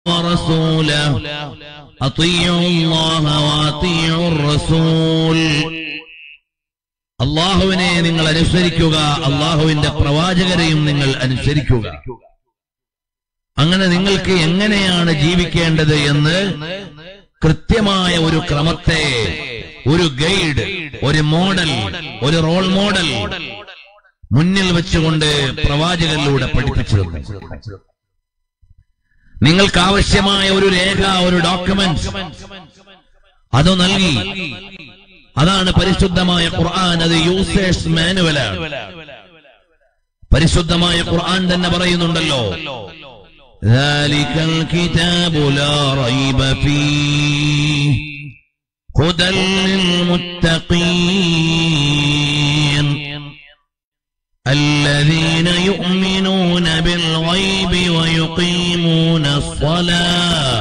ورسوله أطيعوا الله وأطيعوا الرسول അള്ളാഹുവിനെ നിങ്ങൾ അനുസരിക്കുക അള്ളാഹുവിന്റെ പ്രവാചകരെയും നിങ്ങൾ അനുസരിക്കുക അങ്ങനെ നിങ്ങൾക്ക് എങ്ങനെയാണ് ജീവിക്കേണ്ടത് എന്ന് കൃത്യമായ ഒരു ക്രമത്തെ ഒരു ഗൈഡ് ഒരു മോഡൽ ഒരു റോൾ മോഡൽ മുന്നിൽ വെച്ചുകൊണ്ട് പ്രവാചകരിലൂടെ പഠിപ്പിച്ചിരുന്നു നിങ്ങൾക്ക് ആവശ്യമായ ഒരു രേഖ ഒരു ഡോക്യുമെന്റ് അത് നൽകി അതാണ് പരിശുദ്ധമായ ഖുർആൻ അത് യൂസേഴ്സ് മാനുവലാണ് പരിശുദ്ധമായ ഖുർആൻ തന്നെ പറയുന്നുണ്ടല്ലോ ذلك الكتاب لا ريب فيه هدى للمتقين الذين يؤمنون بالغيب ويقيمون الصلاة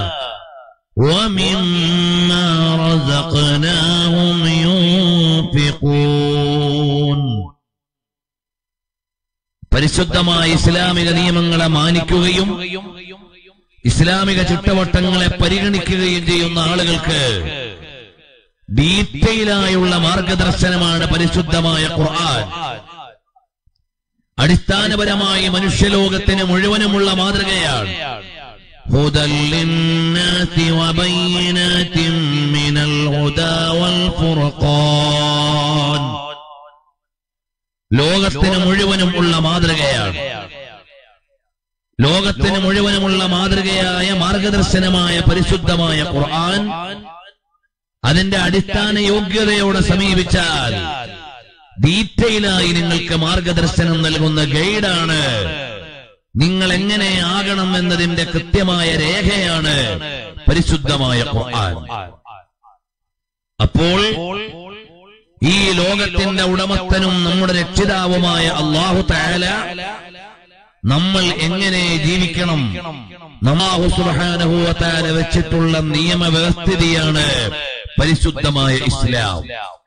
ومما رزقناهم ينفقون പരിശുദ്ധമായ ഇസ്ലാമിക നിയമങ്ങളെ മാനിക്കുകയും ഇസ്ലാമിക ചുട്ടവട്ടങ്ങളെ പരിഗണിക്കുകയും ചെയ്യുന്ന ആളുകൾക്ക് ഡീറ്റെയിലായുള്ള മാർഗദർശനമാണ് പരിശുദ്ധമായ ഖുർആൻ അടിസ്ഥാനപരമായി മനുഷ്യലോകത്തിന് മുഴുവനുമുള്ള മാതൃകയാണ് هدى للناس وبينات من الهدى والفرقان ലോകത്തിന് മുഴുവനും ഉള്ള മാതൃകയാണ് ലോകത്തിന് മുഴുവനുമുള്ള മാതൃകയായ മാർഗദർശനമായ പരിശുദ്ധമായ ഖുർആൻ അതിന്റെ അടിസ്ഥാന യോഗ്യതയോടെ സമീപിച്ചാൽ ഡീറ്റെയിലായി നിങ്ങൾക്ക് മാർഗദർശനം നൽകുന്ന ഗൈഡാണ് നിങ്ങൾ എങ്ങനെ ആകണം എന്നതിന്റെ കൃത്യമായ രേഖയാണ് പരിശുദ്ധമായ ഖുർആൻ അപ്പോൾ ഈ ലോകത്തിന്റെ ഉടമസ്ഥനും നമ്മുടെ രക്ഷിതാവുമായ അള്ളാഹു താല നമ്മൾ എങ്ങനെ ജീവിക്കണം നമാഹു സുബാനഹുവത്താല വെച്ചിട്ടുള്ള നിയമവ്യവസ്ഥിതിയാണ് പരിശുദ്ധമായ ഇസ്ലാം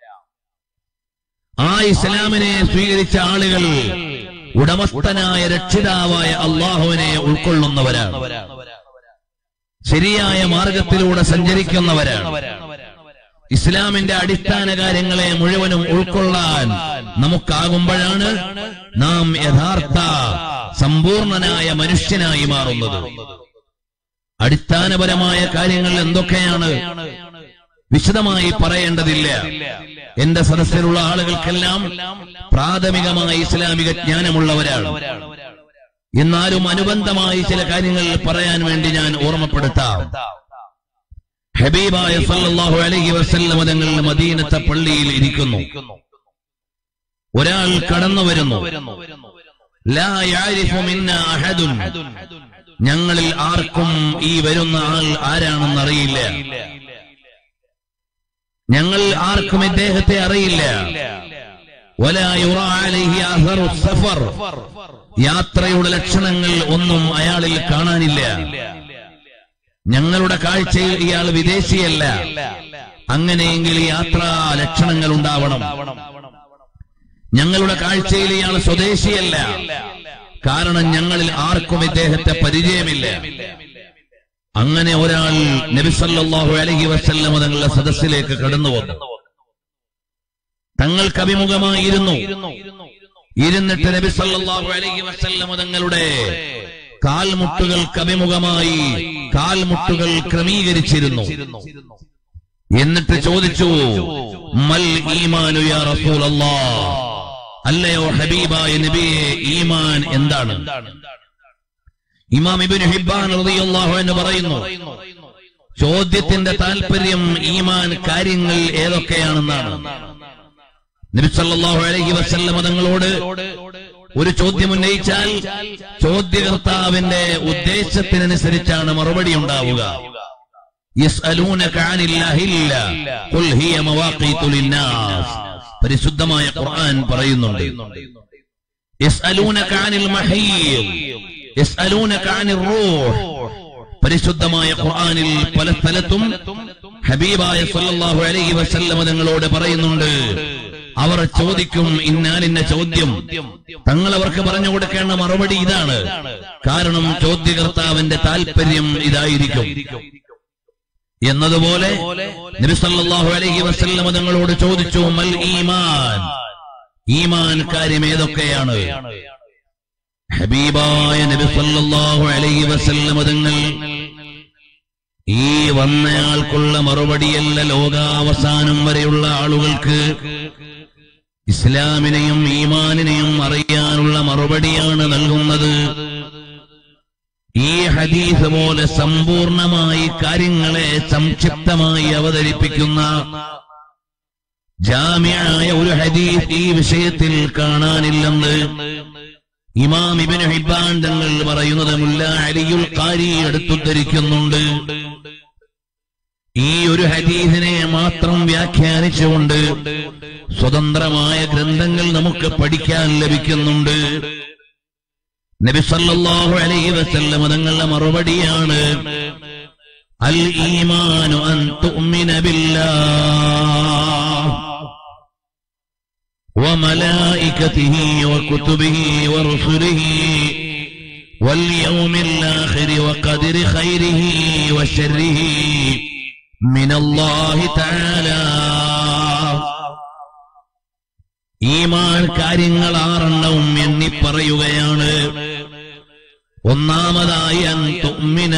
ആ ഇസ്ലാമിനെ സ്വീകരിച്ച ആളുകൾ ഉടമസ്ഥനായ രക്ഷിതാവായ അള്ളാഹുവിനെ ഉൾക്കൊള്ളുന്നവരാണ് ശരിയായ മാർഗത്തിലൂടെ സഞ്ചരിക്കുന്നവരാണ് ഇസ്ലാമിന്റെ അടിസ്ഥാന കാര്യങ്ങളെ മുഴുവനും ഉൾക്കൊള്ളാൻ നമുക്കാകുമ്പോഴാണ് നാം യഥാർത്ഥ സമ്പൂർണനായ മനുഷ്യനായി മാറുന്നത് അടിസ്ഥാനപരമായ കാര്യങ്ങൾ എന്തൊക്കെയാണ് വിശദമായി പറയേണ്ടതില്ല എന്റെ സദസ്സിലുള്ള ആളുകൾക്കെല്ലാം പ്രാഥമികമായ ഇസ്ലാമിക ജ്ഞാനമുള്ളവരാണ് എന്നാലും അനുബന്ധമായി ചില കാര്യങ്ങൾ പറയാൻ വേണ്ടി ഞാൻ ഓർമ്മപ്പെടുത്താം ഹബീബായ സല്ലല്ലാഹു അലൈഹി വസല്ലം തങ്ങൾ മദീനത്തെ പള്ളിയിൽ ഇരിക്കുന്നു ഒരാൾ കടന്നു വരുന്നു ലാ യഅരിഫു മിന്നാ അഹദുൻ ഞങ്ങളിൽ ആർക്കും ഈ വരുന്ന ആൾ ആരാണെന്ന് അറിയില്ല ഞങ്ങൾ ആർക്കും ഇദ്ദേഹത്തെ അറിയില്ല വലാ യുറാ അലൈഹി അഥറു സഫർ യാത്രയുടെ ലക്ഷണങ്ങൾ ഒന്നും അയാളിൽ കാണാനില്ല ഞങ്ങളുടെ കാഴ്ചയിൽ ഇയാൾ വിദേശിയല്ല അങ്ങനെയെങ്കിൽ യാത്രാ ലക്ഷണങ്ങൾ ഉണ്ടാവണം ഞങ്ങളുടെ കാഴ്ചയിൽ ഇയാൾ സ്വദേശിയല്ല കാരണം ഞങ്ങളിൽ ആർക്കും ഇദ്ദേഹത്തെ പരിചയമില്ല അങ്ങനെ ഒരാൾ നബിസല്ലാഹു അലഹി വസ്ല്ലം തങ്ങളുടെ സദസ്സിലേക്ക് കടന്നു വന്നു തങ്ങൾക്ക് അഭിമുഖമായിരുന്നു ഇരുന്നിട്ട് നബി സല്ലല്ലാഹു അലൈഹി വസല്ലം തങ്ങളുടെ കാൽമുട്ടുകൾക്ക് അഭിമുഖമായി കാൽമുട്ടുകൾ ക്രമീകരിച്ചിരുന്നു എന്നിട്ട് ചോദിച്ചു മൽ ഈമാനു യാ റസൂലല്ലാഹ് അല്ലയോ ഹബീബായ നബിയെ ഈമാൻ എന്താണ് ഇമാം ഇബ്നു ഹിബ്ബാൻ റളിയല്ലാഹു അൻഹു പറയുന്നു ചോദ്യത്തിന്റെ താല്പര്യം ഈമാൻ കാര്യങ്ങൾ ഏതൊക്കെയാണെന്നാണ് നബി സല്ലല്ലാഹു അലൈഹി വസല്ലം തങ്ങളോട് ഒരു ചോദ്യം ഉന്നയിച്ചാൽ ചോദ്യകർത്താവിന്റെ ഉദ്ദേശത്തിനനുസരിച്ചാണ് മറുപടി ഉണ്ടാവുക يسألونك عن الأهلة قل هي مواقيت للناس പരിശുദ്ധമായ ഖുർആൻ പറയുന്നുണ്ട് يسألونك عن المحيض يسألونك عن الروح പരിശുദ്ധമായ ഖുർആനിൽ പല സ്ഥലത്തും ഹബീബായ സല്ലല്ലാഹു അലൈഹി വസല്ലം തങ്ങളോട് പറയുന്നുണ്ട് അവർ ചോദിക്കും ഇന്നാലിന്ന ചോദ്യം തങ്ങൾ അവർക്ക് പറഞ്ഞു കൊടുക്കേണ്ട മറുപടി ഇതാണ് കാരണം ചോദ്യകർത്താവിന്റെ താല്പര്യം ഇതായിരിക്കും എന്നതുപോലെ നബി സല്ലല്ലാഹു അലൈഹി വസല്ലം തങ്ങളോട് ചോദിച്ചു മൽ ഈമാൻ ഈമാൻ കാര്യം ഏതൊക്കെയാണ് ഹബീബായ നബി സല്ലല്ലാഹു അലൈഹി വസല്ലം തങ്ങൾ ഈ വന്നയാൾക്കുള്ള മറുപടിയല്ല ലോകാവസാനം വരെയുള്ള ആളുകൾക്ക് ഇസ്ലാമിനെയും ഈമാനിനെയും അറിയാനുള്ള മറുപടിയാണ് നൽകുന്നത് ഈ ഹദീസ് പോലെ സമ്പൂർണമായി കാര്യങ്ങളെ സംക്ഷിപ്തമായി അവതരിപ്പിക്കുന്ന ജാമ്യായ ഒരു ഹദീസ് ഈ വിഷയത്തിൽ കാണാനില്ലെന്ന് ഇമാം ഇബിന് ഹിബാൻ തങ്ങൾ പറയുന്നത് മുല്ല അലിയുൽ കാരി എടുത്തുദ്ധരിക്കുന്നുണ്ട് ഈ ഒരു ഹദീസിനെ മാത്രം വ്യാഖ്യാനിച്ചുകൊണ്ട് സ്വതന്ത്രമായ ഗ്രന്ഥങ്ങൾ നമുക്ക് പഠിക്കാൻ ലഭിക്കുന്നുണ്ട് നബി സല്ലല്ലാഹു അലൈഹി വസല്ലം തങ്ങളുടെ മറുപടിയാണ് അൽ ഈമാനു അൻ തുഅ്മിന ബില്ലാഹ് وملائكته وكتبه ورسله واليوم الآخر وقدر خيره وشره من الله تعالى ഈമാൻ കാര്യങ്ങൾ ആറെണ്ണവും എണ്ണി പറയുകയാണ് ഒന്നാമതായി അൻ തുഅ്മിന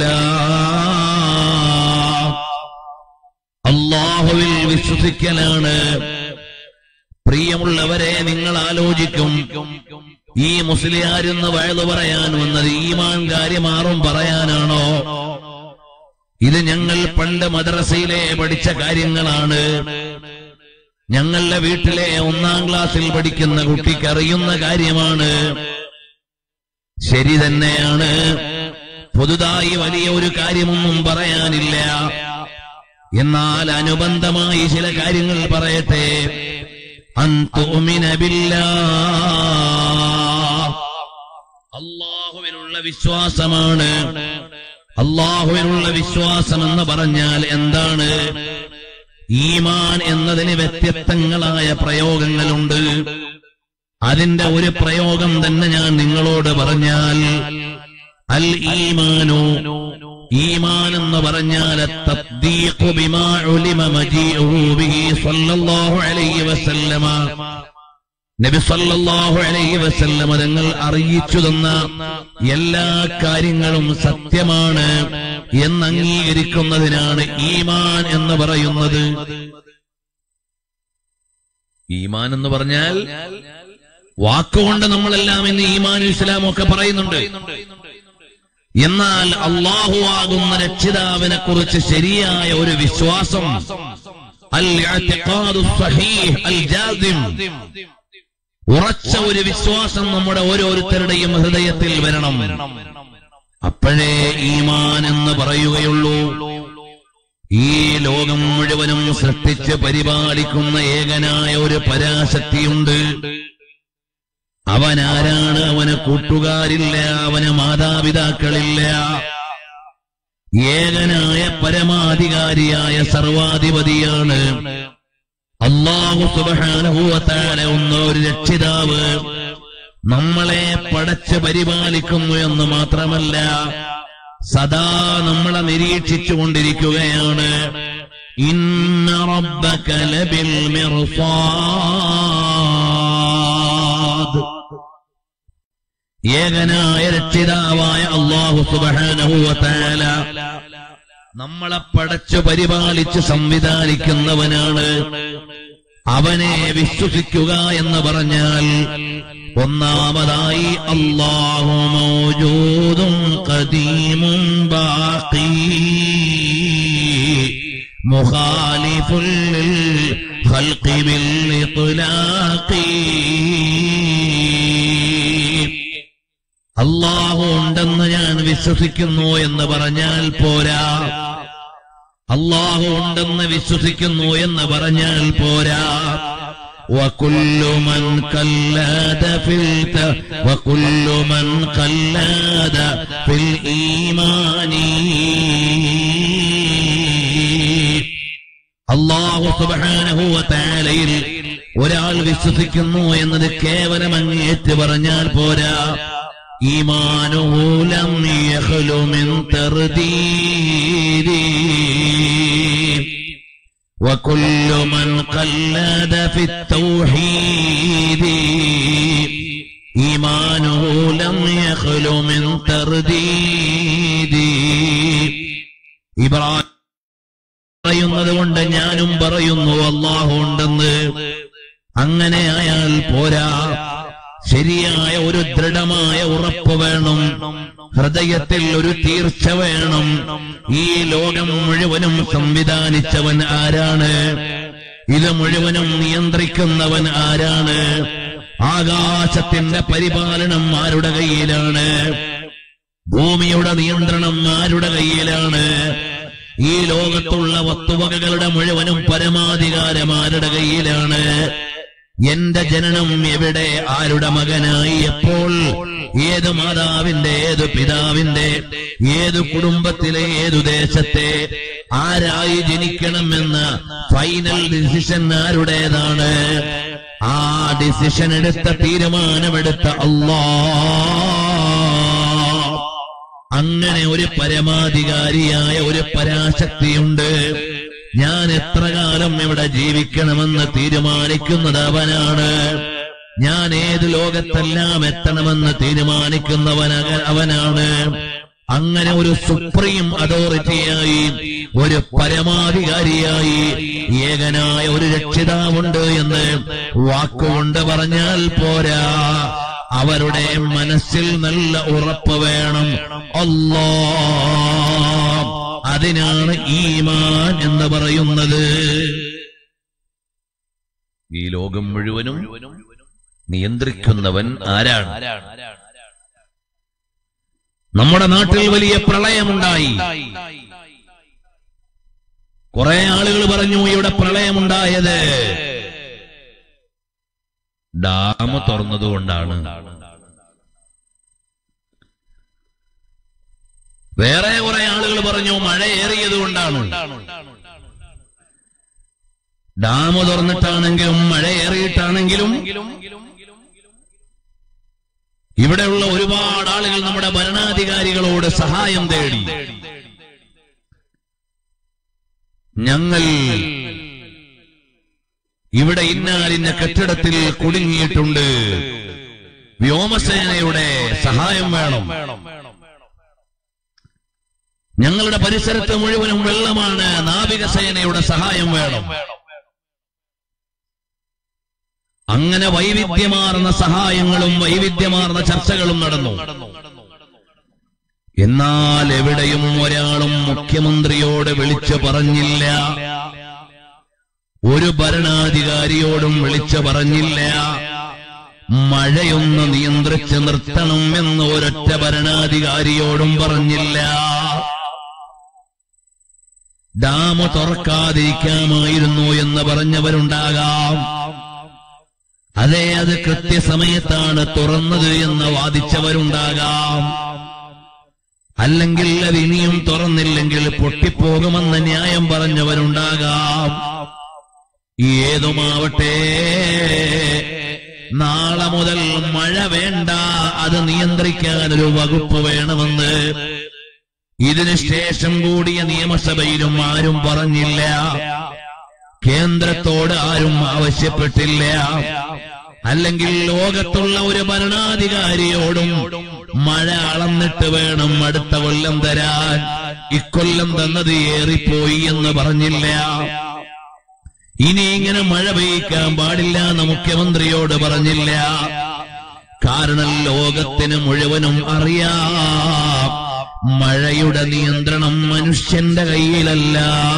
ബില്ലാഹ് അള്ളാഹുവിൽ വിശ്വസിക്കലാണ് പ്രിയമുള്ളവരെ നിങ്ങൾ ആലോചിക്കും ഈ മുസ്ലിയാരെന്ന് വയലു പറയാൻ വന്നത് ഈമാൻ കാര്യമാറും പറയാനാണോ ഇത് ഞങ്ങൾ പണ്ട് മദ്രസയിലെ പഠിച്ച കാര്യങ്ങളാണ് ഞങ്ങളുടെ വീട്ടിലെ ഒന്നാം ക്ലാസ്സിൽ പഠിക്കുന്ന കുട്ടിക്ക് അറിയുന്ന കാര്യമാണ് ശരി തന്നെയാണ് പുതുതായി വലിയ ഒരു കാര്യമൊന്നും പറയാനില്ല എന്നാൽ അനുബന്ധമായി ചില കാര്യങ്ങൾ പറയട്ടെ അള്ളാഹുവിനുള്ള വിശ്വാസമാണ് അള്ളാഹുവിനുള്ള വിശ്വാസം എന്ന് പറഞ്ഞാൽ എന്താണ് ഈമാൻ എന്നതിന് വ്യത്യസ്തങ്ങളായ പ്രയോഗങ്ങളുണ്ട് അതിന്റെ ഒരു പ്രയോഗം തന്നെ ഞാൻ നിങ്ങളോട് പറഞ്ഞാൽ അൽ ഈമാനു ഈമാൻ എന്ന് പറഞ്ഞാൽ തദ്ദീഖു ബിമാ ഉലിമ മജീഉഹു ബിഹി സ്വല്ലല്ലാഹു അലൈഹി വസല്ലമ നബി സല്ലല്ലാഹു അലൈഹി വസല്ലമ തങ്ങൾ അറിയിച്ചു തന്ന എല്ലാ കാര്യങ്ങളും സത്യമാണ് എന്ന് അംഗീകരിക്കുന്നതിനാണ് ഈമാൻ എന്ന് പറയുന്നത് ഈമാൻ എന്ന് പറഞ്ഞാൽ വാക്കുകൊണ്ട് നമ്മളെല്ലാം ഇന്ന് ഈമാൻ ഇസ്ലാം ഒക്കെ പറയുന്നുണ്ട് എന്നാൽ അള്ളാഹു ആകുന്ന രക്ഷിതാവിനെ കുറിച്ച് ശരിയായ ഒരു വിശ്വാസം അൽ ഇഅ്തിഖാദു സ്വഹീഹ് അൽ ജാസിം ഉറച്ച ഒരു വിശ്വാസം നമ്മുടെ ഓരോരുത്തരുടെയും ഹൃദയത്തിൽ വരണം അപ്പോഴേ ഈമാൻ എന്ന് പറയുകയുള്ളൂ ഈ ലോകം മുഴുവനും സൃഷ്ടിച്ച് പരിപാലിക്കുന്ന ഏകനായ ഒരു പരാശക്തിയുണ്ട് അവനാരാണ് അവന് കൂട്ടുകാരില്ല അവന് മാതാപിതാക്കളില്ല ഏകനായ പരമാധികാരിയായ സർവാധിപതിയാണ് അള്ളാഹു സുബാനുഭൂവത്താല ഒന്ന് ഒരു രക്ഷിതാവ് നമ്മളെ പടച്ച് പരിപാലിക്കുന്നു എന്ന് മാത്രമല്ല സദാ നമ്മളെ നിരീക്ഷിച്ചു കൊണ്ടിരിക്കുകയാണ് ഇന്ന റബ്ബക ലബിൽ മിർസാദ് ഏകനായ രക്ഷിതാവായ അള്ളാഹു സുബാനഹുവത്താല നമ്മളെ പടച്ചു പരിപാലിച്ച് സംവിധാനിക്കുന്നവനാണ് അവനെ വിശ്വസിക്കുക എന്ന് പറഞ്ഞാൽ ഒന്നാമതായി അള്ളാഹു മൗജൂദും ഖദീമും ബാഖി മുഖാലിഫുൽ ഖൽഖി ബിൽ ഇത്ലാഖി അള്ളാഹു ഉണ്ടെന്ന് ഞാൻ വിശ്വസിക്കുന്നു എന്ന് പറഞ്ഞാൽ പോരാ അള്ളാഹു ഉണ്ടെന്ന് വിശ്വസിക്കുന്നു എന്ന് പറഞ്ഞാൽ പോരാ وكل من قلد في الت... وكل من قلد في الإيمان അള്ളാഹു സുബാനഹുവ താലയിൽ ഒരാൾ വിശ്വസിക്കുന്നു എന്നത് കേവലം അങ്ങേറ്റ് പറഞ്ഞാൽ പോരാ ഈമാനുമൂലം യഹ്ലുമിൻ തർദീരി وكل من قلد في التوحيد إيمانه لم يخل من ترديد ഇബ്രാഹിം പറയുന്നത് കൊണ്ട് ഞാനും പറയുന്നു അള്ളാഹു ഉണ്ടെന്ന് അങ്ങനെ അയാൾ പോരാ ശരിയായ ഒരു ദൃഢമായ ഉറപ്പ് വേണം ഹൃദയത്തിൽ ഒരു തീർച്ച വേണം ഈ ലോകം മുഴുവനും സംവിധാനിച്ചവൻ ആരാണ് ഇത് മുഴുവനും നിയന്ത്രിക്കുന്നവൻ ആരാണ് ആകാശത്തിന്റെ പരിപാലനം ആരുടെ കയ്യിലാണ് ഭൂമിയുടെ നിയന്ത്രണം ആരുടെ കയ്യിലാണ് ഈ ലോകത്തുള്ള വസ്തുവകകളുടെ മുഴുവനും പരമാധികാരം ആരുടെ കയ്യിലാണ് എന്റെ ജനനം എവിടെ ആരുടെ മകനായി എപ്പോൾ ഏത് മാതാവിന്റെ ഏത് പിതാവിന്റെ ഏത് കുടുംബത്തിലെ ഏതു ദേശത്തെ ആരായി ജനിക്കണമെന്ന ഫൈനൽ ഡിസിഷൻ ആരുടേതാണ് ആ ഡിസിഷൻ എടുത്ത തീരുമാനമെടുത്ത അള്ളാ അങ്ങനെ ഒരു പരമാധികാരിയായ ഒരു പരാശക്തിയുണ്ട് ഞാൻ എത്ര കാലം ഇവിടെ ജീവിക്കണമെന്ന് തീരുമാനിക്കുന്നത് അവനാണ് ഞാൻ ഏത് ലോകത്തെല്ലാം എത്തണമെന്ന് തീരുമാനിക്കുന്നവൻ അക- അവനാണ് അങ്ങനെ ഒരു സുപ്രീം അതോറിറ്റിയായി ഒരു പരമാധികാരിയായി ഏകനായ ഒരു രക്ഷിതാവുണ്ട് എന്ന് വാക്കുകൊണ്ട് പറഞ്ഞാൽ പോരാ അവരുടെ മനസ്സിൽ നല്ല ഉറപ്പ് വേണം അല്ലാ അതിനാണ് ഈമാൻ എന്ന് പറയുന്നത് ഈ ലോകം മുഴുവനും നിയന്ത്രിക്കുന്നവൻ ആരാണ് നമ്മുടെ നാട്ടിൽ വലിയ പ്രളയമുണ്ടായി കുറെ ആളുകൾ പറഞ്ഞു ഇവിടെ പ്രളയമുണ്ടായത് ഡാം തുറന്നതുകൊണ്ടാണ് വേറെ കുറെ ആളുകൾ പറഞ്ഞു മഴ ഏറിയത് കൊണ്ടാണ് ഡാം തുറന്നിട്ടാണെങ്കിലും മഴ ഏറിയിട്ടാണെങ്കിലും ഇവിടെയുള്ള ഒരുപാട് ആളുകൾ നമ്മുടെ ഭരണാധികാരികളോട് സഹായം തേടി ഞങ്ങൾ ഇവിടെ ഇന്നാലിന്ന കെട്ടിടത്തിൽ കുടുങ്ങിയിട്ടുണ്ട് വ്യോമസേനയുടെ സഹായം വേണം ഞങ്ങളുടെ പരിസരത്ത് മുഴുവനും വെള്ളമാണ് നാവികസേനയുടെ സഹായം വേണം അങ്ങനെ വൈവിധ്യമാർന്ന സഹായങ്ങളും വൈവിധ്യമാർന്ന ചർച്ചകളും നടന്നു എന്നാൽ എവിടെയും ഒരാളും മുഖ്യമന്ത്രിയോട് വിളിച്ചു പറഞ്ഞില്ല ഒരു ഭരണാധികാരിയോടും വിളിച്ചു പറഞ്ഞില്ല മഴയൊന്ന് നിയന്ത്രിച്ച് നിർത്തണം എന്ന് ഒരൊറ്റ ഭരണാധികാരിയോടും പറഞ്ഞില്ല ഡാം തുറക്കാതിരിക്കാമായിരുന്നു എന്ന് പറഞ്ഞവരുണ്ടാകാം അതെ അത് കൃത്യസമയത്താണ് തുറന്നത് എന്ന് വാദിച്ചവരുണ്ടാകാം അല്ലെങ്കിൽ അത് ഇനിയും തുറന്നില്ലെങ്കിൽ പൊട്ടിപ്പോകുമെന്ന് ന്യായം പറഞ്ഞവരുണ്ടാകാം ഏതുമാവട്ടെ നാളെ മുതൽ മഴ വേണ്ട അത് നിയന്ത്രിക്കാൻ ഒരു വകുപ്പ് വേണമെന്ന് ഇതിനു ശേഷം കൂടിയ നിയമസഭയിലും ആരും പറഞ്ഞില്ല കേന്ദ്രത്തോട് ആരും ആവശ്യപ്പെട്ടില്ല അല്ലെങ്കിൽ ലോകത്തുള്ള ഒരു ഭരണാധികാരിയോടും മഴ അളന്നിട്ട് വേണം അടുത്ത കൊല്ലം തരാൻ ഇക്കൊല്ലം തന്നത് ഏറിപ്പോയി എന്ന് പറഞ്ഞില്ല ഇനി ഇങ്ങനെ മഴ പെയ്യിക്കാൻ പാടില്ല എന്ന് മുഖ്യമന്ത്രിയോട് പറഞ്ഞില്ല കാരണം ലോകത്തിന് മുഴുവനും അറിയാം മഴയുടെ നിയന്ത്രണം മനുഷ്യന്റെ കയ്യിലല്ല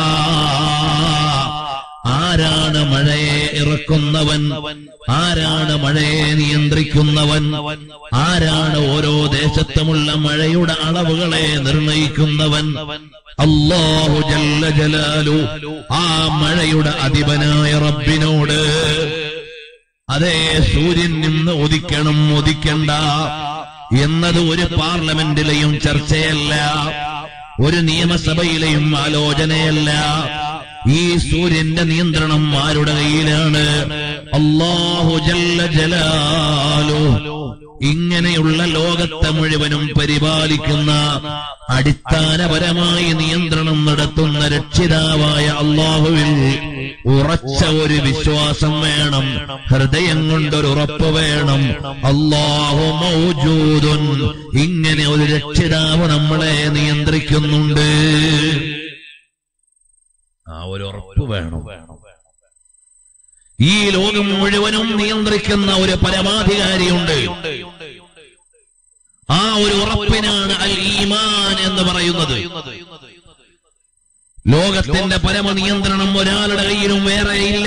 ആരാണ് മഴയെ ഇറക്കുന്നവൻ ആരാണ് മഴയെ നിയന്ത്രിക്കുന്നവൻ ആരാണ് ഓരോ ദേശത്തുമുള്ള മഴയുടെ അളവുകളെ നിർണയിക്കുന്നവൻ അല്ലാഹു ജല്ല ജലാലു ആ മഴയുടെ അധിപനായ റബ്ബിനോട് അതേ സൂര്യൻ നിന്ന് ഉദിക്കണം ഉദിക്കണ്ട എന്നത് ഒരു പാർലമെന്റിലെയും ചർച്ചയല്ല ഒരു നിയമസഭയിലെയും ആലോചനയല്ല ഈ സൂര്യന്റെ നിയന്ത്രണം ആരുടെ കയ്യിലാണ് അല്ലാഹു ജല്ല ജലാലു ഇങ്ങനെയുള്ള ലോകത്തെ മുഴുവനും പരിപാലിക്കുന്ന അടിസ്ഥാനപരമായി നിയന്ത്രണം നടത്തുന്ന രക്ഷിതാവായ അള്ളാഹുവിൽ ഉറച്ച ഒരു വിശ്വാസം വേണം ഹൃദയം കൊണ്ടൊരു ഉറപ്പ് വേണം അള്ളാഹു മൗജൂദുൻ ഇങ്ങനെ ഒരു രക്ഷിതാവ് നമ്മളെ നിയന്ത്രിക്കുന്നുണ്ട് ആ ഒരു ഉറപ്പ് വേണം ഈ ലോകം മുഴുവനും നിയന്ത്രിക്കുന്ന ഒരു പരമാധികാരിയുണ്ട് ആ ഒരു ഉറപ്പിനാണ് അൽ ഈമാൻ എന്ന് പറയുന്നത് ലോകത്തിന്റെ പരമനിയന്ത്രണം ഒരാളുടെ കയ്യിലും വേറെ ഇല്ല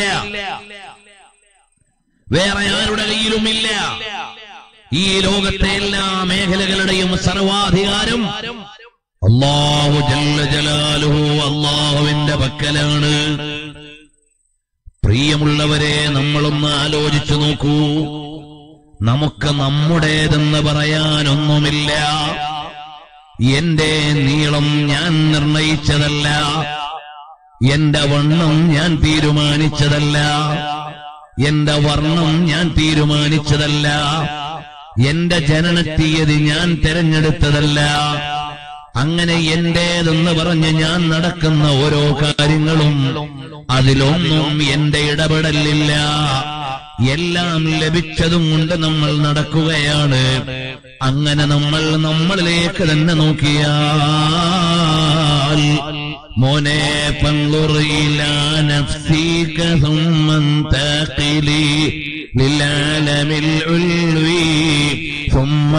വേറെ ആരുടെ കയ്യിലും ഇല്ല ഈ ലോകത്തെ എല്ലാ മേഖലകളുടെയും സർവാധികാരം അള്ളാഹു ജല്ല ജലാലുഹു അള്ളാഹുവിന്റെ പക്കലാണ് പ്രിയമുള്ളവരെ നമ്മളൊന്ന് ആലോചിച്ചു നോക്കൂ നമുക്ക് നമ്മുടേതെന്ന് പറയാനൊന്നുമില്ല എന്റെ നീളം ഞാൻ നിർണയിച്ചതല്ല എന്റെ വണ്ണം ഞാൻ തീരുമാനിച്ചതല്ല എന്റെ വർണ്ണം ഞാൻ തീരുമാനിച്ചതല്ല എന്റെ ജനനത്തീയതി ഞാൻ തിരഞ്ഞെടുത്തതല്ല അങ്ങനെ എന്റേതെന്ന് പറഞ്ഞ് ഞാൻ നടക്കുന്ന ഓരോ കാര്യങ്ങളും അതിലൊന്നും എന്റെ ഇടപെടലില്ല എല്ലാം ലഭിച്ചതും കൊണ്ട് നമ്മൾ നടക്കുകയാണ് അങ്ങനെ നമ്മൾ നമ്മളിലേക്ക് തന്നെ നോക്കിയാൽ മോനെ പങ്കുറിയിലാനഫ്സീക സുമ്മന്തഖിലി للعالم العلوي ثم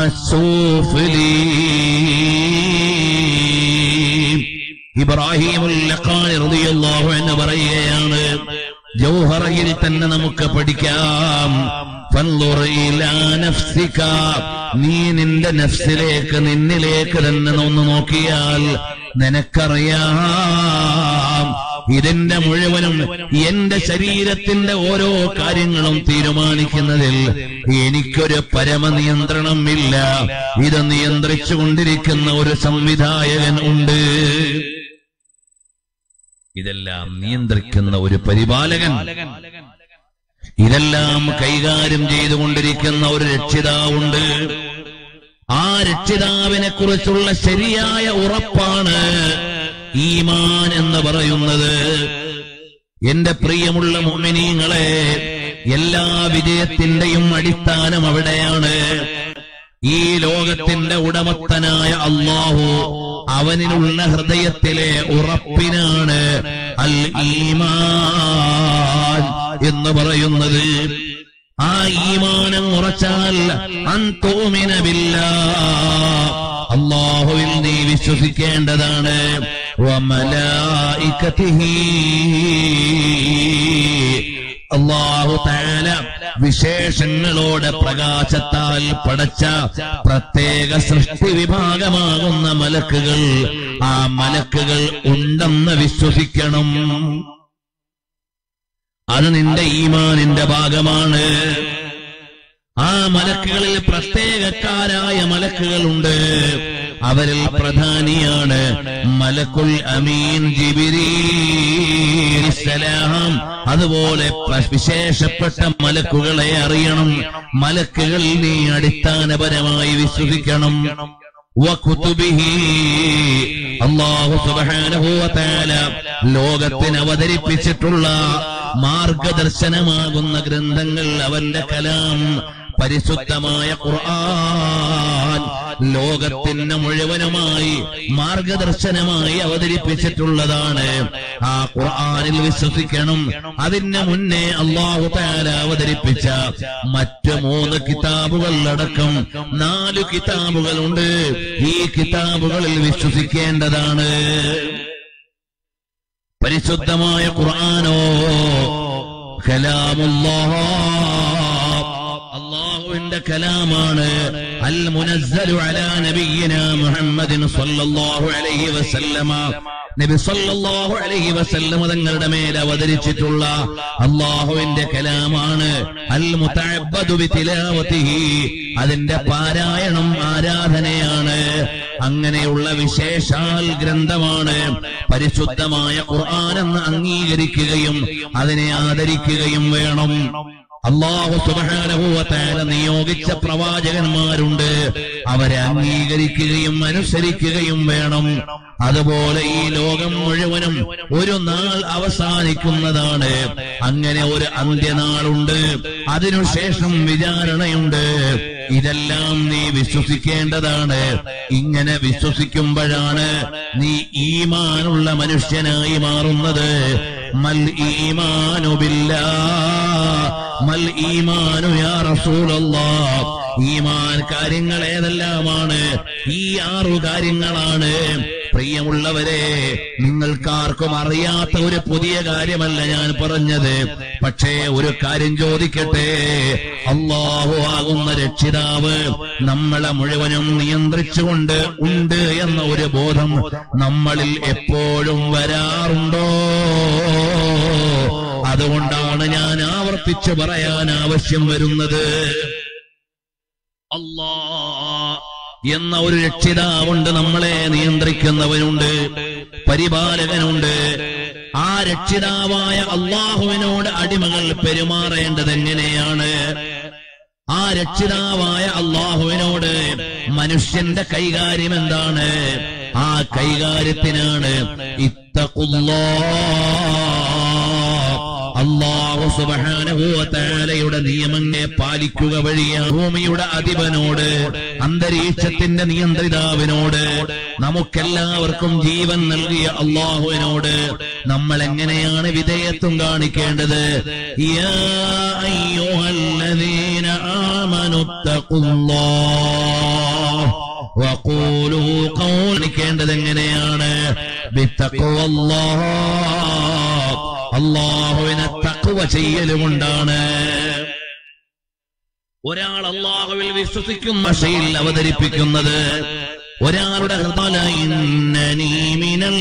السفلي ഇബ്രാഹിമുൽ ലഖാനി റളിയല്ലാഹു അൻഹു പറയുകയാണ് ജൗഹറയിൽ തന്നെ നമുക്ക് പഠിക്കാം ഫൻളുർ ഇലാ നഫ്സിക നീ നിന്റെ നഫ്സിലേക്ക് നിന്നിലേക്ക് തന്നെ ഒന്ന് നോക്കിയാൽ നിനക്കറിയാം ഇതിന്റെ മുഴുവനും എന്റെ ശരീരത്തിന്റെ ഓരോ കാര്യങ്ങളും തീരുമാനിക്കുന്നതിൽ എനിക്കൊരു പരമനിയന്ത്രണം ഇല്ല ഇത് നിയന്ത്രിച്ചുകൊണ്ടിരിക്കുന്ന ഒരു സംവിധായകൻ ഉണ്ട് ഇതെല്ലാം നിയന്ത്രിക്കുന്ന ഒരു പരിപാലകൻ ഇതെല്ലാം കൈകാര്യം ചെയ്തുകൊണ്ടിരിക്കുന്ന ഒരു രക്ഷിതാവുണ്ട് ആ രക്ഷിതാവിനെ കുറിച്ചുള്ള ശരിയായ ഉറപ്പാണ് ഈമാൻ എന്ന് പറയുന്നത് എന്റെ പ്രിയമുള്ള മോമിനീങ്ങളെ എല്ലാ വിജയത്തിന്റെയും അടിസ്ഥാനം അവിടെയാണ് ഈ ലോകത്തിന്റെ ഉടമസ്ഥനായ അള്ളാഹു അവനിലുള്ള ഹൃദയത്തിലെ ഉറപ്പിനാണ് അൽ ഈമാൻ എന്ന് പറയുന്നത് ആ ഈമാനം ഉറച്ചാൽ അന്തോമിനബില്ല അള്ളാഹുവിൽ നീ വിശ്വസിക്കേണ്ടതാണ് വമലായികതിഹി. അള്ളാഹു താല വിശേഷങ്ങളോടെ പ്രകാശത്താൽ പടച്ച പ്രത്യേക സൃഷ്ടി വിഭാഗമാകുന്ന മലക്കുകൾ ആ മലക്കുകൾ ഉണ്ടെന്ന് വിശ്വസിക്കണം അത് നിന്റെ ഈമാനിന്റെ ഭാഗമാണ് ആ മലക്കുകളിൽ പ്രത്യേകക്കാരായ മലക്കുകളുണ്ട് അവരിൽ പ്രധാനിയാണ് മലക്കുൽ അമീൻ ജിബിരീൽ സലാം അതുപോലെ പ്ര- വിശേഷപ്പെട്ട മലക്കുകളെ അറിയണം മലക്കുകൾ നീ അടിസ്ഥാനപരമായി വിശ്വസിക്കണം വകുതുബിഹി അല്ലാഹു സുബ്ഹാനഹു വതആല ലോകത്തിന് അവതരിപ്പിച്ചിട്ടുള്ള മാർഗദർശനമാകുന്ന ഗ്രന്ഥങ്ങൾ അവന്റെ കലാം പരിശുദ്ധമായ ഖുർആൻ ലോകത്തിന് മുഴുവനുമായി മാർഗദർശനമായി അവതരിപ്പിച്ചിട്ടുള്ളതാണ് ആ ഖുർആനിൽ വിശ്വസിക്കണം അതിന് മുന്നേ അള്ളാഹു താല അവതരിപ്പിച്ച മറ്റ് മൂന്ന് കിതാബുകൾ അടക്കം നാല് കിതാബുകളുണ്ട് ഈ കിതാബുകളിൽ വിശ്വസിക്കേണ്ടതാണ് പരിശുദ്ധമായ ഖുർആനോ കലാമുല്ലാഹ് അള്ളാഹുവിന്റെ കലാമാണ് അൽ മുനസ്സലു അലാ നബിയിന മുഹമ്മദിൻ സ്വല്ലല്ലാഹു അലൈഹി വസല്ലമ നബി സല്ലല്ലാഹു അലൈഹി വസല്ലമ തങ്ങളുടെ മേൽ അവതരിച്ചിട്ടുള്ള അള്ളാഹുവിന്റെ കലാമാണ് അൽ മുതഅബ്ബദു ബിതിലാവതിഹി അതിന്റെ പാരായണം ആരാധനയാണ് അങ്ങനെയുള്ള വിശേഷാൽ ഗ്രന്ഥമാണ് പരിശുദ്ധമായ ഖുർആൻ എന്ന് അംഗീകരിക്കുകയും അതിനെ ആദരിക്കുകയും വേണം അള്ളാഹു സുബാനഹൂവത്താല നിയോഗിച്ച പ്രവാചകന്മാരുണ്ട് അവരെ അംഗീകരിക്കുകയും അനുസരിക്കുകയും വേണം അതുപോലെ ഈ ലോകം മുഴുവനും ഒരു നാൾ അവസാനിക്കുന്നതാണ് അങ്ങനെ ഒരു അന്ത്യനാളുണ്ട് അതിനുശേഷം വിചാരണയുണ്ട് ഇതെല്ലാം നീ വിശ്വസിക്കേണ്ടതാണ് ഇങ്ങനെ വിശ്വസിക്കുമ്പോഴാണ് നീ ഈമാനുള്ള മനുഷ്യനായി മാറുന്നത് മൽ ഈമാനു ബില്ലാ മൽ ഈമാനു യാ റസൂലല്ലാ ഈമാൻ കാര്യങ്ങൾ ഏതെല്ലാമാണ് ഈ ആറു കാര്യങ്ങളാണ് പ്രിയമുള്ളവരെ നിങ്ങൾക്കാർക്കും അറിയാത്ത ഒരു പുതിയ കാര്യമല്ല ഞാൻ പറഞ്ഞത് പക്ഷേ ഒരു കാര്യം ചോദിക്കട്ടെ അള്ളാഹു ആകുന്ന രക്ഷിതാവ് നമ്മളെ മുഴുവനും നിയന്ത്രിച്ചുകൊണ്ട് ഉണ്ട് എന്ന ഒരു ബോധം നമ്മളിൽ എപ്പോഴും വരാറുണ്ടോ അതുകൊണ്ടാണ് ഞാൻ ആവർത്തിച്ച് പറയാൻ ആവശ്യം വരുന്നത് അല്ലാ എന്ന ഒരു രക്ഷിതാവുണ്ട് നമ്മളെ നിയന്ത്രിക്കുന്നവനുണ്ട് പരിപാലകനുണ്ട് ആ രക്ഷിതാവായ അള്ളാഹുവിനോട് അടിമകൾ പെരുമാറേണ്ടത് എങ്ങനെയാണ് ആ രക്ഷിതാവായ അള്ളാഹുവിനോട് മനുഷ്യന്റെ കൈകാര്യം എന്താണ് ആ കൈകാര്യത്തിനാണ് ഇത്തകുല്ലാ അള്ളാഹു സുബാനഹുവത്താലയുടെ നിയമങ്ങളെ പാലിക്കുക വഴിയാണ് ഭൂമിയുടെ അധിപനോട് അന്തരീക്ഷത്തിന്റെ നിയന്ത്രിതാവിനോട് നമുക്കെല്ലാവർക്കും ജീവൻ നൽകിയ അള്ളാഹുവിനോട് നമ്മൾ എങ്ങനെയാണ് വിധേയത്വം കാണിക്കേണ്ടത് യാ അയ്യുഹല്ലദീന ആമനു തഖുല്ലാഹ് വഖൂലൂ ഖൗലിക്കേണ്ടത് എങ്ങനെയാണ് ബിത്തഖ്വല്ലാഹ് അള്ളാഹുവിനെ തക്കുവ ചെയ്യലുകൊണ്ടാണ് ഒരാൾ അള്ളാഹുവിൽ വിശ്വസിക്കുന്ന ഭാഷയിൽ അവതരിപ്പിക്കുന്നത് ഒരാളുടെ ഹൃദയനീമിനൽ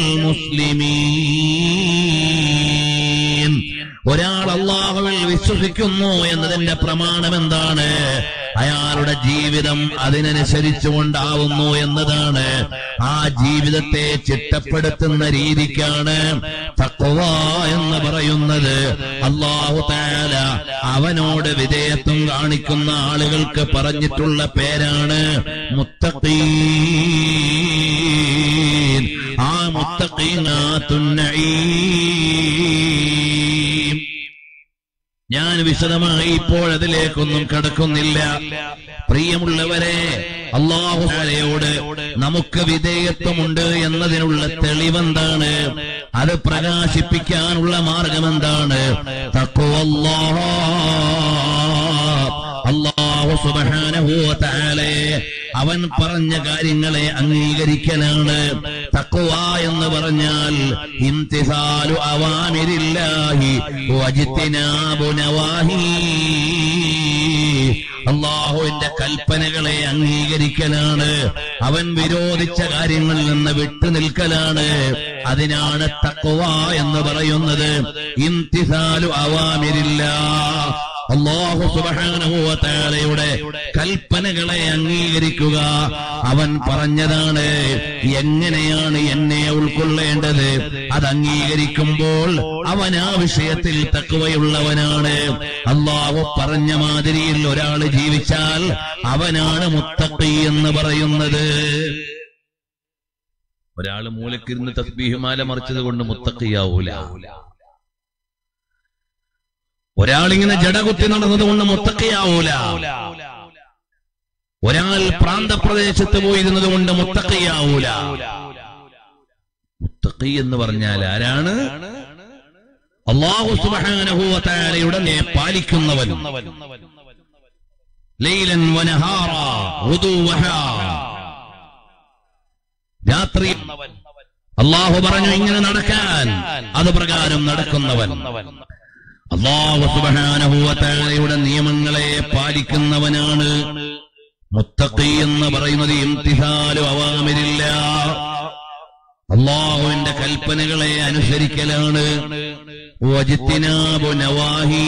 മുസ്ലിമീൻ ഒരാൾ അള്ളാഹുവിൽ വിശ്വസിക്കുന്നു എന്നതിന്റെ പ്രമാണം എന്താണ് അയാളുടെ ജീവിതം അതിനനുസരിച്ചുകൊണ്ടാവുന്നു എന്നതാണ് ആ ജീവിതത്തെ ചിട്ടപ്പെടുത്തുന്ന രീതിക്കാണ് തക്വ എന്ന് പറയുന്നത് അള്ളാഹു താല അവനോട് വിധേയത്വം കാണിക്കുന്ന ആളുകൾക്ക് പറഞ്ഞിട്ടുള്ള പേരാണ് മുത്തഖീൻ ആ മുത്തഖീനാത്തുന്നഈം ഞാൻ വിശദമായി ഇപ്പോൾ അതിലേക്കൊന്നും കടക്കുന്നില്ല പ്രിയമുള്ളവരെ അള്ളാഹുലയോട് നമുക്ക് വിധേയത്വമുണ്ട് എന്നതിനുള്ള തെളിവെന്താണ് അത് പ്രകാശിപ്പിക്കാനുള്ള മാർഗമെന്താണ് തക്കുവല്ലാ അള്ളാഹു സുബാനഹൂത്താലെ അവൻ പറഞ്ഞ കാര്യങ്ങളെ അംഗീകരിക്കലാണ് തക്കുവ എന്ന് പറഞ്ഞാൽ ഇംതിസാലു അവാമിരില്ലാഹി വജിത്തിനാബു നവാഹി അള്ളാഹുവിന്റെ കൽപ്പനകളെ അംഗീകരിക്കലാണ് അവൻ വിരോധിച്ച കാര്യങ്ങളിൽ നിന്ന് വിട്ടുനിൽക്കലാണ് അതിനാണ് തക്കുവ എന്ന് പറയുന്നത് ഇംതിസാലു അവാമിരില്ല അള്ളാഹു സുബാനുഭവത്താലയുടെ കൽപ്പനകളെ അംഗീകരിക്കുക അവൻ പറഞ്ഞതാണ് എങ്ങനെയാണ് എന്നെ ഉൾക്കൊള്ളേണ്ടത് അത് അംഗീകരിക്കുമ്പോൾ അവൻ ആ വിഷയത്തിൽ തക്കവയുള്ളവനാണ് അള്ളാഹു പറഞ്ഞ മാതിരിയിൽ ഒരാൾ ജീവിച്ചാൽ അവനാണ് മുത്തക്കി എന്ന് പറയുന്നത് ഒരാൾ മൂലക്കിരുന്ന് തസ്ബീഹുമാല മറിച്ചത് കൊണ്ട് മുത്തക്കിയാവൂല ഒരാളിങ്ങനെ ജടകുത്തി നടന്നത് കൊണ്ട് മുത്തക്കയാവൂല ഒരാൾ പ്രാന്തപ്രദേശത്ത് പോയിരുന്നത് കൊണ്ട് മുത്തക്കയാവൂല മുത്തക്കി എന്ന് പറഞ്ഞാൽ ആരാണ് അള്ളാഹു സുബാനഹുവലയുടെ നേ പാലിക്കുന്നവൻ ലൈലൻ വനഹാറ ഉദുവഹ. രാത്രി അള്ളാഹു പറഞ്ഞു ഇങ്ങനെ നടക്കാൻ അത് പ്രകാരം നടക്കുന്നവൻ അള്ളാഹു സുബാനഹുവലയുടെ നിയമങ്ങളെ പാലിക്കുന്നവനാണ് മുത്തഖി എന്ന് പറയുന്നത് ഇംതിഹാലു അവാമിരില്ല അള്ളാഹുവിന്റെ കൽപ്പനകളെ അനുസരിക്കലാണ് വജിത്തിനാബു നവാഹി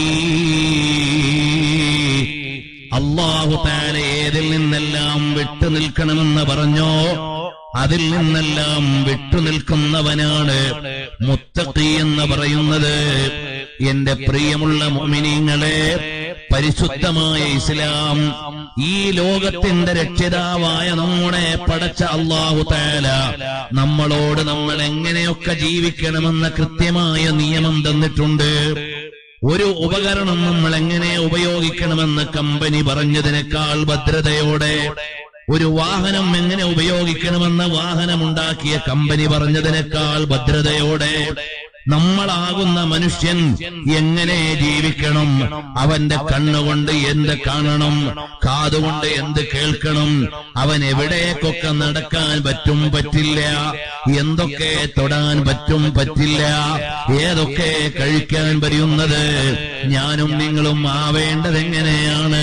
അള്ളാഹു താല ഏതിൽ നിന്നെല്ലാം വിട്ടു നിൽക്കണമെന്ന് പറഞ്ഞോ അതിൽ നിന്നെല്ലാം വിട്ടുനിൽക്കുന്നവനാണ് മുത്തഖി എന്ന് പറയുന്നത് എന്റെ പ്രിയമുള്ള മുഅ്മിനീങ്ങളെ പരിശുദ്ധമായ ഇസ്ലാം ഈ ലോകത്തിന്റെ രക്ഷിതാവായ നമ്മുടെ പടച്ച അള്ളാഹു താല നമ്മളോട് നമ്മൾ എങ്ങനെയൊക്കെ ജീവിക്കണമെന്ന കൃത്യമായ നിയമം തന്നിട്ടുണ്ട് ഒരു ഉപകരണം നമ്മൾ എങ്ങനെ ഉപയോഗിക്കണമെന്ന് കമ്പനി പറഞ്ഞതിനേക്കാൾ ഭദ്രതയോടെ ഒരു വാഹനം എങ്ങനെ ഉപയോഗിക്കണമെന്ന് വാഹനമുണ്ടാക്കിയ കമ്പനി പറഞ്ഞതിനേക്കാൾ ഭദ്രതയോടെ നമ്മളാകുന്ന മനുഷ്യൻ എങ്ങനെ ജീവിക്കണം അവന്റെ കണ്ണുകൊണ്ട് എന്ത് കാണണം കാതുകൊണ്ട് എന്ത് കേൾക്കണം അവൻ എവിടേക്കൊക്കെ നടക്കാൻ പറ്റും പറ്റില്ല എന്തൊക്കെ തൊടാൻ പറ്റും പറ്റില്ല ഏതൊക്കെ കഴിക്കാൻ വരുന്നത് ഞാനും നിങ്ങളും ആവേണ്ടത് എങ്ങനെയാണ്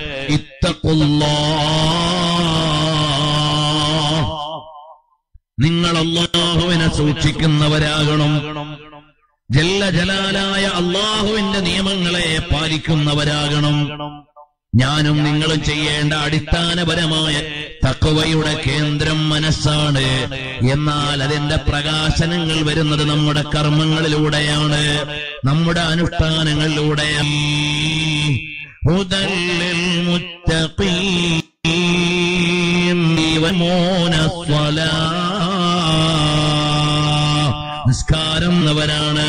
ഇത്തക്കുള്ള നിങ്ങൾ അള്ളാഹുവിനെ സൂക്ഷിക്കുന്നവരാകണം ജല്ല ജലാലായ അള്ളാഹുവിന്റെ നിയമങ്ങളെ പാലിക്കുന്നവരാകണം ഞാനും നിങ്ങളും ചെയ്യേണ്ട അടിസ്ഥാനപരമായ തക്കവയുടെ കേന്ദ്രം മനസ്സാണ് എന്നാൽ അതിന്റെ പ്രകാശനങ്ങൾ വരുന്നത് നമ്മുടെ കർമ്മങ്ങളിലൂടെയാണ് നമ്മുടെ അനുഷ്ഠാനങ്ങളിലൂടെയാണ് ഹുദല്ലിൽ മുത്തഖീൻ വമൂന സ്വലാ നിസ്കാരം എന്നവരാണ്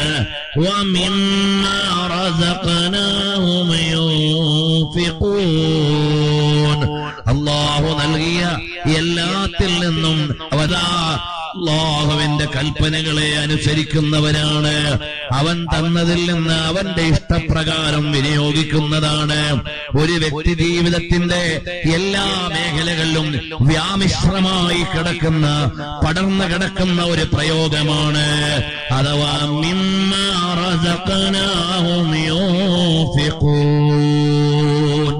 ومما رزقناهم ينفقون അള്ളാഹു നൽകിയ എല്ലാത്തിൽ നിന്നും അവതാ അള്ളാഹുവിന്റെ കൽപ്പനകളെ അനുസരിക്കുന്നവരാണ് അവൻ തന്നതിൽ നിന്ന് അവന്റെ ഇഷ്ടപ്രകാരം വിനിയോഗിക്കുന്നതാണ് ഒരു വ്യക്തി ജീവിതത്തിന്റെ എല്ലാ മേഖലകളിലും വ്യാമിശ്രമായി കിടക്കുന്ന പടർന്നു കിടക്കുന്ന ഒരു പ്രയോഗമാണ് അഥവാ മിമ്മ റസഖനാഹും യൂഫിഖൂൻ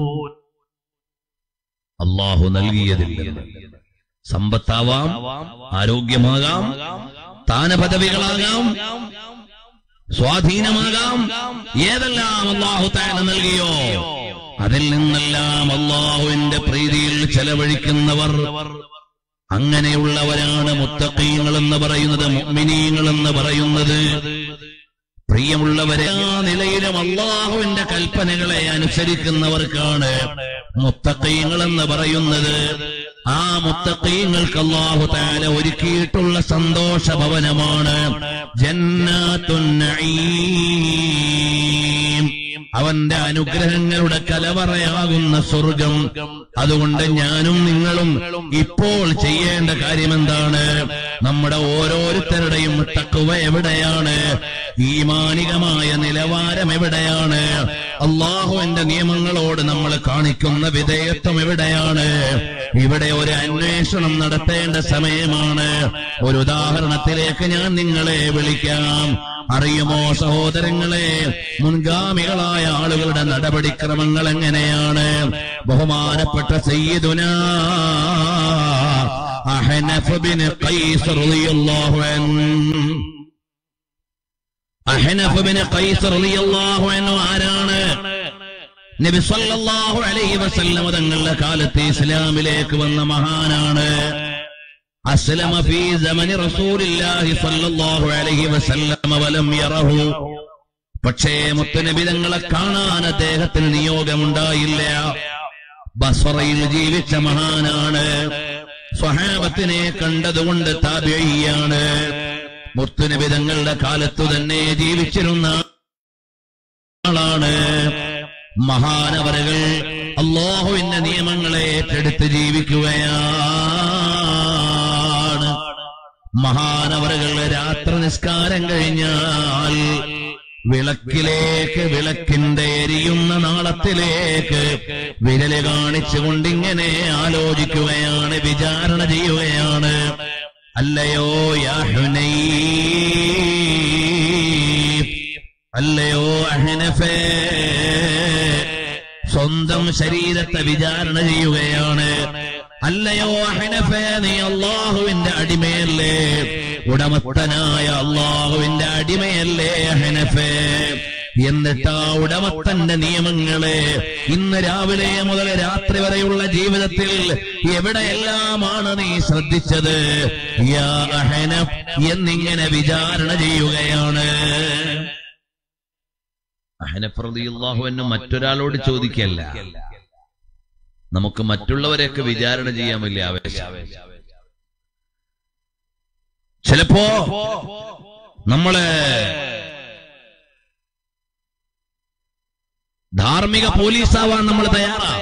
അള്ളാഹു നൽകിയതിൽ നിന്ന് സമ്പത്താവാം ആരോഗ്യമാകാം സ്ഥാനപദവികളാകാം സ്വാധീനമാകാം ഏതെല്ലാം അള്ളാഹു താന നൽകിയോ അതിൽ നിന്നെല്ലാം അള്ളാഹുവിന്റെ പ്രീതിയിൽ ചെലവഴിക്കുന്നവർ അങ്ങനെയുള്ളവരാണ് മുത്തക്കീങ്ങൾ എന്ന് പറയുന്നത് മുഅ്മിനീങ്ങൾ എന്ന് പറയുന്നത് പ്രിയമുള്ളവരെ ആ നിലയിലും അള്ളാഹുവിന്റെ കൽപ്പനകളെ അനുസരിക്കുന്നവർക്കാണ് മുത്തക്കീങ്ങൾ എന്ന് പറയുന്നത് ആ മുത്തക്കീങ്ങൾക്ക് അള്ളാഹു താല ഒരുക്കിയിട്ടുള്ള സന്തോഷ ഭവനമാണ് ജന്നാത്തുൻ നഈം അവന്റെ അനുഗ്രഹങ്ങളുടെ കലവറയാകുന്ന സ്വർഗം അതുകൊണ്ട് ഞാനും നിങ്ങളും ഇപ്പോൾ ചെയ്യേണ്ട കാര്യം എന്താണ് നമ്മുടെ ഓരോരുത്തരുടെയും തക്കുവ എവിടെയാണ് ഈമാനികമായ നിലവാരം എവിടെയാണ് അള്ളാഹുവിന്റെ നിയമങ്ങളോട് നമ്മൾ കാണിക്കുന്ന വിധേയത്വം എവിടെയാണ് ഇവിടെ ഒരു അന്വേഷണം നടത്തേണ്ട സമയമാണ് ഒരു ഉദാഹരണത്തിലേക്ക് ഞാൻ നിങ്ങളെ വിളിക്കാം അറിയുമോ സഹോദരങ്ങളെ മുൻഗാമികളായ ആളുകളുടെ നടപടിക്രമങ്ങൾ എങ്ങനെയാണ് ബഹുമാനപ്പെട്ട സയ്യിദുന അഹനഫ് ബിൻ ഖൈസ് റളിയല്ലാഹു അൻഹു അഹനഫ് ബിൻ ഖൈസ് റളിയല്ലാഹു അൻഹു ആരാണ് നബി സല്ലല്ലാഹു അലൈഹി വസല്ലം തങ്ങളുടെ കാലത്ത് ഇസ്ലാമിലേക്ക് വന്ന മഹാനാണ് അസ്ലമ ഫീ സമനി റസൂലില്ലാഹി സല്ലല്ലാഹു അലൈഹി വസല്ലം വലം യറഹു പക്ഷേ മുത്തനബി തങ്ങളെ കാണാൻ അദ്ദേഹത്തിന് നിയോഗമുണ്ടായില്ല ബസറയിൽ ജീവിച്ച മഹാനാണ് സ്വഹാബത്തിനെ കണ്ടതുകൊണ്ട് താബിയാണ് മുത്തുനബി തങ്ങളുടെ കാലത്തു തന്നെ ജീവിച്ചിരുന്ന ആളാണ് മഹാനവരകൾ അള്ളാഹുവിന്റെ നിയമങ്ങളെ ഏറ്റെടുത്ത് ജീവിക്കുകയാണ് മഹാനവറുകൾ രാത്രി നിസ്കാരം കഴിഞ്ഞാൽ വിളക്കിലേക്ക് വിളക്കിന്റെ എരിയുന്ന നാളത്തിലേക്ക് വിരല് കാണിച്ചുകൊണ്ടിങ്ങനെ ആലോചിക്കുകയാണ് വിചാരണ ചെയ്യുകയാണ് അല്ലയോ യാഹുനൈ അല്ലയോ അഹനഫേ സ്വന്തം ശരീരത്തെ വിചാരണ ചെയ്യുകയാണ് അല്ലയോ അഹനഫേ നീ അള്ളാഹുവിന്റെ അടിമയല്ലേ ഉടമത്തനായ അള്ളാഹുവിന്റെ അടിമയല്ലേ അഹനഫേ എന്നിട്ട് ആ ഉടമത്തന്റെ നിയമങ്ങളെ ഇന്ന് രാവിലെ മുതൽ രാത്രി വരെയുള്ള ജീവിതത്തിൽ എവിടെയെല്ലാമാണ് നീ ശ്രദ്ധിച്ചത് യാ അഹനഫ് എന്നിങ്ങനെ വിചാരണ ചെയ്യുകയാണ് അഹനഫ്രദിയുള്ളാഹുവിന് മറ്റൊരാളോട് ചോദിക്കല്ല നമുക്ക് മറ്റുള്ളവരെയൊക്കെ വിചാരണ ചെയ്യാൻ വലിയ ആവേശം ചിലപ്പോ നമ്മള് ധാർമ്മിക പോലീസാവാൻ നമ്മൾ തയ്യാറാ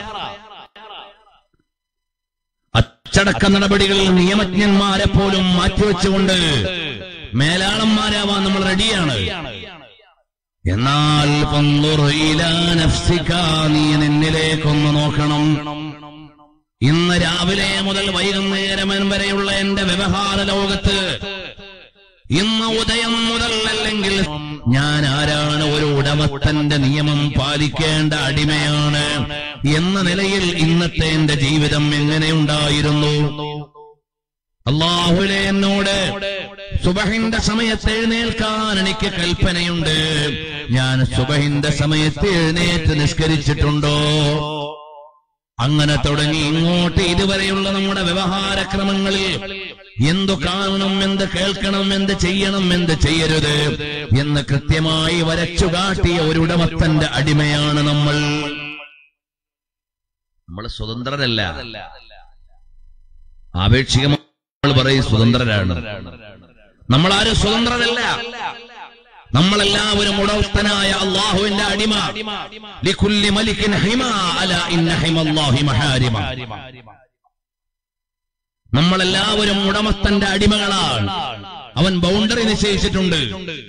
അച്ചടക്ക നടപടികളിൽ നിയമജ്ഞന്മാരെ പോലും മാറ്റിവെച്ചുകൊണ്ട് മേലാളന്മാരാവാൻ നമ്മൾ റെഡിയാണ് എന്നാൽ ഫൻദുർ ഇലാ നഫ്സിക, നീ നിന്നിലേക്കൊന്ന് നോക്കണം ഇന്ന് രാവിലെ മുതൽ വൈകുന്നേരം വരെയുള്ള എന്റെ വ്യവഹാര ലോകത്ത് ഇന്ന് ഉദയം മുതൽ അല്ലെങ്കിൽ ഞാൻ ആരാണ് ഒരു ഉടമസ്ഥന്റെ നിയമം പാലിക്കേണ്ട അടിമയാണ് എന്ന നിലയിൽ ഇന്നത്തെ എന്റെ ജീവിതം എങ്ങനെയുണ്ടായിരുന്നു അള്ളാഹുലെ എന്നോട് സുബഹിന്റെ സമയത്ത് എഴുന്നേൽക്കാൻ എനിക്ക് കൽപ്പനയുണ്ട് ഞാൻ സുബഹിന്റെ സമയത്ത് എഴുന്നേറ്റ് നിഷ്കരിച്ചിട്ടുണ്ടോ അങ്ങനെ തുടങ്ങി ഇങ്ങോട്ട് ഇതുവരെയുള്ള നമ്മുടെ വ്യവഹാരക്രമങ്ങളിൽ എന്തു കാണണം എന്ത് കേൾക്കണം എന്ത് ചെയ്യണം എന്ത് ചെയ്യരുത് എന്ന് കൃത്യമായി വരച്ചു കാട്ടിയ ഒരു ഉടമസ്ഥന്റെ അടിമയാണ് നമ്മൾ നമ്മൾ സ്വതന്ത്രരല്ല ആപേക്ഷികമായി നമ്മൾ പറയും സ്വതന്ത്രരാണ് നമ്മളാരും സ്വതന്ത്രരല്ല നമ്മളെല്ലാവരും ഉടമസ്ഥനായ അള്ളാഹുവിന്റെ അടിമ ലിക്കുല്ലി മലിക്കിൻ ഹിമ അല ഇന്ന ഹിമല്ലാഹി മഹാരിമ നമ്മളെല്ലാവരും ഉടമസ്ഥന്റെ അടിമകളാണ് അവൻ ബൗണ്ടറി നിശ്ചയിച്ചിട്ടുണ്ട്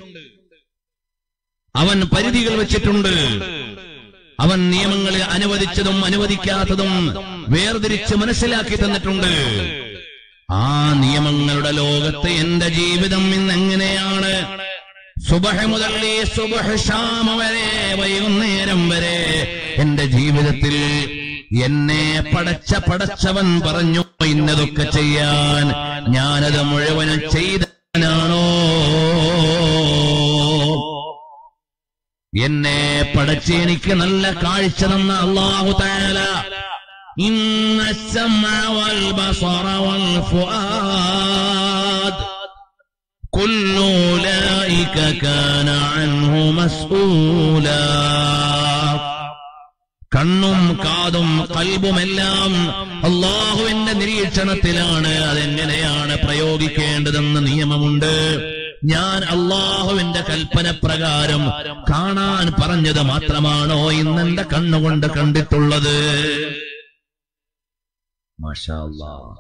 അവൻ പരിധികൾ വെച്ചിട്ടുണ്ട് അവൻ നിയമങ്ങളെ അനുവദിച്ചതും അനുവദിക്കാത്തതും വേർതിരിച്ച് മനസ്സിലാക്കി തന്നിട്ടുണ്ട് ആ നിയമങ്ങളുടെ ലോകത്ത് എന്റെ ജീവിതം ഇന്ന് എങ്ങനെയാണ് സുബഹ മുതൽ ഈ സുബഹ ഷാമ വരെ വൈകുന്നേരം വരെ എന്റെ ജീവിതത്തിൽ എന്നെ പടച്ച പടച്ചവൻ പറഞ്ഞു ഇന്നതൊക്കെ ചെയ്യാൻ ഞാനത് മുഴുവനും ചെയ്താണോ എന്നെ പടച്ച് എനിക്ക് നല്ല കാഴ്ച തന്ന അള്ളാഹു താല ഇന്ന السمع والبصر والفؤاد كل أولئك كان عنه مسؤولا കണ്ണും കാതും കൽബുമെല്ലാം അള്ളാഹുവിന്റെ നിരീക്ഷണത്തിലാണ് അതെങ്ങനെയാണ് പ്രയോഗിക്കേണ്ടതെന്ന് നിയമമുണ്ട് ഞാൻ അള്ളാഹുവിന്റെ കൽപ്പന പ്രകാരം കാണാൻ പറഞ്ഞത് മാത്രമാണോ ഇന്നെന്റെ കണ്ണുകൊണ്ട് കണ്ടിട്ടുള്ളത് മാഷാ അല്ലാഹ്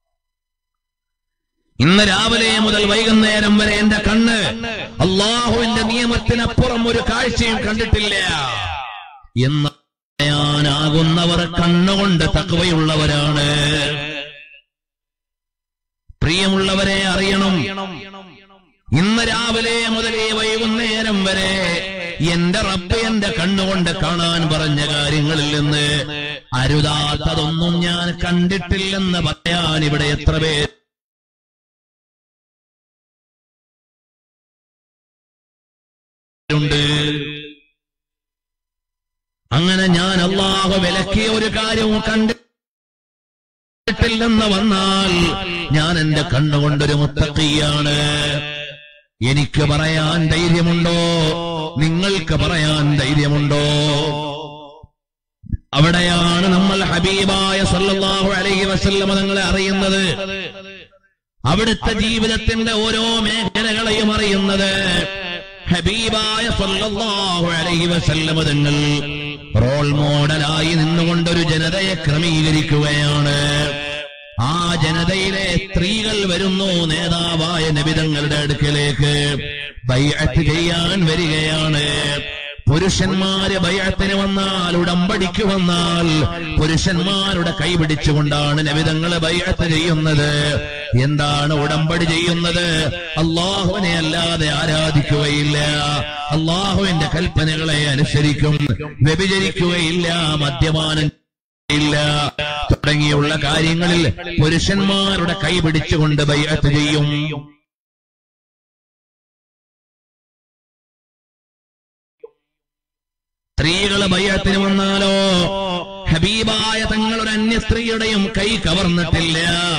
ഇന്ന് രാവിലെ മുതൽ വൈകുന്നേരം വരെ എന്റെ കണ്ണ് അള്ളാഹുവിന്റെ നിയമത്തിനപ്പുറം ഒരു കാഴ്ചയും കണ്ടിട്ടില്ല എന്ന് പറയാനാകുന്നവർ കണ്ണുകൊണ്ട് തക്കവയുള്ളവരാണ് പ്രിയമുള്ളവരെ അറിയണം ഇന്ന് രാവിലെ മുതൽ ഈ വൈകുന്നേരം വരെ എന്റെ റബ്ബ് എന്റെ കണ്ണുകൊണ്ട് കാണാൻ പറഞ്ഞ കാര്യങ്ങളിൽ നിന്ന് അരുതാത്തതൊന്നും ഞാൻ കണ്ടിട്ടില്ലെന്ന് പറയാൻ ഇവിടെ എത്ര പേർ ഉണ്ട് അങ്ങനെ ഞാൻ അള്ളാഹു വിലക്കിയ ഒരു കാര്യവും കണ്ടിട്ടില്ലെന്ന് വന്നാൽ ഞാൻ എന്റെ കണ്ണുകൊണ്ടൊരു മുത്തക്കിയാണ് എനിക്ക് പറയാൻ ധൈര്യമുണ്ടോ നിങ്ങൾക്ക് പറയാൻ ധൈര്യമുണ്ടോ അവിടെയാണ് നമ്മൾ ഹബീബായ സല്ലല്ലാഹു അലൈഹി വസല്ലമ തങ്ങളെ അറിയുന്നത് അവിടുത്തെ ജീവിതത്തിന്റെ ഓരോ മേഖലകളെയും അറിയുന്നത് ഹബീബായ സല്ലല്ലാഹു അലൈഹി വസല്ലമ തങ്ങൾ റോൾ മോഡലായി നിന്നുകൊണ്ടൊരു ജനതയെ ക്രമീകരിക്കുകയാണ് ആ ജനതയിലെ സ്ത്രീകൾ വരുന്നു നേതാവായ നബിതങ്ങളുടെ അടുക്കലേക്ക് ബൈഅത്ത് ചെയ്യാൻ വരികയാണ് പുരുഷന്മാര് ബൈഅത്തിന് വന്നാൽ ഉടമ്പടിക്ക് വന്നാൽ പുരുഷന്മാരുടെ കൈ പിടിച്ചുകൊണ്ടാണ് നബിതങ്ങള് ബൈഅത്ത് ചെയ്യുന്നത് എന്താണ് ഉടമ്പടി ചെയ്യുന്നത് അള്ളാഹുവിനെ അല്ലാതെ ആരാധിക്കുകയില്ല അള്ളാഹുവിന്റെ കൽപ്പനകളെ അനുസരിക്കും വ്യഭിചരിക്കുകയില്ല മദ്യപാനം ഇല്ല തുടങ്ങിയുള്ള കാര്യങ്ങളിൽ പുരുഷന്മാരുടെ കൈ പിടിച്ചുകൊണ്ട് ബൈഅത്ത് ചെയ്യും സ്ത്രീകള് ബയ്യത്തിന് വന്നാലോ ഹബീബായ തങ്ങളൊരു അന്യ സ്ത്രീയുടെയും കൈ കവർന്നിട്ടില്ല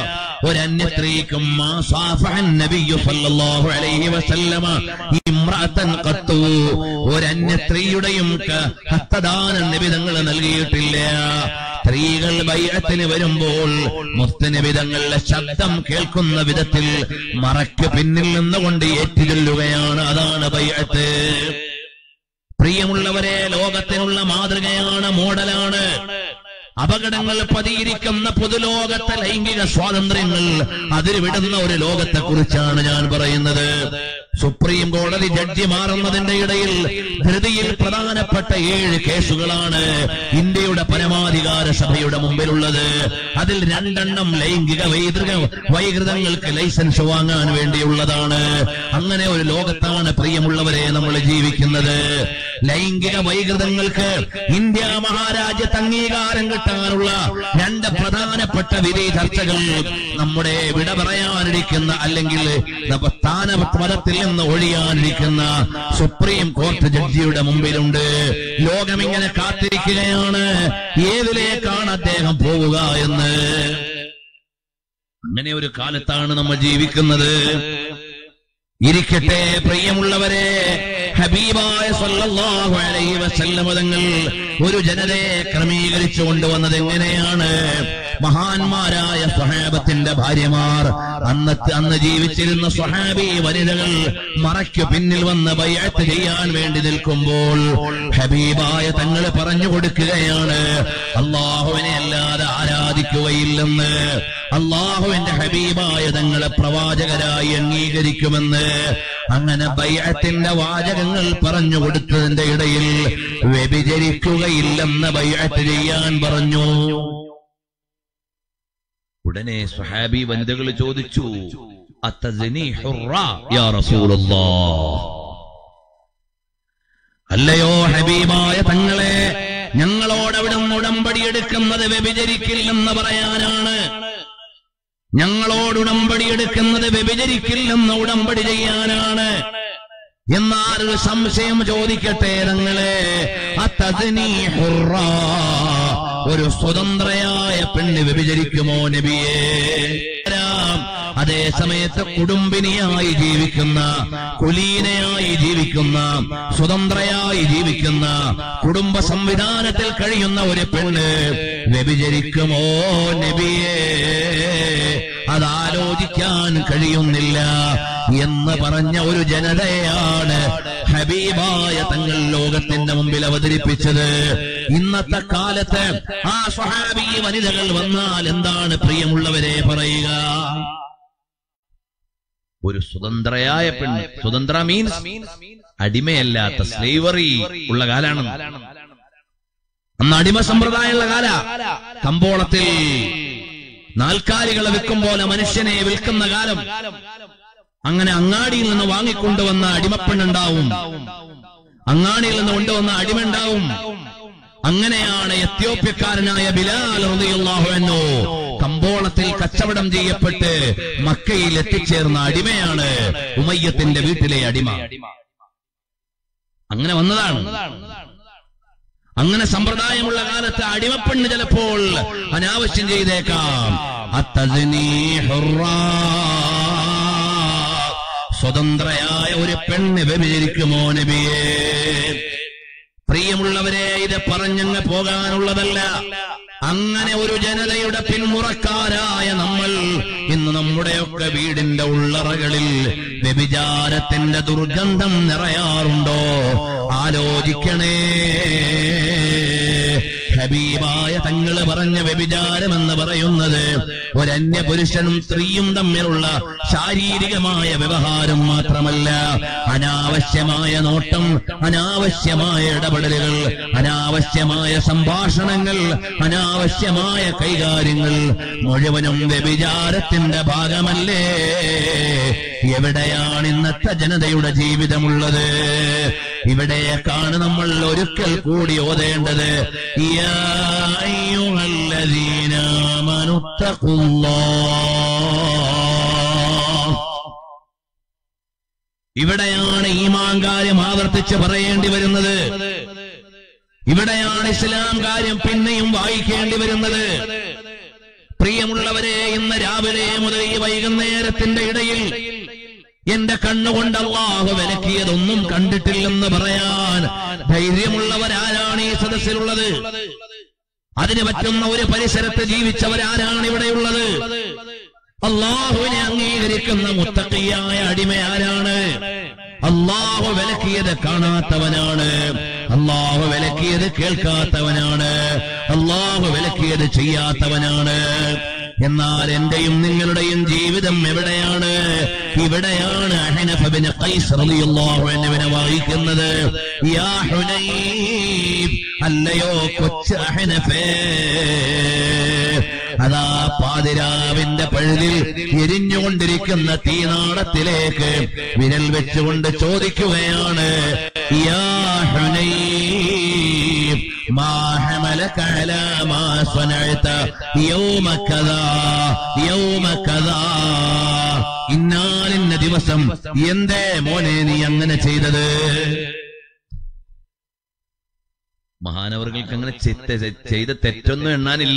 ഒരന്യ സ്ത്രീക്കും മാ സാഫഹൻ നബിയ്യു സല്ലല്ലാഹു അലൈഹി വസല്ലമ ഇമ്രഅത്തൻ ഖത്തു ഒരന്യ സ്ത്രീയുടെയും ക- ഹസ്തദാനം നബി തങ്ങൾ നൽകിയിട്ടില്ല സ്ത്രീകൾ ബൈഅത്തിന് വരുമ്പോൾ മുസ്തനബിതങ്ങളുടെ ശബ്ദം കേൾക്കുന്ന വിധത്തിൽ മറയ്ക്ക് പിന്നിൽ നിന്നുകൊണ്ട് ഏറ്റുചൊല്ലുകയാണ് അതാണ് ബൈഅത്ത് പ്രിയമുള്ളവരെ ലോകത്തിനുള്ള മാതൃകയാണ് മോഡലാണ് അപകടങ്ങൾ പതിയിരിക്കുന്ന പൊതുലോകത്തെ ലൈംഗിക സ്വാതന്ത്ര്യങ്ങൾ അതിരുവിടുന്ന ഒരു ലോകത്തെ കുറിച്ചാണ് ഞാൻ പറയുന്നത് സുപ്രീം കോടതി ജഡ്ജി മാറുന്നതിന്റെ ഇടയിൽ ധൃതിയിൽ പ്രധാനപ്പെട്ട ഏഴ് കേസുകളാണ് ഇന്ത്യയുടെ പരമാധികാര സഭയുടെ മുമ്പിലുള്ളത് അതിൽ രണ്ടെണ്ണം ലൈംഗിക വൈതൃക വൈകൃതങ്ങൾക്ക് ലൈസൻസ് വാങ്ങാൻ വേണ്ടിയുള്ളതാണ് അങ്ങനെ ഒരു ലോകത്താണ് പ്രിയമുള്ളവരെ നമ്മൾ ജീവിക്കുന്നത് ലൈംഗിക വൈകൃതങ്ങൾക്ക് ഇന്ത്യ മഹാരാജ്യത്ത് അംഗീകാരം കിട്ടാനുള്ള രണ്ട് പ്രധാനപ്പെട്ട വിധി ചർച്ചകൾ നമ്മുടെ വിട പറയാനിരിക്കുന്ന അല്ലെങ്കിൽ നമ്മ സ്ഥാനപദത്തിൽ നിന്ന് ഒഴിയാനിരിക്കുന്ന സുപ്രീം കോടതി ജഡ്ജിയുടെ മുമ്പിലുണ്ട് ലോകം ഇങ്ങനെ കാത്തിരിക്കുകയാണ് ഏതിലേക്കാണ് അദ്ദേഹം പോവുക എന്ന് അങ്ങനെ ഒരു കാലത്താണ് നമ്മൾ ജീവിക്കുന്നത് ഇരിക്കട്ടെ പ്രിയമുള്ളവരെ ഹബീബായ സല്ലല്ലാഹു അലൈഹി വസല്ലമ തങ്ങൾ ഒരു ജനതയെ ക്രമീകരിച്ചു കൊണ്ടുവന്നത് എങ്ങനെയാണ് മഹാന്മാരായ സ്വഹാബത്തിന്റെ ഭാര്യമാർ അന്നത്തെ അന്ന് ജീവിച്ചിരുന്ന സ്വഹാബി വനിതകൾ മറയ്ക്കു പിന്നിൽ വന്ന് ബയ്യത്ത് ചെയ്യാൻ വേണ്ടി നിൽക്കുമ്പോൾ ഹബീബായ തങ്ങൾ പറഞ്ഞു കൊടുക്കുകയാണ് അള്ളാഹുവിനെ അല്ലാതെ ആരാധിക്കുകയില്ലെന്ന് അള്ളാഹുവിന്റെ ഹബീബായ തങ്ങളെ പ്രവാചകരായി അംഗീകരിക്കുമെന്ന് അങ്ങനെ ബയ്യത്തിന്റെ വാചകങ്ങൾ പറഞ്ഞു കൊടുത്തതിന്റെ ഇടയിൽ വ്യഭിചരിക്കുകയില്ലെന്ന് ബയ്യത്ത് ചെയ്യാൻ പറഞ്ഞു ഉടനെ സ്വഹാബി വനിതകൾ ചോദിച്ചു അത്തസിനി ഹുറ യാ റസൂലുള്ളാഹ് അല്ലയോ ഹബീബായ തങ്ങളെ ഞങ്ങളോട് അവിടെ ഉടമ്പടി എടുക്കുന്നത് വ്യഭിചരിക്കില്ലെന്ന് പറയാനാണ് ഞങ്ങളോട് ഉടമ്പടി എടുക്കുന്നത് വ്യഭിചരിക്കില്ലെന്ന് ഉടമ്പടി ചെയ്യാനാണ് എന്നാൽ ഒരു സംശയം ചോദിക്കട്ടെ തങ്ങളെ അത്തതിനി ഹുറ ഒരു സ്വതന്ത്രയായ പെണ്ണ് വ്യഭിചരിക്കുമോ നബിയേ രാം. അതേ സമയത്ത് കുടുംബിനിയായി ജീവിക്കുന്ന കുലീനയായി ജീവിക്കുന്ന സ്വതന്ത്രയായി ജീവിക്കുന്ന കുടുംബ സംവിധാനത്തിൽ കഴിയുന്ന ഒരു പെണ്ണ് വ്യഭിചരിക്കുമോ നബിയേ അതാലോചിക്കാൻ കഴിയുന്നില്ല എന്ന് പറഞ്ഞ ഒരു ജനതയാണ് ഹബീബായ തങ്ങൾ ലോകത്തിന്റെ മുമ്പിൽ അവതരിപ്പിച്ചത് ഇന്നത്തെ കാലത്ത് ആ സ്വഹാബി വനിതകൾ വന്നാൽ എന്താണ് പ്രിയമുള്ളവരെ പറയുക ഒരു സ്വതന്ത്രയായ പെണ്ണ് സ്വതന്ത്ര മീൻസ് അടിമയല്ലാത്ത സ്ലേവറി ഉള്ള കാലാണ് അന്ന് അടിമ സമ്പ്രദായമുള്ള കാല കമ്പോളത്തിൽ നാൽക്കാലികളെ വിൽക്കും പോലെ മനുഷ്യനെ വിൽക്കുന്ന കാലം അങ്ങനെ അങ്ങാടിയിൽ നിന്ന് വാങ്ങിക്കൊണ്ടുവന്ന അടിമപ്പെണ്ണുണ്ടാവും അങ്ങാടിയിൽ നിന്ന് കൊണ്ടുവന്ന അടിമയുണ്ടാവും അങ്ങനെയാണ് എത്യോപ്യക്കാരനായ ബിലാൽ റളിയല്ലാഹു അൻഹു കമ്പോളത്തിൽ കച്ചവടം ചെയ്യപ്പെട്ട് മക്കയിൽ എത്തിച്ചേർന്ന അടിമയാണ് ഉമയ്യത്തിന്റെ വീട്ടിലെ അടിമ അങ്ങനെ വന്നതാണ് അങ്ങനെ സമ്പ്രദായമുള്ള കാലത്ത് അടിമപ്പെണ്ണ് ചിലപ്പോൾ അനാവശ്യം ചെയ്തേക്കാം അത്തസിനി ഹുറാ. സ്വതന്ത്രയായ ഒരു പെണ്ണ് വ്യഭിചരിക്കുമോ നബിയേ പ്രിയമുള്ളവരെ ഇത് പറഞ്ഞങ്ങ് പോകാനുള്ളതല്ല അങ്ങനെ ഒരു ജനതയുടെ പിന്മുറക്കാരായ നമ്മൾ ഇന്ന് നമ്മുടെയൊക്കെ വീടിന്റെ ഉള്ളറകളിൽ വ്യഭിചാരത്തിന്റെ ദുർഗന്ധം നിറയാറുണ്ടോ ആലോചിക്കണേ ഹബീബായ തങ്ങള് പറഞ്ഞ വ്യഭിചാരം എന്ന് പറയുന്നത് ഒരന്യ പുരുഷനും സ്ത്രീയും തമ്മിലുള്ള ശാരീരികമായ വ്യവഹാരം മാത്രമല്ല അനാവശ്യമായ നോട്ടം അനാവശ്യമായ ഇടപെടലുകൾ അനാവശ്യമായ സംഭാഷണങ്ങൾ അനാവശ്യമായ കൈകാര്യങ്ങൾ മുഴുവനും വ്യഭിചാരത്തിന്റെ ഭാഗമല്ലേ എവിടെയാണ് ഇന്നത്തെ ജനതയുടെ ജീവിതമുള്ളത് ഇവിടെയൊക്കെയാണ് നമ്മൾ ഒരിക്കൽ കൂടി ഓതേണ്ടത് യാ അയ്യുഹല്ലദീന ആമനു തഖുല്ലാഹ്. ഇവിടെയാണ് ഈമാൻ കാര്യം ആവർത്തിച്ച് പറയേണ്ടി വരുന്നത് ഇവിടെയാണ് ഇസ്ലാം കാര്യം പിന്നെയും വായിക്കേണ്ടി വരുന്നത് പ്രിയമുള്ളവരെ ഇന്ന് രാവിലെ മുതൽ ഈ വൈകുന്നേരത്തിന്റെ ഇടയിൽ എന്റെ കണ്ണുകൊണ്ട് അള്ളാഹു വിലക്കിയതൊന്നും കണ്ടിട്ടില്ലെന്ന് പറയാൻ ധൈര്യമുള്ളവരാരാണ് ഈ സദസ്സിലുള്ളത് അതിന് പറ്റുന്ന ഒരു പരിസരത്ത് ജീവിച്ചവരാരാണ് ഇവിടെയുള്ളത് അള്ളാഹുവിനെ അംഗീകരിക്കുന്ന മുത്തക്കിയായ അടിമ ആരാണ് അള്ളാഹു വിലക്കിയത് കാണാത്തവനാണ് അള്ളാഹു വിലക്കിയത് കേൾക്കാത്തവനാണ് അള്ളാഹു വിലക്കിയത് ചെയ്യാത്തവനാണ് എന്നാൽ എന്റെയും നിങ്ങളുടെയും ജീവിതം എവിടെയാണ് ഇവിടെയാണ് അഹനഫബിന് ഖൈസ് റളിയല്ലാഹു അൻഹുവിനെ വായിക്കുന്നത് യാ ഹുനൈബ് അല്ലയോ കൊച്ചു അഹനഫേ അതാ പാതിരാവിന്റെ പഴുതിൽ എരിഞ്ഞുകൊണ്ടിരിക്കുന്ന തീനാളത്തിലേക്ക് വിരൽ വെച്ചുകൊണ്ട് ചോദിക്കുകയാണ് യാ ഹുനൈബ് ما حملك على ما صنعت يوم كذا يوم كذا ഇന്നാലിന്ന ദിവസം എന്തേ മോനെ നീ അങ്ങനെ ചെയ്തത് മഹാനവർക്ക് അങ്ങനെ ചെയ്ത തെറ്റൊന്നും എണ്ണാനില്ല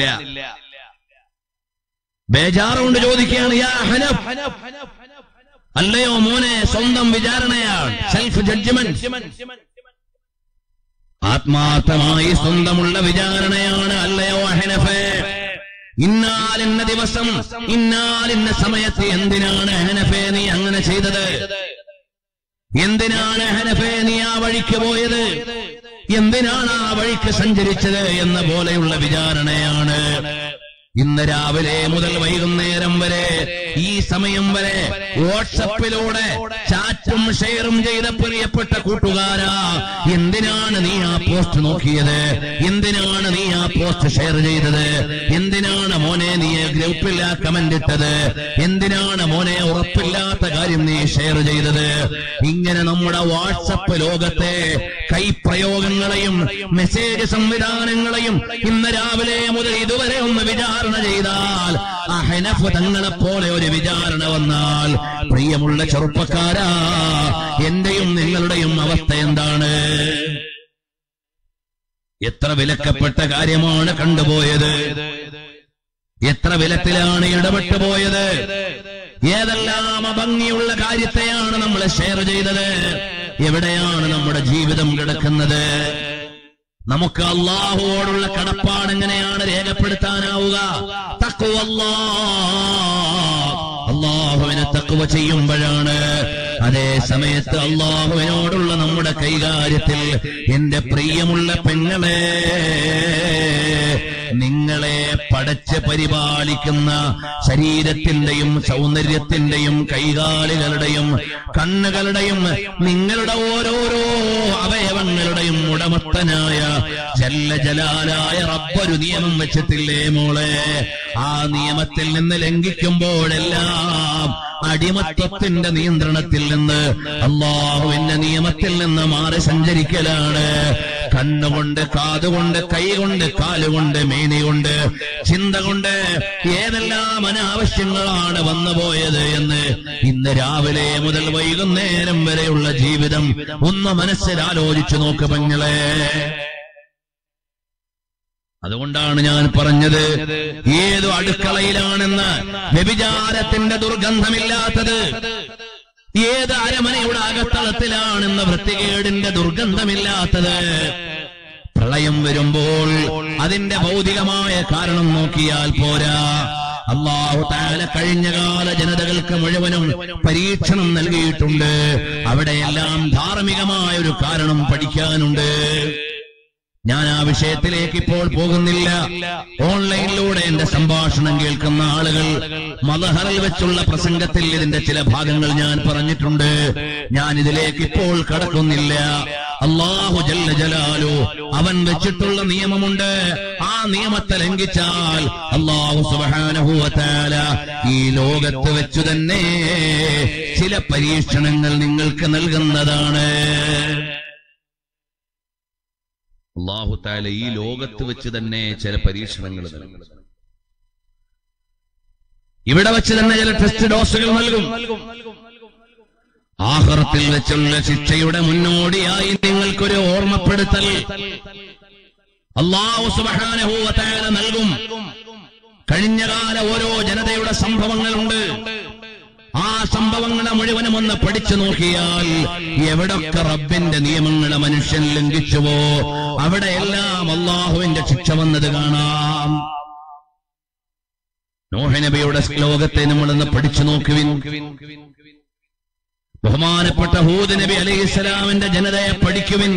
ബേജാറുകൊണ്ട് ചോദിക്കുകയാണ് യാ ഹനഫ് അല്ലയോ മോനെ സ്വന്തം വിചാരണയാണ് സെൽഫ് ജഡ്ജ്മെന്റ് ആത്മാർത്ഥമായി സ്വന്തമുള്ള വിചാരണയാണ് അല്ലയോ അഹനഫേ ഇന്നാലിന്ന ദിവസം ഇന്നാലിന്ന സമയത്ത് എന്തിനാണ് അഹനഫേ നീ അങ്ങനെ ചെയ്തത് എന്തിനാണ് അഹനഫേ നീ ആ വഴിക്ക് പോയത് എന്തിനാണ് ആ വഴിക്ക് സഞ്ചരിച്ചത് എന്ന പോലെയുള്ള വിചാരണയാണ് ഇന്ന് രാവിലെ മുതൽ വൈകുന്നേരം വരെ ഈ സമയം വരെ വാട്സപ്പിലൂടെ ചാറ്റും ഷെയറും ചെയ്ത പ്രിയപ്പെട്ട കൂട്ടുകാരാ എന്തിനാണ് നീ ആ പോസ്റ്റ് നോക്കിയത് എന്തിനാണ് നീ ആ പോസ്റ്റ് ഷെയർ ചെയ്തത് എന്തിനാണ് മോനെ നീ ഗ്രൂപ്പിൽ ആ കമന്റ് ഇട്ടത് എന്തിനാണ് മോനെ ഉറപ്പില്ലാത്ത കാര്യം നീ ഷെയർ ചെയ്തത് ഇങ്ങനെ നമ്മുടെ വാട്സപ്പ് ലോകത്തെ കൈപ്രയോഗങ്ങളെയും മെസ്സേജ് സംവിധാനങ്ങളെയും ഇന്ന് രാവിലെ മുതൽ ഇതുവരെ ഒന്ന് വിചാരണ ചെയ്താൽ അഹനഫ് തങ്ങളെ പോലെ ഒരു വിചാരണ വന്നാൽ പ്രിയമുള്ള ചെറുപ്പക്കാരാ എന്റെയും നിങ്ങളുടെയും അവസ്ഥ എന്താണ് എത്ര വിലക്കപ്പെട്ട കാര്യമാണ് കണ്ടുപോയത് എത്ര വിലത്തിലാണ് ഇടപെട്ടു പോയത് ഏതെല്ലാം അഭംഗിയുള്ള കാര്യത്തെയാണ് നമ്മൾ ഷെയർ ചെയ്തത് എവിടെയാണ് നമ്മുടെ ജീവിതം കിടക്കുന്നത് നമുക്ക് അള്ളാഹുവോടുള്ള കടപ്പാട് എങ്ങനെയാണ് രേഖപ്പെടുത്താനാവുക തക്കുവല്ലാ അള്ളാഹുവിനെ തക്കുവ ചെയ്യുമ്പോഴാണ് അതേ സമയത്ത് അള്ളാഹുവിനോടുള്ള നമ്മുടെ കൈകാര്യത്തിൽ എന്റെ പ്രിയമുള്ള പെങ്ങളെ നിങ്ങളെ പടച്ച് പരിപാലിക്കുന്ന ശരീരത്തിന്റെയും സൗന്ദര്യത്തിന്റെയും കൈകാലുകളുടെയും കണ്ണുകളുടെയും നിങ്ങളുടെ ഓരോരോ അവയവങ്ങളുടെയും ഉടമസ്ഥനായ ജല്ല ജലാലായ റബ്ബൊരു നിയമം വെച്ചിട്ടില്ലേ മോളെ ആ നിയമത്തിൽ നിന്ന് ലംഘിക്കുമ്പോഴെല്ലാം അടിമത്വത്തിന്റെ നിയന്ത്രണത്തിൽ നിന്ന് അള്ളാഹുവിന്റെ നിയമത്തിൽ നിന്ന് മാറി സഞ്ചരിക്കലാണ് കണ്ണുകൊണ്ട് കാതുകൊണ്ട് കൈകൊണ്ട് കാലുകൊണ്ട് മേനികൊണ്ട് ചിന്ത കൊണ്ട് ഏതെല്ലാം അനാവശ്യങ്ങളാണ് വന്നുപോയത് എന്ന് ഇന്ന് രാവിലെ മുതൽ വൈകുന്നേരം വരെയുള്ള ജീവിതം ഒന്ന് മനസ്സിലാലോചിച്ചു നോക്ക് പെങ്ങളെ അതുകൊണ്ടാണ് ഞാൻ പറഞ്ഞത് ഏതു അടുക്കളയിലാണെന്ന് വ്യഭിചാരത്തിന്റെ ദുർഗന്ധമില്ലാത്തത് ഏത് അരമനയുടെ അകത്തളത്തിലാണെന്ന് വൃത്തികേടിന്റെ ദുർഗന്ധമില്ലാത്തത് പ്രളയം വരുമ്പോൾ അതിന്റെ ഭൗതികമായ കാരണം നോക്കിയാൽ പോരാ അള്ളാഹു താല കഴിഞ്ഞകാല ജനതകൾക്ക് മുഴുവനും പരീക്ഷണം നൽകിയിട്ടുണ്ട് അവിടെയെല്ലാം ധാർമ്മികമായ ഒരു കാരണം പഠിക്കാനുണ്ട് ഞാൻ ആ വിഷയത്തിലേക്ക് ഇപ്പോൾ പോകുന്നില്ല ഓൺലൈനിലൂടെ എന്റെ സംഭാഷണം കേൾക്കുന്ന ആളുകൾ മദഹറിൽ വെച്ചുള്ള പ്രസംഗത്തിൽ ഇതിന്റെ ചില ഭാഗങ്ങൾ ഞാൻ പറഞ്ഞിട്ടുണ്ട് ഞാൻ ഇതിലേക്ക് ഇപ്പോൾ കടക്കുന്നില്ല അള്ളാഹു ജല്ല ജലാലു അവൻ വെച്ചിട്ടുള്ള നിയമമുണ്ട് ആ നിയമത്തെ ലംഘിച്ചാൽ അള്ളാഹു സുബാനഹുവല ഈ ലോകത്ത് വെച്ചു തന്നെ ചില പരീക്ഷണങ്ങൾ നിങ്ങൾക്ക് നൽകുന്നതാണ് അള്ളാഹു താല ഈ ലോകത്ത് വെച്ച് തന്നെ ചില പരീക്ഷണങ്ങൾ നൽകും ഇവിടെ വെച്ച് തന്നെ ചില ടെസ്റ്റ് ഡോസുകൾ നൽകും ആഹ്റത്തിൽ വെച്ചുള്ള ശിക്ഷയുടെ മുന്നോടിയായി നിങ്ങൾക്കൊരു ഓർമ്മപ്പെടുത്തൽ അള്ളാഹു സുബാനഹൂവത്തായ നൽകും കഴിഞ്ഞകാല ഓരോ ജനതയുടെ സംഭവങ്ങളുണ്ട് ആ സംഭവങ്ങളെ മുഴുവനും ഒന്ന് പഠിച്ചു നോക്കിയാൽ എവിടൊക്കെ റബ്ബിന്റെ നിയമങ്ങളെ മനുഷ്യൻ ലംഘിച്ചുവോ അവിടെയെല്ലാം അള്ളാഹുവിന്റെ ശിക്ഷ വന്നത് കാണാം നോഹനബിയുടെ ശ്ലോകത്തെ നമ്മളൊന്ന് പഠിച്ചു നോക്കുവിൻ ബഹുമാനപ്പെട്ട ഹൂദ് നബി അലൈഹി ഇസ്ലാമിന്റെ ജനതയെ പഠിക്കുവിൻ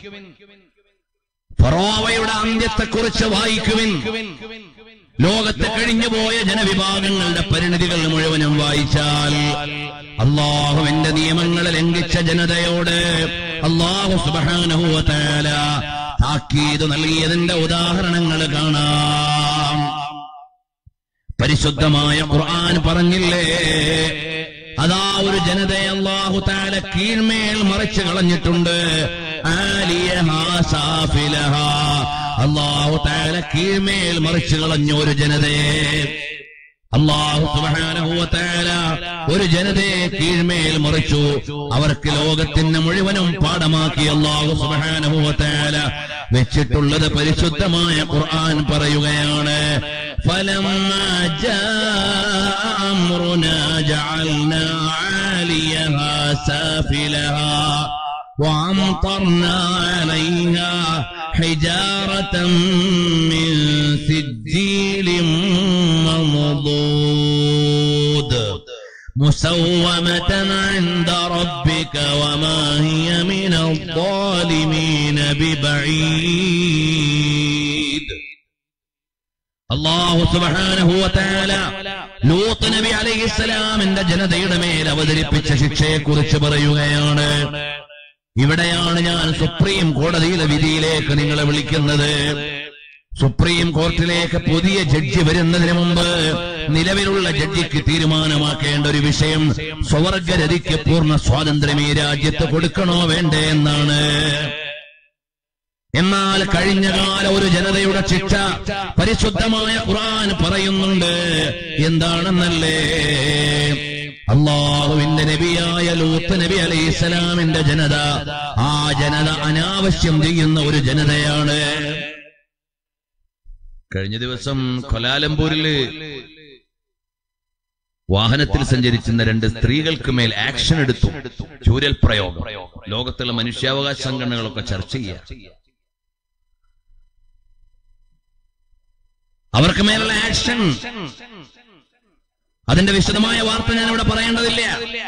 ഫറോവയുടെ അന്ത്യത്തെക്കുറിച്ച് വായിക്കുവിൻ ലോകത്ത് കഴിഞ്ഞുപോയ ജനവിഭാഗങ്ങളുടെ പരിണിതികൾ മുഴുവനും വായിച്ചാൽ അള്ളാഹുവിന്റെ നിയമങ്ങളെ ലംഘിച്ച ജനതയോട് അള്ളാഹു സുബാനുഭവത്തേല താക്കീത് നൽകിയതിന്റെ ഉദാഹരണങ്ങൾ കാണാം പരിശുദ്ധമായ ഖുർആൻ പറഞ്ഞില്ലേ അതാ ഒരു ജനതയെ അള്ളാഹു താല കീഴ്മേൽ മറിച്ച് കളഞ്ഞിട്ടുണ്ട് ആലിയഹാ സാഫിലഹാ. അള്ളാഹു താല കീഴ്മേൽ മറിച്ച് കളഞ്ഞ ഒരു ജനതയെ അള്ളാഹു സുബാനഹുവത്താല ഒരു ജനതയെ കീഴ്മേൽ മറിച്ചു അവർക്ക് ലോകത്തിന് മുഴുവനും പാഠമാക്കി അള്ളാഹു സുബാനഹുവത്താല വെച്ചിട്ടുള്ളത് പരിശുദ്ധമായ ഖുർആൻ പറയുകയാണ് فلما جاء أمرنا جعلنا عاليها سافلها وأمطرنا عليها حجارة من سجيل منضود مسومة عند ربك وما هي من الظالمين ببعيد അള്ളാഹു സുബാനഹുവത്താല ലൂത്ത് നബി അലൈഹിസ്സലാമിന്റെ ജനതയുടെ മേൽ അവതരിപ്പിച്ച ശിക്ഷയെക്കുറിച്ച് പറയുകയാണ് ഇവിടെയാണ് ഞാൻ സുപ്രീം കോടതിയിലെ വിധിയിലേക്ക് നിങ്ങളെ വിളിക്കുന്നത് സുപ്രീം കോർട്ടിലേക്ക് പുതിയ ജഡ്ജി വരുന്നതിന് മുമ്പ് നിലവിലുള്ള ജഡ്ജിക്ക് തീരുമാനമാക്കേണ്ട ഒരു വിഷയം സ്വവർഗരതിക്ക് പൂർണ്ണ സ്വാതന്ത്ര്യം ഈ രാജ്യത്ത് കൊടുക്കണോ വേണ്ടേ എന്നാണ് എന്നാൽ കഴിഞ്ഞ കാല ഒരു ജനതയുടെ ശിക്ഷ പരിശുദ്ധമായ ഖുർആൻ പറയുന്നുണ്ട് എന്താണെന്നല്ലേ അള്ളാഹുവിന്റെ നബിയായ ലൂത്ത് നബി അലൈഹി ഇസ്ലാമിന്റെ ജനത ആ ജനത അനാവശ്യം ചെയ്യുന്ന ഒരു ജനതയാണ് കഴിഞ്ഞ ദിവസം കൊലാലംപൂരില് വാഹനത്തിൽ സഞ്ചരിച്ചിരുന്ന രണ്ട് സ്ത്രീകൾക്ക് മേൽ ആക്ഷൻ എടുത്തു ചൂരൽ പ്രയോഗം ലോകത്തുള്ള മനുഷ്യാവകാശ സംഘടനകളൊക്കെ ചർച്ച ചെയ്യാം അവർക്ക് മേലുള്ള ആക്ഷൻ അതിന്റെ വിശദമായ വാർത്ത ഞാൻ ഇവിടെ പറയേണ്ടതില്ല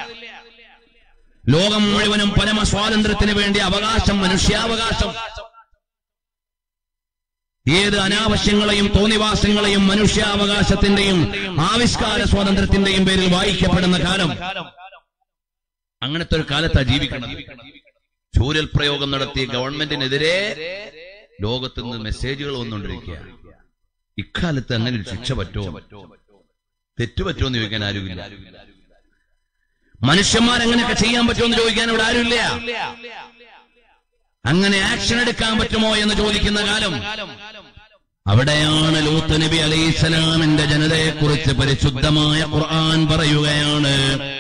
ലോകം മുഴുവനും പരമ സ്വാതന്ത്ര്യത്തിന് വേണ്ടി അവകാശം മനുഷ്യാവകാശം ഏത് അനാവശ്യങ്ങളെയും തോന്നിവാസങ്ങളെയും മനുഷ്യാവകാശത്തിന്റെയും ആവിഷ്കാര സ്വാതന്ത്ര്യത്തിന്റെയും പേരിൽ വായിക്കപ്പെടുന്ന കാലം അങ്ങനത്തെ ഒരു കാലത്താ ജീവിക്കണം ചൂരൽ പ്രയോഗം നടത്തിയ ഗവൺമെന്റിനെതിരെ ലോകത്ത് നിന്ന് മെസ്സേജുകൾ വന്നുകൊണ്ടിരിക്കുക ഇക്കാലത്ത് അങ്ങനെ ഒരു ശിക്ഷ പറ്റുമോ തെറ്റു പറ്റുമോ എന്ന് ചോദിക്കാൻ ആരുമില്ല മനുഷ്യന്മാർ അങ്ങനെയൊക്കെ ചെയ്യാൻ പറ്റുമോ എന്ന് ചോദിക്കാൻ ഇവിടെ ആരുമില്ല അങ്ങനെ ആക്ഷൻ എടുക്കാൻ പറ്റുമോ എന്ന് ചോദിക്കുന്ന കാലം അവിടെയാണ് ലൂത്ത് നബി അലൈഹിസ്സലാമിന്റെ ജനതയെക്കുറിച്ച് പരിശുദ്ധമായ ഖുർആൻ പറയുകയാണ്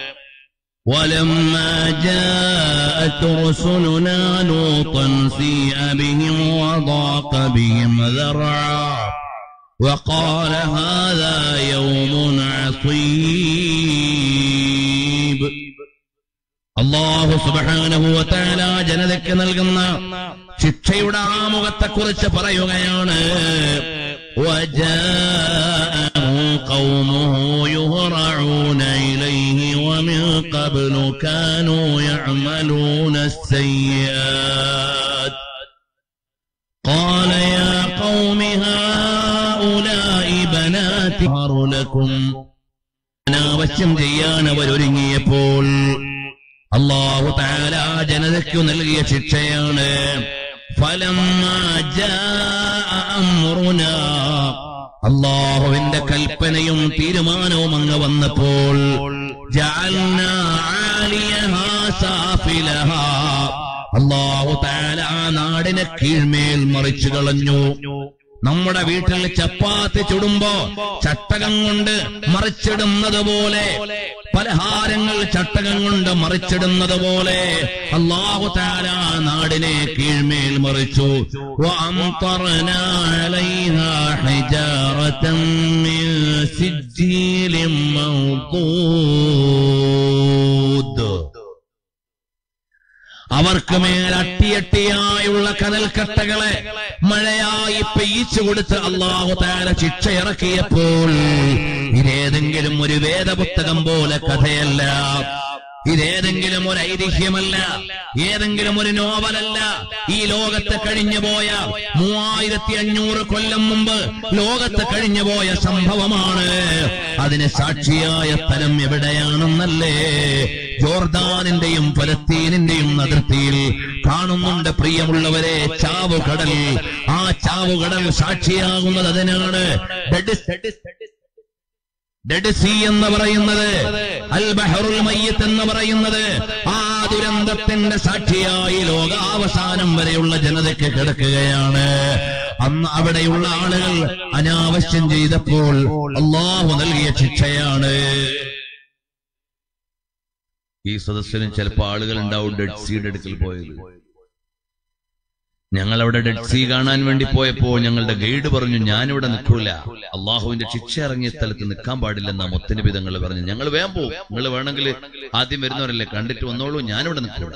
ولما جاءت رسلنا لوطا سيء بهم وضاق بهم ذرعا وقال هذا يوم عصيب അള്ളാഹു സുബാനഹുവത്താല ജനതയ്ക്ക് നൽകുന്ന ശിക്ഷയുടെ ആമുഖത്തെക്കുറിച്ച് പറയുകയാണ് وجاءه قومه يهرعون إليه ومن قبل كانوا يعملون السيئات قال يا قوم هؤلاء بنات هر لكم അനാവശ്യം ചെയ്യാൻ അവരൊരുങ്ങിയപ്പോൾ അള്ളാഹു താല ജനതയ്ക്കു നൽകിയ ശിക്ഷയാണ് അള്ളാഹുവിന്റെ കൽപ്പനയും തീരുമാനവും അങ്ങ് വന്നപ്പോൾ ജഅൽനാ ആലിയഹാ സാഫിലഹാ. അള്ളാഹു താല ആ നാടിനെ കീഴ്മേൽ മറിച്ചു കളഞ്ഞു നമ്മുടെ വീട്ടിൽ ചപ്പാത്തി ചുടുമ്പോ ചട്ടകം കൊണ്ട് മറിച്ചിടുന്നത് പോലെ പലഹാരങ്ങൾ ചട്ടകം കൊണ്ട് മറിച്ചിടുന്നത് പോലെ അള്ളാഹു താല നാടിനെ കീഴ്മേൽ മറിച്ചു وأمطرنا عليها حجارة من سجيل منضود അവർക്ക് മേൽ അട്ടിയട്ടിയായുള്ള കനൽക്കട്ടകളെ മഴയായി പെയ്യിച്ചു കൊടുത്ത് അള്ളാഹു താര ശിക്ഷ ഇറക്കിയപ്പോൾ ഇതേതെങ്കിലും ഒരു വേദപുസ്തകം പോലെ കഥയല്ല ഇതേതെങ്കിലും ഒരു ഐതിഹ്യമല്ല ഏതെങ്കിലും ഒരു നോവലല്ല ഈ ലോകത്ത് കഴിഞ്ഞുപോയ മൂവായിരത്തി അഞ്ഞൂറ് കൊല്ലം മുമ്പ് ലോകത്ത് കഴിഞ്ഞുപോയ സംഭവമാണ് അതിന് സാക്ഷിയായ സ്ഥലം എവിടെയാണെന്നല്ലേ ജോർദാനിന്റെയും ഫലസ്തീനിന്റെയും അതിർത്തിയിൽ കാണുന്നുണ്ട് പ്രിയമുള്ളവരെ ചാവുകടൽ ആ ചാവുകടൽ സാക്ഷിയാകുന്നത് അതിനാണ് ഡെഡ് ഡെഡ് സീ എന്ന് പറയുന്നത് അൽ ബഹറുൽ മയ്യത്ത് എന്ന് പറയുന്നത് ആ ദുരന്തത്തിന്റെ സാക്ഷിയായി ലോകാവസാനം വരെയുള്ള ജനതയ്ക്ക് കിടക്കുകയാണ് അന്ന് അവിടെയുള്ള ആളുകൾ അനാവശ്യം ചെയ്തപ്പോൾ അള്ളാഹു നൽകിയ ശിക്ഷയാണ് ഈ സദസ്സിനും ചിലപ്പോ ആളുകൾ ഉണ്ടാവും ഡെഡ് സീയുടെ അടുക്കൽ പോയത് ഞങ്ങൾ അവിടെ ഡെഡ് സീ കാണാൻ വേണ്ടി പോയപ്പോ ഞങ്ങളുടെ ഗൈഡ് പറഞ്ഞു ഞാനിവിടെ നിൽക്കൂല അള്ളാഹുവിന്റെ ശിക്ഷ ഇറങ്ങിയ സ്ഥലത്ത് നിൽക്കാൻ പാടില്ലെന്ന മുത്തനബി തങ്ങൾ പറഞ്ഞു ഞങ്ങൾ വേഗം പോവും നിങ്ങൾ വേണമെങ്കിൽ ആദ്യം വരുന്നവരല്ലേ കണ്ടിട്ട് വന്നോളൂ ഞാനിവിടെ നിൽക്കൂല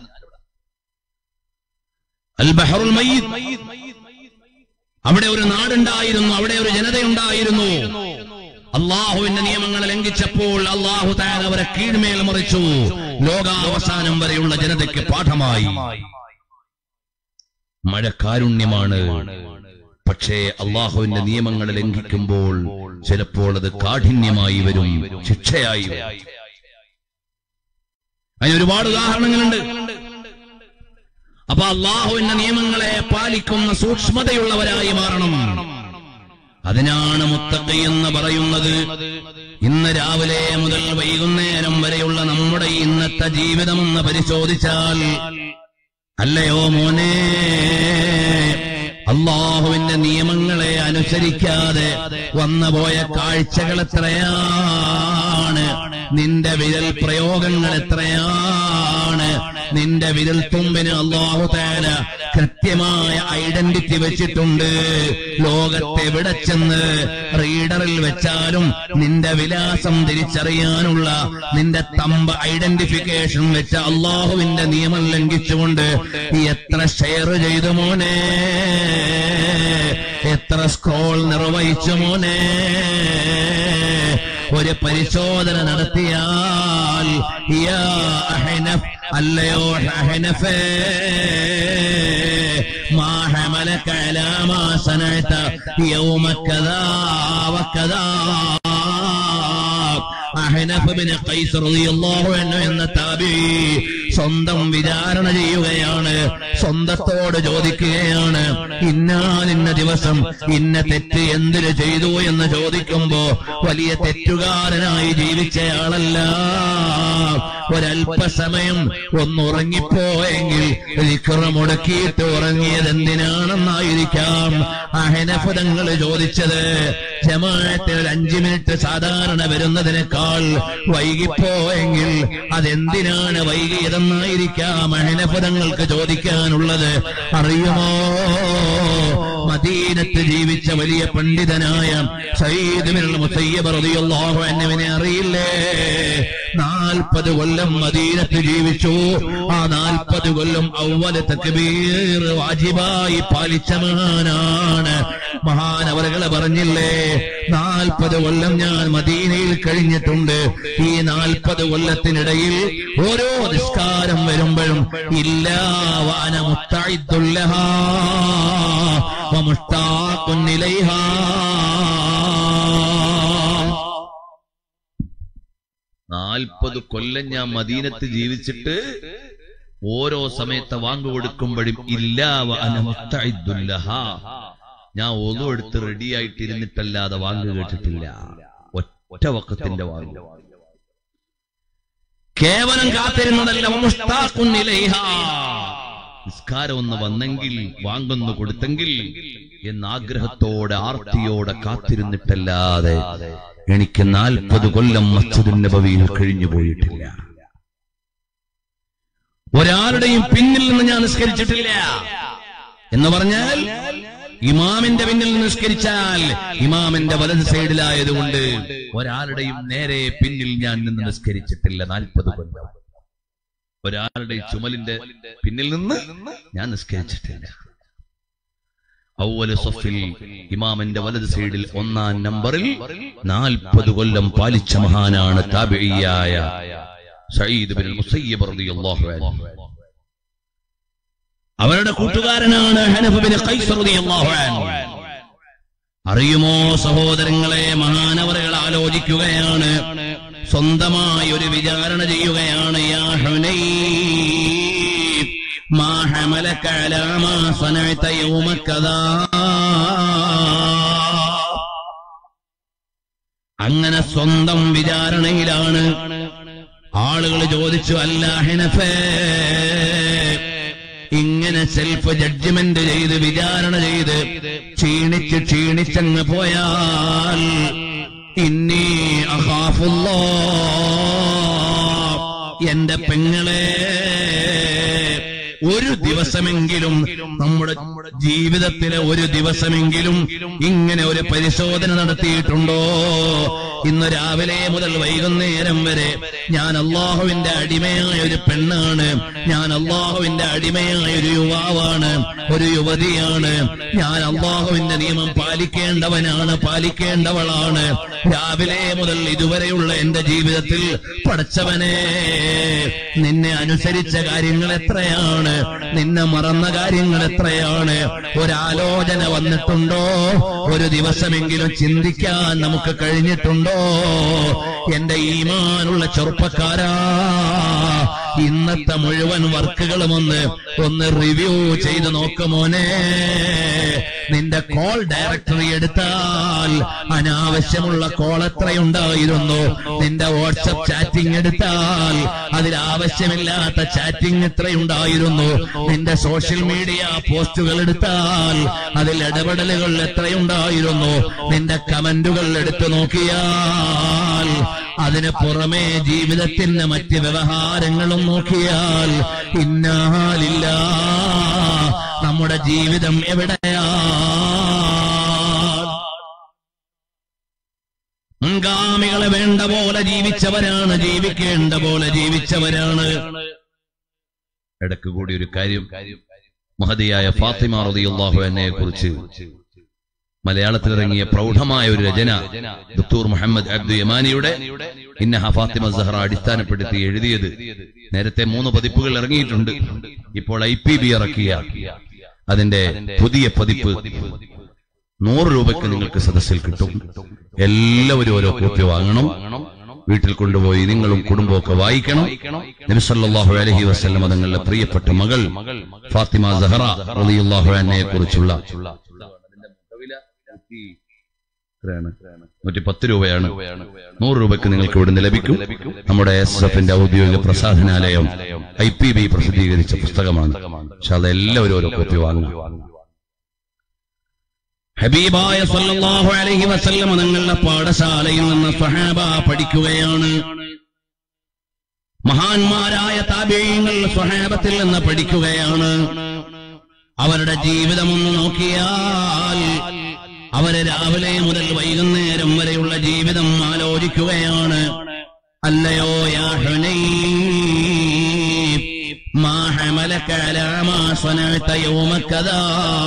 അൽ ബഹറുൽ മയ്യിത്ത് അവിടെ ഒരു നാടുണ്ടായിരുന്നു അവിടെ ഒരു ജനതയുണ്ടായിരുന്നു അള്ളാഹുവിന്റെ നിയമങ്ങൾ ലംഘിച്ചപ്പോൾ അള്ളാഹു താൻ അവരെ കീഴ്മേൽ മറിച്ചു ലോകാവസാനം വരെയുള്ള ജനതയ്ക്ക് പാഠമായി മഴ കാരുണ്യമാണ് പക്ഷേ അള്ളാഹുവിന്റെ നിയമങ്ങൾ ലംഘിക്കുമ്പോൾ ചിലപ്പോൾ അത് കാഠിന്യമായി വരും ശിക്ഷയായി വരും അതിന് ഒരുപാട് ഉദാഹരണങ്ങളുണ്ട് അപ്പൊ അള്ളാഹുവിന്റെ നിയമങ്ങളെ പാലിക്കുന്ന സൂക്ഷ്മതയുള്ളവരായി മാറണം അതിനാണ് മുത്തഖി എന്ന് പറയുന്നത് ഇന്ന് രാവിലെ മുതൽ വൈകുന്നേരം വരെയുള്ള നമ്മുടെ ഈ ഇന്നത്തെ ജീവിതമെന്ന് പരിശോധിച്ചാൽ അല്ലയോ മോനെ അള്ളാഹുവിന്റെ നിയമങ്ങളെ അനുസരിക്കാതെ വന്നുപോയ കാഴ്ചകൾ എത്രയാണ് നിന്റെ വിരൽ പ്രയോഗങ്ങൾ എത്രയാണ് നിന്റെ വിരൽ തുമ്പിന് അള്ളാഹു താല കൃത്യമായ ഐഡന്റിറ്റി വെച്ചിട്ടുണ്ട് ലോകത്തെവിടെ ചെന്ന് റീഡറിൽ വെച്ചാലും നിന്റെ വിലാസം തിരിച്ചറിയാനുള്ള നിന്റെ തമ്പ് ഐഡന്റിഫിക്കേഷൻ വെച്ച അള്ളാഹുവിന്റെ നിയമം ലംഘിച്ചുകൊണ്ട് എത്ര ഷെയർ ചെയ്തു മോനെ എത്ര സ്ക്രോൾ നിർവഹിച്ചു മോനെ ഒരു പരിശോധന നടത്തിയാൽ യാ അഹ്നഫ് അല്ലയോ അഹ്നഫേ ما حملك على ما صنعت يوم كذا وكذا അഹ്നഫ് ബിൻ ഖൈസ് റളിയല്ലാഹു അൻഹു എന്ന താബി സ്വന്തം വിചാരണ ചെയ്യുകയാണ് സ്വന്തത്തോട് ചോദിക്കുകയാണ് ഇന്നാലിന്ന ദിവസം ഇന്ന തെറ്റ് എന്തിനു ചെയ്തു എന്ന് ചോദിക്കുമ്പോ വലിയ തെറ്റുകാരനായി ജീവിച്ചയാളല്ല ഒരല്പസമയം ഒന്നുറങ്ങിപ്പോയെങ്കിൽ ദിക്റ് മുടക്കിയിട്ട് ഉറങ്ങിയത് എന്തിനാണെന്നായിരിക്കാം അഹനഫതങ്ങൾ ചോദിച്ചത് ജമാഅത്തിൽ ഒരു അഞ്ചു മിനിറ്റ് സാധാരണ വരുന്നതിനേക്കാൾ വൈകിപ്പോയെങ്കിൽ അതെന്തിനാണ് വൈകിയതെന്നായിരിക്കാം അഹനഫതങ്ങൾക്ക് ചോദിക്കാനുള്ളത് അറിയുമോ മദീനത്ത് ജീവിച്ച വലിയ പണ്ഡിതനായ സയ്യിദ് ബിൻ മുസയ്യബ് റളിയല്ലാഹു അൻഹുവിനെ അറിയില്ലേ നാൽപ്പത് കൊല്ലം മദീനത്ത് ജീവിച്ചു ആ നാൽപ്പത് കൊല്ലം ഔവല തക്ബീർ വാജിബായി പാലിച്ച മഹാനാണ് മഹാനവറുകളെ പറഞ്ഞില്ലേ നാൽപ്പത് കൊല്ലം ഞാൻ മദീനയിൽ കഴിഞ്ഞിട്ടുണ്ട് ഈ നാൽപ്പത് കൊല്ലത്തിനിടയിൽ ഓരോ നിസ്കാരം വരുമ്പോഴും ഇല്ല വാന മുത്തൈദ്ദുല്ലഹാ ومشتاق إليها നാൽപ്പത് കൊല്ലം ഞാൻ മദീനത്ത് ജീവിച്ചിട്ട് ഓരോ സമയത്ത് വാങ്ങു കൊടുക്കുമ്പോഴും ഇല്ലാവ അനമുത്തൈദ്ദുല്ലഹ ഞാൻ ഒന്നു എടുത്ത് റെഡിയായിട്ടിരുന്നിട്ടല്ലാതെ വാങ്ങു കേട്ടിട്ടില്ല ഒറ്റ വക്കത്തിന്റെ വാങ്ങു കേവലം കാത്തിരുന്നതല്ല വമുഷ്താഖുൻ ഇലൈഹാ നിസ്കാരം ഒന്ന് വന്നെങ്കിൽ വാങ്ങൊന്ന് കൊടുത്തെങ്കിൽ എന്ന ആഗ്രഹത്തോടെ ആർത്തിയോടെ കാത്തിരുന്നിട്ടല്ലാതെ എനിക്ക് നാൽപ്പത് കൊല്ലം മസ്ജിദുൻ നബവിയിൽ കഴിഞ്ഞു പോയിട്ടില്ല ഒരാളുടെയും പിന്നിൽ നിന്ന് ഞാൻ നിസ്കരിച്ചിട്ടില്ല എന്ന് പറഞ്ഞാൽ ഇമാമിന്റെ പിന്നിൽ നിന്ന് നിസ്കരിച്ചാൽ ഇമാമിന്റെ വലത് സൈഡിലായതുകൊണ്ട് ഒരാളുടെയും നേരെ പിന്നിൽ ഞാൻ നിന്ന് നിസ്കരിച്ചിട്ടില്ല നാൽപ്പത് കൊല്ലം ഒരാളുടെ ചുമലിന്റെ പിന്നിൽ നിന്ന് ഞാൻ നിസ്കരിച്ചിട്ടില്ല ഔവല് സഫിൽ ഇമാമിന്റെ വലത് സൈഡിൽ ഒന്നാം നമ്പറിൽ നാൽപ്പത് കൊല്ലം പാലിച്ച മഹാനാണ് താബിയായ സയ്യിദ് ബിൻ മുസയ്യിബ് റളിയല്ലാഹു അൻഹു അവരുടെ കൂട്ടുകാരനാണ് ഹനഫ് ബിൻ ഖൈസ് റളിയല്ലാഹു അൻഹു അറിയുമോ സഹോദരങ്ങളെ മഹാനവറുകൾ ആലോചിക്കുകയാണ് സ്വന്തമായി ഒരു വിചാരണ ചെയ്യുകയാണ് യാ ഹുനൈബ് മാ ഹമലക അലാ മാ സനഅത യൗമ കദാ അങ്ങനെ സ്വന്തം വിചാരണയിലാണ് ആളുകൾ ചോദിച്ചു അല്ല ഹനഫേ ഇങ്ങനെ സെൽഫ് ജഡ്ജ്മെന്റ് ചെയ്ത് വിചാരണ ചെയ്ത് ക്ഷീണിച്ച് ക്ഷീണിച്ചങ്ങ് പോയാൽ ഇന്നീ അഹാഫുല്ലോ എന്റെ പെങ്ങളെ ഒരു ദിവസമെങ്കിലും നമ്മുടെ ജീവിതത്തിലെ ഒരു ദിവസമെങ്കിലും ഇങ്ങനെ ഒരു പരിശോധന നടത്തിയിട്ടുണ്ടോ ഇന്ന് രാവിലെ മുതൽ വൈകുന്നേരം വരെ ഞാൻ അള്ളാഹുവിന്റെ അടിമയായ ഒരു പെണ്ണാണ് ഞാൻ അള്ളാഹുവിന്റെ അടിമയായ ഒരു യുവാവാണ് ഒരു യുവതിയാണ് ഞാൻ അള്ളാഹുവിന്റെ നിയമം പാലിക്കേണ്ടവനാണ് പാലിക്കേണ്ടവളാണ് രാവിലെ മുതൽ ഇതുവരെയുള്ള എന്റെ ജീവിതത്തിൽ പഠിച്ചവനെ നിന്നെ അനുസരിച്ച കാര്യങ്ങൾ എത്രയാണ് നിന്നെ മറന്ന കാര്യങ്ങൾ എത്രയാണ് ഒരാലോചന വന്നിട്ടുണ്ടോ ഒരു ദിവസമെങ്കിലും ചിന്തിക്കാൻ നമുക്ക് കഴിഞ്ഞിട്ടുണ്ടോ എന്റെ ഈമാനുള്ള ചെറുപ്പക്കാരാ ഇന്നത്തെ മുഴുവൻ വർക്കുകളും ഒന്ന് ഒന്ന് റിവ്യൂ ചെയ്ത് നോക്കുമോനെ നിന്റെ കോൾ ഡയറക്ടറി എടുത്താൽ അനാവശ്യമുള്ള കോൾ എത്രയുണ്ടായിരുന്നു നിന്റെ വാട്സപ്പ് ചാറ്റിംഗ് എടുത്താൽ അതിൽ ആവശ്യമില്ലാത്ത ചാറ്റിംഗ് എത്രയുണ്ടായിരുന്നു നിന്റെ സോഷ്യൽ മീഡിയ പോസ്റ്റുകൾ എടുത്താൽ അതിൽ ഇടപെടലുകൾ എത്രയുണ്ടായിരുന്നു നിന്റെ കമന്റുകൾ എടുത്തു നോക്കിയാൽ അതിന് പുറമേ ജീവിതത്തിന്റെ മറ്റ് വ്യവഹാരങ്ങളും നോക്കിയാൽ ഇന്നാലില്ല നമ്മുടെ ജീവിതം എവിടെയാ മുൻഗാമികളെ വേണ്ട പോലെ ജീവിച്ചവരാണ് ജീവിക്കേണ്ട പോലെ ജീവിച്ചവരാണ് ഇടക്ക് കൂടി ഒരു കാര്യം മഹതിയായ ഫാത്തിമ റളിയല്ലാഹു അൻഹയെ കുറിച്ച് മലയാളത്തിലിറങ്ങിയ പ്രൗഢമായ ഒരു രചന ദുത്തൂർ മുഹമ്മദ് അബ്ദു യമാനിയുടെ ഇന്നഹ ഫാത്തിമ സഹറ അടിസ്ഥാനപ്പെടുത്തി എഴുതിയത് നേരത്തെ മൂന്ന് പതിപ്പുകൾ ഇറങ്ങിയിട്ടുണ്ട് ഇപ്പോൾ ഐ പി ബി ഇറക്കിയ അതിന്റെ പുതിയ പതിപ്പ് നൂറ് രൂപയ്ക്ക് നിങ്ങൾക്ക് സദസ്സിൽ കിട്ടും എല്ലാവരും ഓരോ കോപ്പി വാങ്ങണം വീട്ടിൽ കൊണ്ടുപോയി നിങ്ങളും കുടുംബമൊക്കെ വായിക്കണം നബിസല്ലാഹു അലഹി വസ്ലം തങ്ങളുടെ പ്രിയപ്പെട്ട മകൾ ഫാത്തിമ സഹറ റളിയല്ലാഹു അൻഹയെ കുറിച്ചുള്ള നൂറ്റി പത്ത് രൂപയാണ് നൂറ് രൂപയ്ക്ക് നിങ്ങൾക്ക് ഇവിടുന്ന് ലഭിക്കും നമ്മുടെ എസ് എഫിന്റെ ഔദ്യോഗിക പ്രസാധനാലയം ഐ പി ബി പ്രസിദ്ധീകരിച്ച പുസ്തകമാണ് പക്ഷെ അത് എല്ലാവരും ഓരോ കോപ്പി വാങ്ങും ഹബീബായ സല്ലല്ലാഹു അലൈഹി വസല്ലം തങ്ങളുടെ പാഠശാലയിൽ നിന്ന് സഹാബ പഠിക്കുകയാണ് മഹാന്മാരായ താബീയങ്ങൾ സ്വഹാബത്തിൽ നിന്ന് പഠിക്കുകയാണ് അവരുടെ ജീവിതം ഒന്ന് നോക്കിയാൽ അവര് രാവിലെ മുതൽ വൈകുന്നേരം വരെയുള്ള ജീവിതം ആലോചിക്കുകയാണ് അല്ലയോ യാ ഹുനൈബ് മാ ഹമലക അലാ മാ സനഅത യൗമ കദാ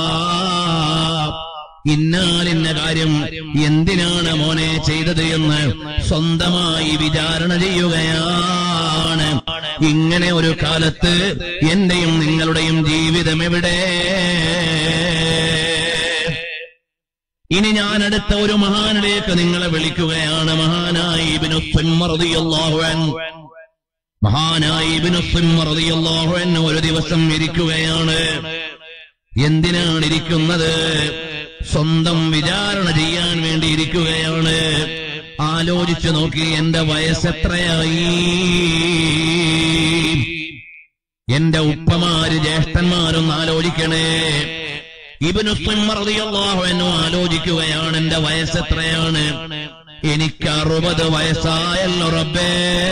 ഇന്നാലിന്ന കാര്യം എന്തിനാണ് മോനെ ചെയ്തത് എന്ന് സ്വന്തമായി വിചാരണ ചെയ്യുകയാണ് ഇങ്ങനെ ഒരു കാലത്ത് എന്റെയും നിങ്ങളുടെയും ജീവിതം എവിടെ ഇനി ഞാൻ അടുത്ത ഒരു മഹാനിലേക്ക് നിങ്ങളെ വിളിക്കുകയാണ് മഹാനായി ഇബ്നു സുമ്മ റളിയല്ലാഹു അൻഹു മഹാനായി ഇബ്നു സുമ്മ റളിയല്ലാഹു അൻഹു ഒരു ദിവസം ഇരിക്കുകയാണ് എന്തിനാണ് ഇരിക്കുന്നത് സ്വന്തം വിചാരണ ചെയ്യാൻ വേണ്ടി ഇരിക്കുകയാണ് ആലോചിച്ചു നോക്കി എന്റെ വയസ്സെത്രയായി എന്റെ ഉപ്പമാര് ജ്യേഷ്ഠന്മാരൊന്ന് ആലോചിക്കണേ ഇബനു റളിയല്ലാഹു ആലോചിക്കുകയാണ് എന്റെ വയസ്സ് എത്രയാണ് എനിക്ക് അറുപത് വയസ്സായല്ലോ റബ്ബേ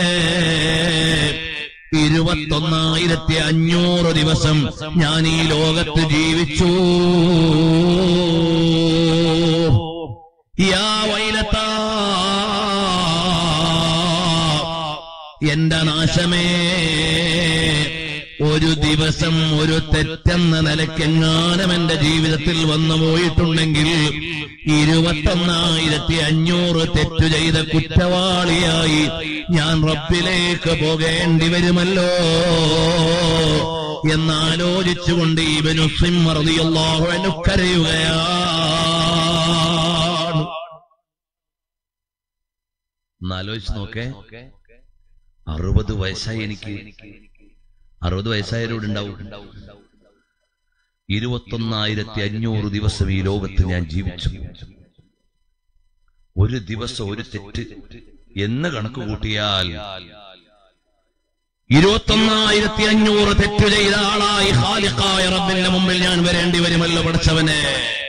ഇരുപത്തൊന്നായിരത്തി അഞ്ഞൂറ് ദിവസം ഞാൻ ഈ ലോകത്ത് ജീവിച്ചു യാ വൈലത്താ എന്റെ നാശമേ ഒരു ദിവസം ഒരു തെറ്റെന്ന നിലയ്ക്കെങ്ങാനും എന്റെ ജീവിതത്തിൽ വന്നു പോയിട്ടുണ്ടെങ്കിൽ ഇരുപത്തൊന്നായിരത്തി അഞ്ഞൂറ് തെറ്റു ചെയ്ത കുറ്റവാളിയായി ഞാൻ റബ്ബിലേക്ക് പോകേണ്ടി വരുമല്ലോ എന്നാലോചിച്ചുകൊണ്ട് ഇവനു സിമ്മറിയാഹു കരയുകയാണ് ഒന്നാലോചിച്ച് നോക്കേ അറുപത് വയസ്സായി എനിക്ക് അറുപത് വയസ്സായവരോടുണ്ടാവും ഇരുപത്തൊന്നായിരത്തി അഞ്ഞൂറ് ദിവസം ഈ ലോകത്ത് ഞാൻ ജീവിച്ചു ഒരു ദിവസം ഒരു തെറ്റ് എന്ന് കണക്ക് കൂട്ടിയാൽ ഇരുപത്തൊന്നായിരത്തി അഞ്ഞൂറ് തെറ്റ് ചെയ്ത ആളായി ഹാലിക്കായ റബ്ബിന്റെ മുമ്പിൽ ഞാൻ വരേണ്ടി വരുമല്ലോ പഠിച്ചവനെ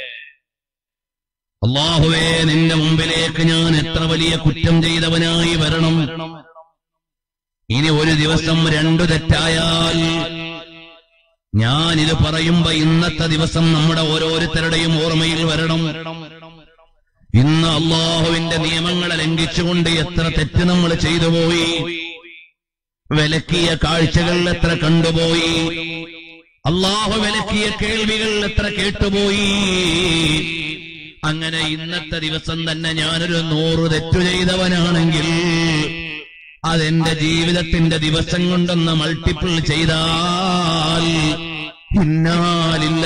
അള്ളാഹുവേ നിന്റെ മുമ്പിലേക്ക് ഞാൻ എത്ര വലിയ കുറ്റം ചെയ്തവനായി വരണം ഇനി ഒരു ദിവസം രണ്ടു തെറ്റായാൽ ഞാനിത് പറയുമ്പോ ഇന്നത്തെ ദിവസം നമ്മുടെ ഓരോരുത്തരുടെയും ഓർമ്മയിൽ വരണം ഇന്ന് അള്ളാഹുവിന്റെ നിയമങ്ങളെ ലംഘിച്ചുകൊണ്ട് എത്ര തെറ്റ് നമ്മൾ ചെയ്തു പോയി വിലക്കിയ കാഴ്ചകൾ എത്ര കണ്ടുപോയി അള്ളാഹു വിലക്കിയ കേൾവികൾ എത്ര കേട്ടുപോയി അങ്ങനെ ഇന്നത്തെ ദിവസം തന്നെ ഞാനൊരു നൂറ് തെറ്റു ചെയ്തവനാണെങ്കിൽ അതെന്റെ ജീവിതത്തിന്റെ ദിവസം കൊണ്ടൊന്ന് മൾട്ടിപ്പിൾ ചെയ്താൽ ഇന്നാലില്ല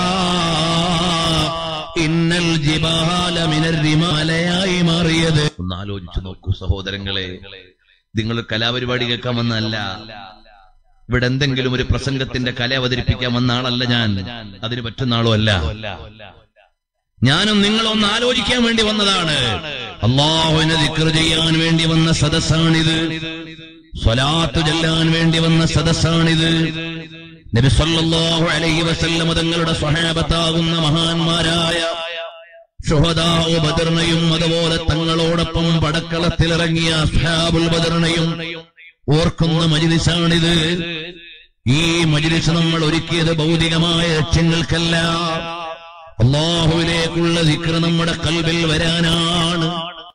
ഇന്നൽ ജിബാല മിനരിമാലയായി മാറിയത് ഒന്ന് ആലോചിച്ചു നോക്കൂ സഹോദരങ്ങളെ നിങ്ങൾ കലാപരിപാടി കേൾക്കാൻ വന്നല്ല ഇവിടെ എന്തെങ്കിലും ഒരു പ്രസംഗത്തിന്റെ കല അവതരിപ്പിക്കാൻ വന്ന ആളല്ല ഞാൻ അതിന് പറ്റുന്ന ആളും അല്ല ഞാനും നിങ്ങളൊന്ന് ആലോചിക്കാൻ വേണ്ടി വന്നതാണ് അള്ളാഹുവിനെ ദിക്ർ ചെയ്യാൻ വേണ്ടി വന്ന സദസ്സാണിത് സ്വലാത്ത് ചെല്ലാൻ വേണ്ടി വന്ന സദസ്സാണിത് നബി സല്ലല്ലാഹു അലൈഹി വസല്ലം തങ്ങളുടെ സ്വഹാബത്താകുന്ന മഹാന്മാരായ ഷുഹദാഉ ബദറിനെയും അതുപോലെ തങ്ങളോടൊപ്പം പടക്കളത്തിലിറങ്ങിയ അസ്ഹാബുൽ ബദറിനെയും ഓർക്കുന്ന മജിലിസാണിത് ഈ മജിലിസ് നമ്മൾ ഒരുക്കിയത് ഭൗതികമായ ലക്ഷ്യങ്ങൾക്കല്ല അള്ളാഹുവിലേക്കുള്ള ദിക്ർ നമ്മുടെ കൽവിൽ വരാനാണ്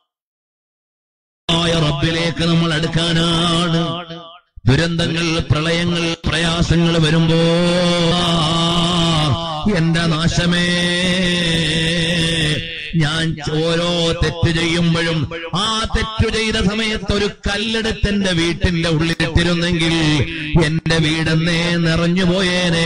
ആയ റബ്ബിലേക്ക് നമ്മൾ അടുക്കാനാണ് ദുരന്തങ്ങൾ പ്രളയങ്ങൾ പ്രയാസങ്ങൾ വരുമ്പോ എന്റെ നാശമേ ഞാൻ ഓരോ തെറ്റ് ചെയ്യുമ്പോഴും ആ തെറ്റു ചെയ്ത സമയത്ത് ഒരു കല്ലെടുത്ത് എന്റെ വീട്ടിന്റെ ഉള്ളിലിട്ടിരുന്നെങ്കിൽ എന്റെ വീടെന്നേ നിറഞ്ഞു പോയേനേ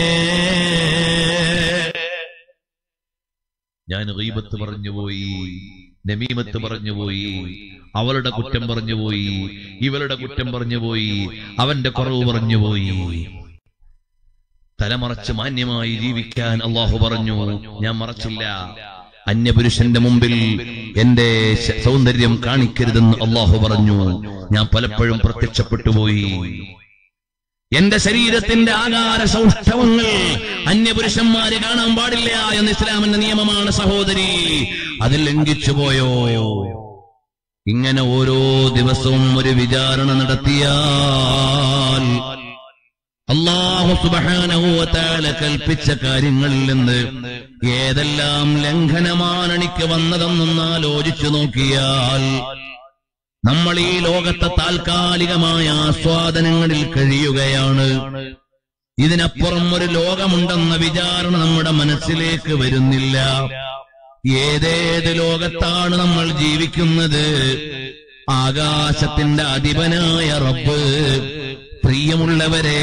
ഞാൻ റീബത്ത് പറഞ്ഞുപോയി നമീമത്ത് പറഞ്ഞുപോയി അവളുടെ കുറ്റം പറഞ്ഞുപോയി ഇവളുടെ കുറ്റം പറഞ്ഞുപോയി അവന്റെ കുറവ് പറഞ്ഞുപോയി തലമറച്ച് മാന്യമായി ജീവിക്കാൻ അള്ളാഹു പറഞ്ഞു ഞാൻ മറച്ചില്ല അന്യപുരുഷന്റെ മുമ്പിൽ എന്റെ ശ- സൗന്ദര്യം കാണിക്കരുതെന്ന് അള്ളാഹു പറഞ്ഞു ഞാൻ പലപ്പോഴും പ്രത്യക്ഷപ്പെട്ടുപോയി എന്റെ ശരീരത്തിന്റെ ആകാര സൗഷ്ഠവങ്ങൾ അന്യപുരുഷന്മാര് കാണാൻ പാടില്ല എന്ന് ഇസ്ലാമിന്റെ നിയമമാണ് സഹോദരി അതിൽ ലംഘിച്ചു പോയോ ഇങ്ങനെ ഓരോ ദിവസവും ഒരു വിചാരണ നടത്തിയാൽ അള്ളാഹു സുബാനഹുവത്താല കൽപ്പിച്ച കാര്യങ്ങളിൽ നിന്ന് ഏതെല്ലാം ലംഘനമാണ് എനിക്ക് വന്നതെന്നൊന്ന് ആലോചിച്ചു നോക്കിയാൽ നമ്മൾ ഈ ലോകത്തെ താൽക്കാലികമായ ആസ്വാദനങ്ങളിൽ കഴിയുകയാണ് ഇതിനപ്പുറം ഒരു ലോകമുണ്ടെന്ന വിചാരണ നമ്മുടെ മനസ്സിലേക്ക് വരുന്നില്ല ഏതേത് ലോകത്താണ് നമ്മൾ ജീവിക്കുന്നത് ആകാശത്തിന്റെ അധിപനായ റബ്ബ് പ്രിയമുള്ളവരെ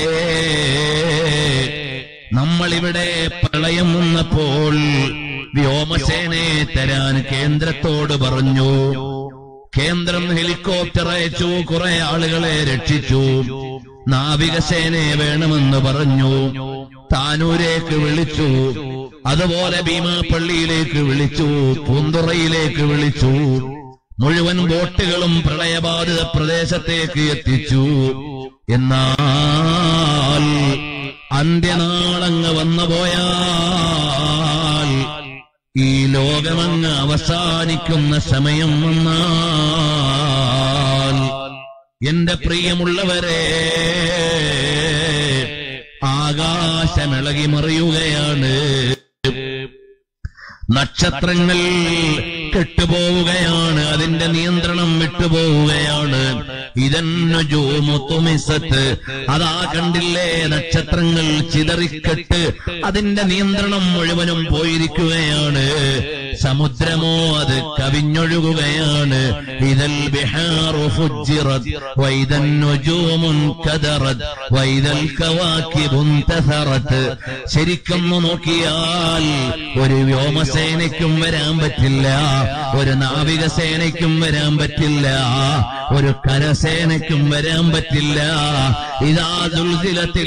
നമ്മളിവിടെ പ്രളയം വന്നപ്പോൾ വ്യോമസേനയെ തരാൻ കേന്ദ്രത്തോട് പറഞ്ഞു കേന്ദ്രം ഹെലികോപ്റ്റർ അയച്ചു കുറെ ആളുകളെ രക്ഷിച്ചു നാവികസേനയെ വേണമെന്ന് പറഞ്ഞു താനൂരേക്ക് വിളിച്ചു അതുപോലെ ഭീമാപ്പള്ളിയിലേക്ക് വിളിച്ചു പൂന്തുറയിലേക്ക് വിളിച്ചു മുഴുവൻ ബോട്ടുകളും പ്രളയബാധിത പ്രദേശത്തേക്ക് എത്തിച്ചു എന്നാൽ അന്ത്യനാളങ്ങ് വന്നു പോയാൽ ഈ ലോകമങ്ങ് അവസാനിക്കുന്ന സമയം വന്നാൽ എന്റെ പ്രിയമുള്ളവരെ ആകാശമിളകി മറിയുകയാണ് നക്ഷത്രങ്ങൾ കെട്ടുപോവുകയാണ് അതിന്റെ നിയന്ത്രണം വിട്ടുപോവുകയാണ് ഇതന്നുജൂമുത്തുമിസത്ത് അതാ കണ്ടില്ലേ നക്ഷത്രങ്ങൾ ചിതറിക്കെട്ട് അതിന്റെ നിയന്ത്രണം മുഴുവനും പോയിരിക്കുകയാണ് സമുദ്രമോ അത് കവിഞ്ഞൊഴുകുകയാണ് ഇതൽ ബിഹാറു ഫുജ്ജിറത് വൈദൻ നുജൂമുൻ കദറത് വൈദൽ കവാക്കിബുൻ തസറത്ത് ശരിക്കൊന്നു നോക്കിയാൽ ഒരു വ്യോമസേനയ്ക്കും വരാൻ പറ്റില്ല ഒരു നാവികസേനയ്ക്കും വരാൻ പറ്റില്ല ഒരു കരസേനയ്ക്കും വരാൻ പറ്റില്ല ഇതാ ദുൽസിലത്തിൽ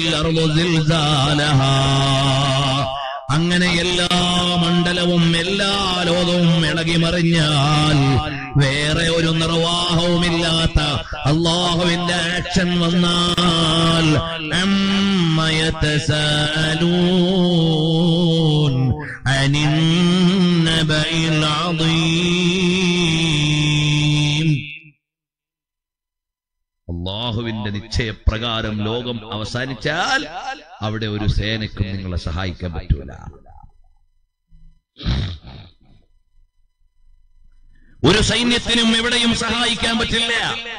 അങ്ങനെ എല്ലാ മണ്ഡലവും എല്ലാ ലോകവും ഇളകി മറിഞ്ഞാൽ വേറെ ഒരു നിർവാഹവുമില്ലാത്ത അള്ളാഹുവിന്റെ ആക്ഷൻ വന്നാൽ അമ്മയത്തസാലൂൻ അനിന്നബയിൽ അളീം അള്ളാഹുവിന്റെ നിശ്ചയപ്രകാരം ലോകം അവസാനിച്ചാൽ അവിടെ ഒരു സേനയ്ക്കും നിങ്ങളെ സഹായിക്കാൻ പറ്റൂല ഒരു സൈന്യത്തിനും എവിടെയും സഹായിക്കാൻ പറ്റില്ല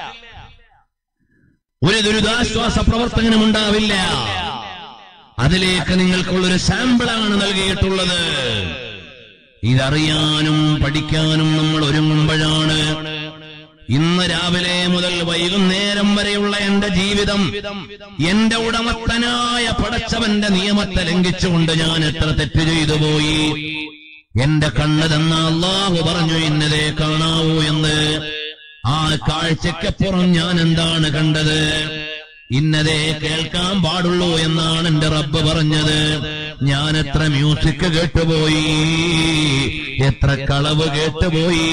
ഒരു ദുരിതാശ്വാസ പ്രവർത്തനം ഉണ്ടാവില്ല അതിലേക്ക് നിങ്ങൾക്കുള്ളൊരു സാമ്പിളാണ് നൽകിയിട്ടുള്ളത് ഇതറിയാനും പഠിക്കാനും നമ്മൾ ഒരുങ്ങുമ്പോഴാണ് ഇന്ന് രാവിലെ മുതൽ വൈകുന്നേരം വരെയുള്ള എന്റെ ജീവിതം എന്റെ ഉടമസ്ഥനായ പടച്ചവന്റെ നിയമത്തെ ലംഘിച്ചുകൊണ്ട് ഞാൻ എത്ര തെറ്റ് ചെയ്തു പോയി എന്റെ കണ്ണ് തന്ന അള്ളാഹു പറഞ്ഞു ഇന്നതേ കാണാവൂ എന്ന് ആ കാഴ്ചക്കപ്പുറം ഞാൻ എന്താണ് കണ്ടത് ഇന്നതേ കേൾക്കാൻ പാടുള്ളൂ എന്നാണ് എന്റെ റബ്ബ് പറഞ്ഞത് ഞാൻ എത്ര മ്യൂസിക് കേട്ടുപോയി എത്ര കളവ് കേട്ടുപോയി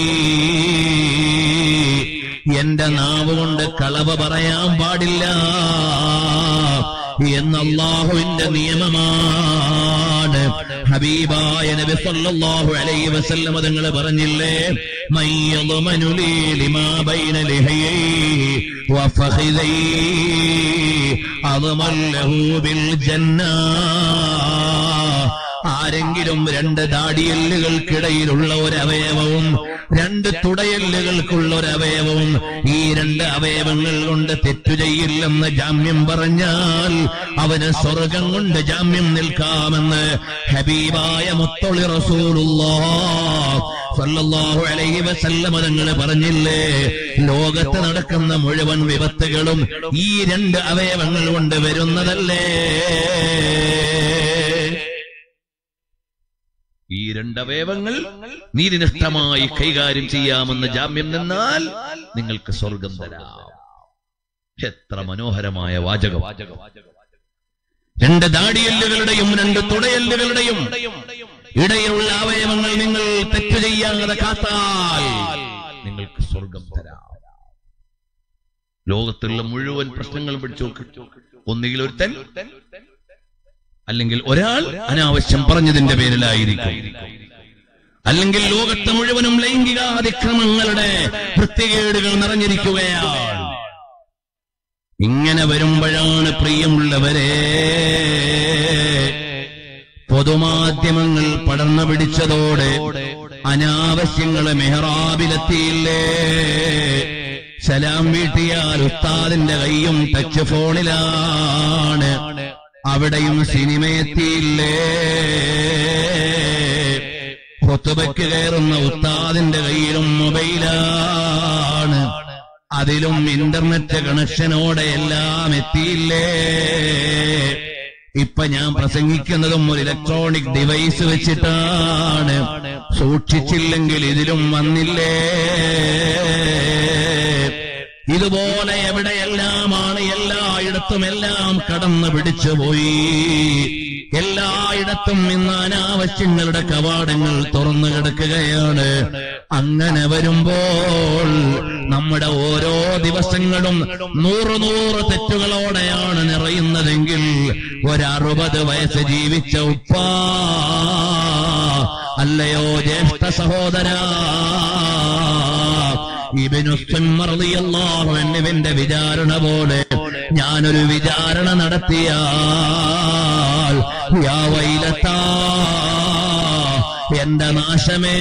എന്റെ നാവ് കൊണ്ട് കളവ് പറയാൻ പാടില്ല എന്ന് അള്ളാഹുവിന്റെ നിയമമാണ് ഹബീബായ നബി സല്ലല്ലാഹു അലൈഹി വസല്ലം തങ്ങൾ പറഞ്ഞില്ലേ മയ്യദ്മനു ലീ ലിമാ ബൈന ലിഹയൈ വഫഖിദൈ അദ്മൻ ലഹു ബിൽ ജന്ന ആരെങ്കിലും രണ്ട് ദാടിയല്ലുകൾക്കിടയിലുള്ള ഒരു അവയവവും രണ്ട് തുടയല്ലുകൾക്കുള്ള ഒരു അവയവവും ഈ രണ്ട് അവയവങ്ങൾ കൊണ്ട് തെറ്റു ചെയ്യില്ലെന്ന് ജാമ്യം പറഞ്ഞാൽ അവന് സ്വർഗം കൊണ്ട് ജാമ്യം നിൽക്കാമെന്ന് ഹബീബായ മുത്തൊളി സല്ലല്ലാഹു അലൈഹി വസല്ലമ തങ്ങൾ പറഞ്ഞില്ലേ ലോകത്ത് നടക്കുന്ന മുഴുവൻ വിപത്തുകളും ഈ രണ്ട് അവയവങ്ങൾ കൊണ്ട് വരുന്നതല്ലേ ഈ രണ്ടവയവങ്ങൾ നീതിനിഷ്ഠമായി കൈകാര്യം ചെയ്യാമെന്ന് ജാമ്യം നിന്നാൽ നിങ്ങൾക്ക് സ്വർഗം തരാം എത്ര മനോഹരമായ വാചകം രണ്ട് ദാടിയല്ലുകളുടെയും രണ്ട് തുടയല്ലുകളുടെയും ഇടയിലുള്ള അവയവങ്ങൾ നിങ്ങൾ തെറ്റു ചെയ്യാതെ കാത്താൽ നിങ്ങൾക്ക് സ്വർഗം തരാം ലോകത്തുള്ള മുഴുവൻ പ്രശ്നങ്ങളും പിടിച്ചു നോക്ക് ഒന്നുകിൽ ഒരുത്തൻ അല്ലെങ്കിൽ ഒരാൾ അനാവശ്യം പറഞ്ഞതിന്റെ പേരിലായിരിക്കും അല്ലെങ്കിൽ ലോകത്ത് മുഴുവനും ലൈംഗികാതിക്രമങ്ങളുടെ വൃത്തികേടുകൾ നിറഞ്ഞിരിക്കുകയാണ് ഇങ്ങനെ വരുമ്പോഴാണ് പ്രിയമുള്ളവരെ പൊതുമാധ്യമങ്ങൾ പടർന്നു പിടിച്ചതോടെ അനാവശ്യങ്ങള് മെഹ്റാബിലെത്തിയില്ലേ സലാം വീട്ടിയാൽ ഉസ്താദിന്റെ കൈയും ടച്ച് ഫോണിലാണ് അവിടെയും സിനിമയെത്തിയില്ലേ കൊത്തുബയ്ക്ക് കയറുന്ന ഉസ്താദിന്റെ കയ്യിലും മൊബൈലാണ് അതിലും ഇന്റർനെറ്റ് കണക്ഷനോടെ എല്ലാം എത്തിയില്ലേ ഇപ്പൊ ഞാൻ പ്രസംഗിക്കുന്നതും ഒരു ഇലക്ട്രോണിക് ഡിവൈസ് വെച്ചിട്ടാണ് സൂക്ഷിച്ചില്ലെങ്കിൽ ഇതിലും വന്നില്ലേ ഇതുപോലെ എവിടെയെല്ലാമാണ് എല്ലായിടത്തും എല്ലാം കടന്നു പിടിച്ചുപോയി എല്ലായിടത്തും ഇന്ന് അനാവശ്യങ്ങളുടെ കവാടങ്ങൾ തുറന്നു കിടക്കുകയാണ് അങ്ങനെ വരുമ്പോൾ നമ്മുടെ ഓരോ ദിവസങ്ങളും നൂറ് നൂറ് തെറ്റുകളോടെയാണ് നിറയുന്നതെങ്കിൽ ഒരറുപത് വയസ്സ് ജീവിച്ച ഉപ്പ അല്ലയോ ജ്യേഷ്ഠ സഹോദരാ ഇബിനുസ്വന്റെ വിചാരണ പോലെ ഞാനൊരു വിചാരണ നടത്തിയാൽ യാ വൈലത്താ എന്റെ നാശമേ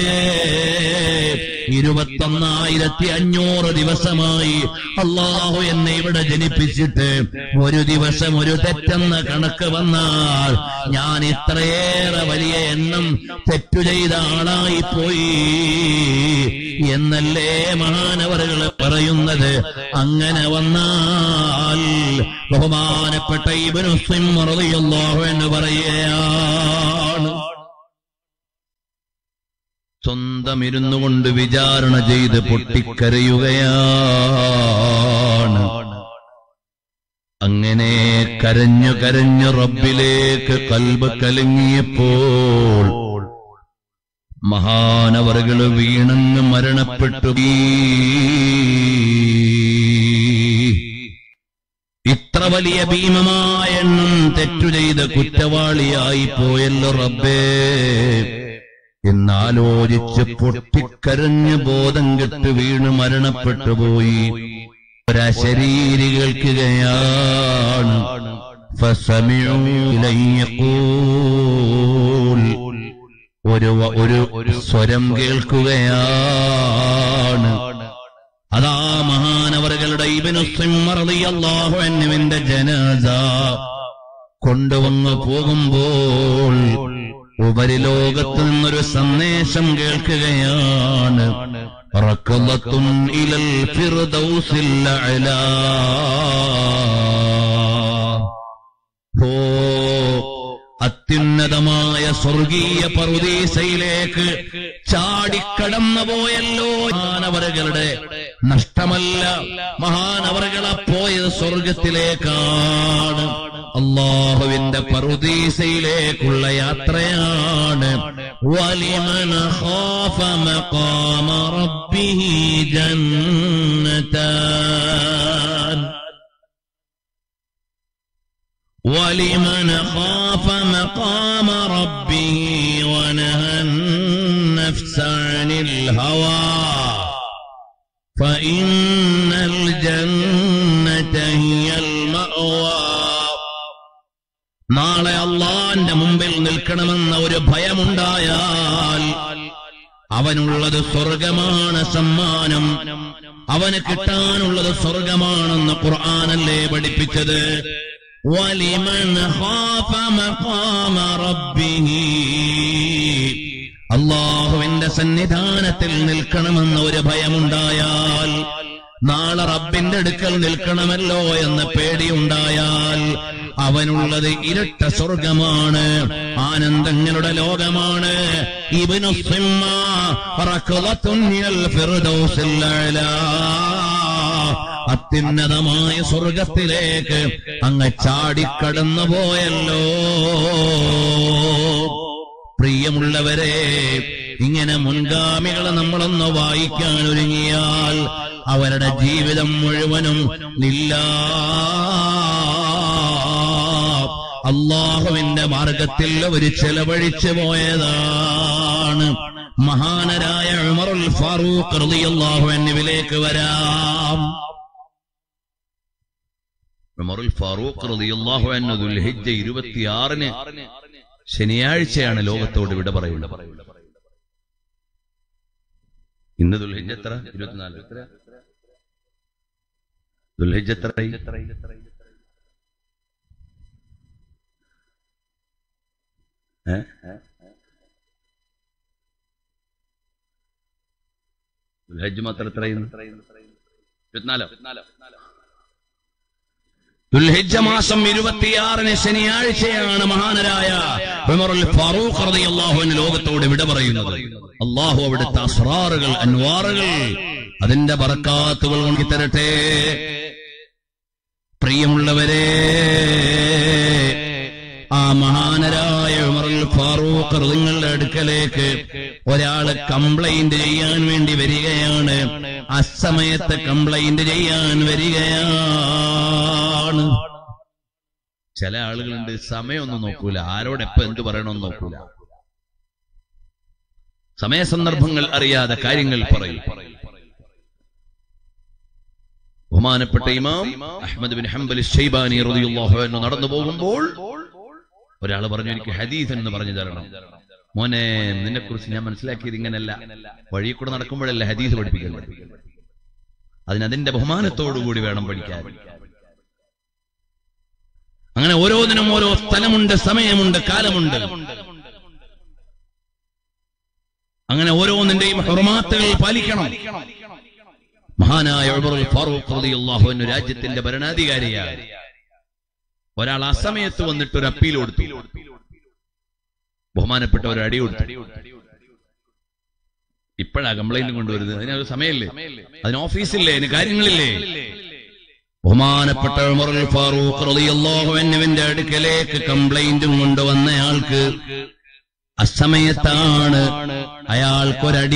ഇരുപത്തൊന്നായിരത്തി അഞ്ഞൂറ് ദിവസമായി അള്ളാഹു എന്നെ ഇവിടെ ജനിപ്പിച്ചിട്ട് ഒരു ദിവസം ഒരു തെറ്റെന്ന കണക്ക് വന്നാൽ ഞാൻ ഇത്രയേറെ വലിയ എണ്ണം തെറ്റു ചെയ്ത ആളായി പോയി എന്നല്ലേ മഹാനവറുകൾ പറയുന്നത് അങ്ങനെ വന്നാൽ ബഹുമാനപ്പെട്ട ഇബനു സിംഹറിയല്ലാഹു എന്ന് പറയുകയാണ് സ്വന്തം ഇരുന്നു കൊണ്ട് വിചാരണ ചെയ്ത് പൊട്ടിക്കരയുകയാണ് അങ്ങനെ കരഞ്ഞു കരഞ്ഞു റബ്ബിലേക്ക് കൽബ് കലങ്ങിയപ്പോൾ മഹാനവറുകള് വീണങ്ങ് മരണപ്പെട്ടു ഇത്ര വലിയ ഭീമമായ എണ്ണം തെറ്റു ചെയ്ത് കുറ്റവാളിയായി പോയല്ലോ റബ്ബേ എന്നാലോചിച്ച് പൊട്ടിക്കരഞ്ഞ് ബോധം കെട്ട് വീണ് മരണപ്പെട്ടു പോയി ഒരശരീരി കേൾക്കുകയാണ് فسمعوا لن يقول ഒരു വ- ഒരു ഒരു സ്വരം കേൾക്കുകയാണ് അതാ മഹാനവറുകളുടെ ഇബിനുസിമ്മറിയാഹു എന്നുവിന്റെ ജനാസ കൊണ്ടുവന്നു പോകുമ്പോൾ ഉപരിലോകത്ത് നിന്നൊരു സന്ദേശം കേൾക്കുകയാണ് റക്കലത്തുൻ ഇലൽ ഫിർദൗസിൽ അഅ്ലാ. ഹോ അത്യുന്നതമായ സ്വർഗീയ പറുദീസയിലേക്ക് ചാടിക്കടന്നു പോയല്ലോ മഹാനവറുകളുടെ നഷ്ടമല്ല മഹാനവറുകളെ പോയത് സ്വർഗത്തിലേക്കാണ് അള്ളാഹുവിന്റെ പറുദീസയിലേക്കുള്ള യാത്രയാണ് വലിമന ഖാഫ മഖാമ റബ്ബിഹി ജന്നതാൻ ولمن خاف مقام ربه ونهى النفس عن الهوى فإن الجنة هي المأوى നാളെ അള്ളാന്റെ മുമ്പിൽ നിൽക്കണമെന്ന ഒരു ഭയമുണ്ടായാൽ അവനുള്ളത് സ്വർഗമാണ് സമ്മാനം അവന് കിട്ടാനുള്ളത് സ്വർഗമാണെന്ന് ഖുർആാനല്ലേ പഠിപ്പിച്ചത് വലിമൻ ഖാഫ മഖാമ റബ്ബിഹി അള്ളാഹുവിന്റെ സന്നിധാനത്തിൽ നിൽക്കണമെന്ന ഒരു ഭയമുണ്ടായാൽ നാളെ റബ്ബിന്റെ അടുക്കൽ നിൽക്കണമല്ലോ എന്ന പേടിയുണ്ടായാൽ അവനുള്ളത് ഇരട്ട സ്വർഗമാണ് ആനന്ദങ്ങളുടെ ലോകമാണ് ഇവനു അത്യുന്നതമായ സ്വർഗത്തിലേക്ക് അങ്ങ് ചാടിക്കടന്നു പോയല്ലോ പ്രിയമുള്ളവരെ ഇങ്ങനെ മുൻഗാമികളെ നമ്മളൊന്ന് വായിക്കാൻ ഒരുങ്ങിയാൽ അവരുടെ ജീവിതം മുഴുവനും നില്ല അള്ളാഹുവിന്റെ മാർഗത്തിൽ ഒരു ചെലവഴിച്ചു പോയതാണ് മഹാനരായ ഉമറുൽ ഫാറൂഖ് റളിയല്ലാഹു അൻഹുവിലേക്ക് വരാം ഉമറുൽ ഫാറൂഖ് റളിയല്ലാഹു അൻഹു ദുൽഹിജ്ജ 26ന് ശനിയാഴ്ചയാണ് ലോകത്തോട് വിട പറയുന്നത് ഇന്ന് ദുൽഹിജ്ജ എത്ര ഇരുപത്തിനാല് എത്ര ദുൽഹിജ്ജ എത്രയായി ഏ? ദുൽഹജ്ജ് മാത്രം എത്രയും ഇരുപത്തിനാലോ ദുൽഹിജ്ജ മാസം ഇരുപത്തിയാറിന് ശനിയാഴ്ചയാണ് മഹാനരായ ഉമറുൽ ഫാറൂഖ് റളിയല്ലാഹു അൻഹു ലോകത്തോട് വിട പറയുന്നത് അള്ളാഹു അവിടുത്തെ അസ്റാറുകൾ അൻവാറുകൾ അതിന്റെ ബറക്കാത്തുകൾ കൊണ്ട് തരട്ടെ പ്രിയമുള്ളവരെ ആ മഹാനരായ ഉമറുൽ ഫാറൂഖ് നിങ്ങളുടെ അടുക്കലേക്ക് ഒരാള് കംപ്ലൈന്റ് ചെയ്യാൻ വേണ്ടി വരികയാണ് അസമയത്ത് കംപ്ലൈന്റ് ചെയ്യാൻ വരികയാണ് ചില ആളുകളുണ്ട് സമയമൊന്നും നോക്കൂല ആരോടെപ്പ എന്ത് പറയണമെന്ന് നോക്കൂല സമയസന്ദർഭങ്ങൾ അറിയാതെ കാര്യങ്ങൾ പറയും ബഹുമാനപ്പെട്ട ഇമാം അഹമ്മദ് ബിൻ ഹംബൽ ഷൈബാനി റളിയല്ലാഹു അൻഹു നടന്നു പോകുമ്പോൾ ഒരാൾ പറഞ്ഞു എനിക്ക് ഹദീസ് എന്ന് പറഞ്ഞു തരണം മോനെ നിന്നെ കുറിച്ച് ഞാൻ മനസ്സിലാക്കിയത് ഇങ്ങനല്ല വഴി കൂടെ നടക്കുമ്പോഴല്ല ഹദീസ് പഠിപ്പിക്കുന്നത് അതിന് അതിന്റെ ബഹുമാനത്തോടുകൂടി വേണം പഠിക്കാൻ അങ്ങനെ ഓരോന്നിനും ഓരോ സ്ഥലമുണ്ട് സമയമുണ്ട് കാലമുണ്ട് അങ്ങനെ ഓരോന്നിന്റെയും ഹുർമാത്തുകൾ പാലിക്കണം മഹാനായ ഉമറുൽ ഫാറൂഖ് റളിയല്ലാഹു അൻഹു രാജ്യത്തിന്റെ ഭരണാധികാരിയാണ് ഒരാൾ ആ സമയത്ത് വന്നിട്ട് ഒരു അപ്പീൽ കൊടുത്തു ബഹുമാനപ്പെട്ട ഒരു അടി കൊടുത്തു ഇപ്പോഴാ കംപ്ലൈന്റ് കൊണ്ടുവരുന്നത് അതിനൊരു സമയമില്ലേ അതിന് ഓഫീസില്ലേ അതിന് കാര്യങ്ങളില്ലേ ബഹുമാനപ്പെട്ട ഉമറുൽ ഫാറൂഖ് റളിയല്ലാഹു അൻഹുവിന്റെ അടുക്കലേക്ക് കംപ്ലൈന്റും കൊണ്ടുവന്നയാൾക്ക് അസമയത്താണ് അയാൾക്കൊരടി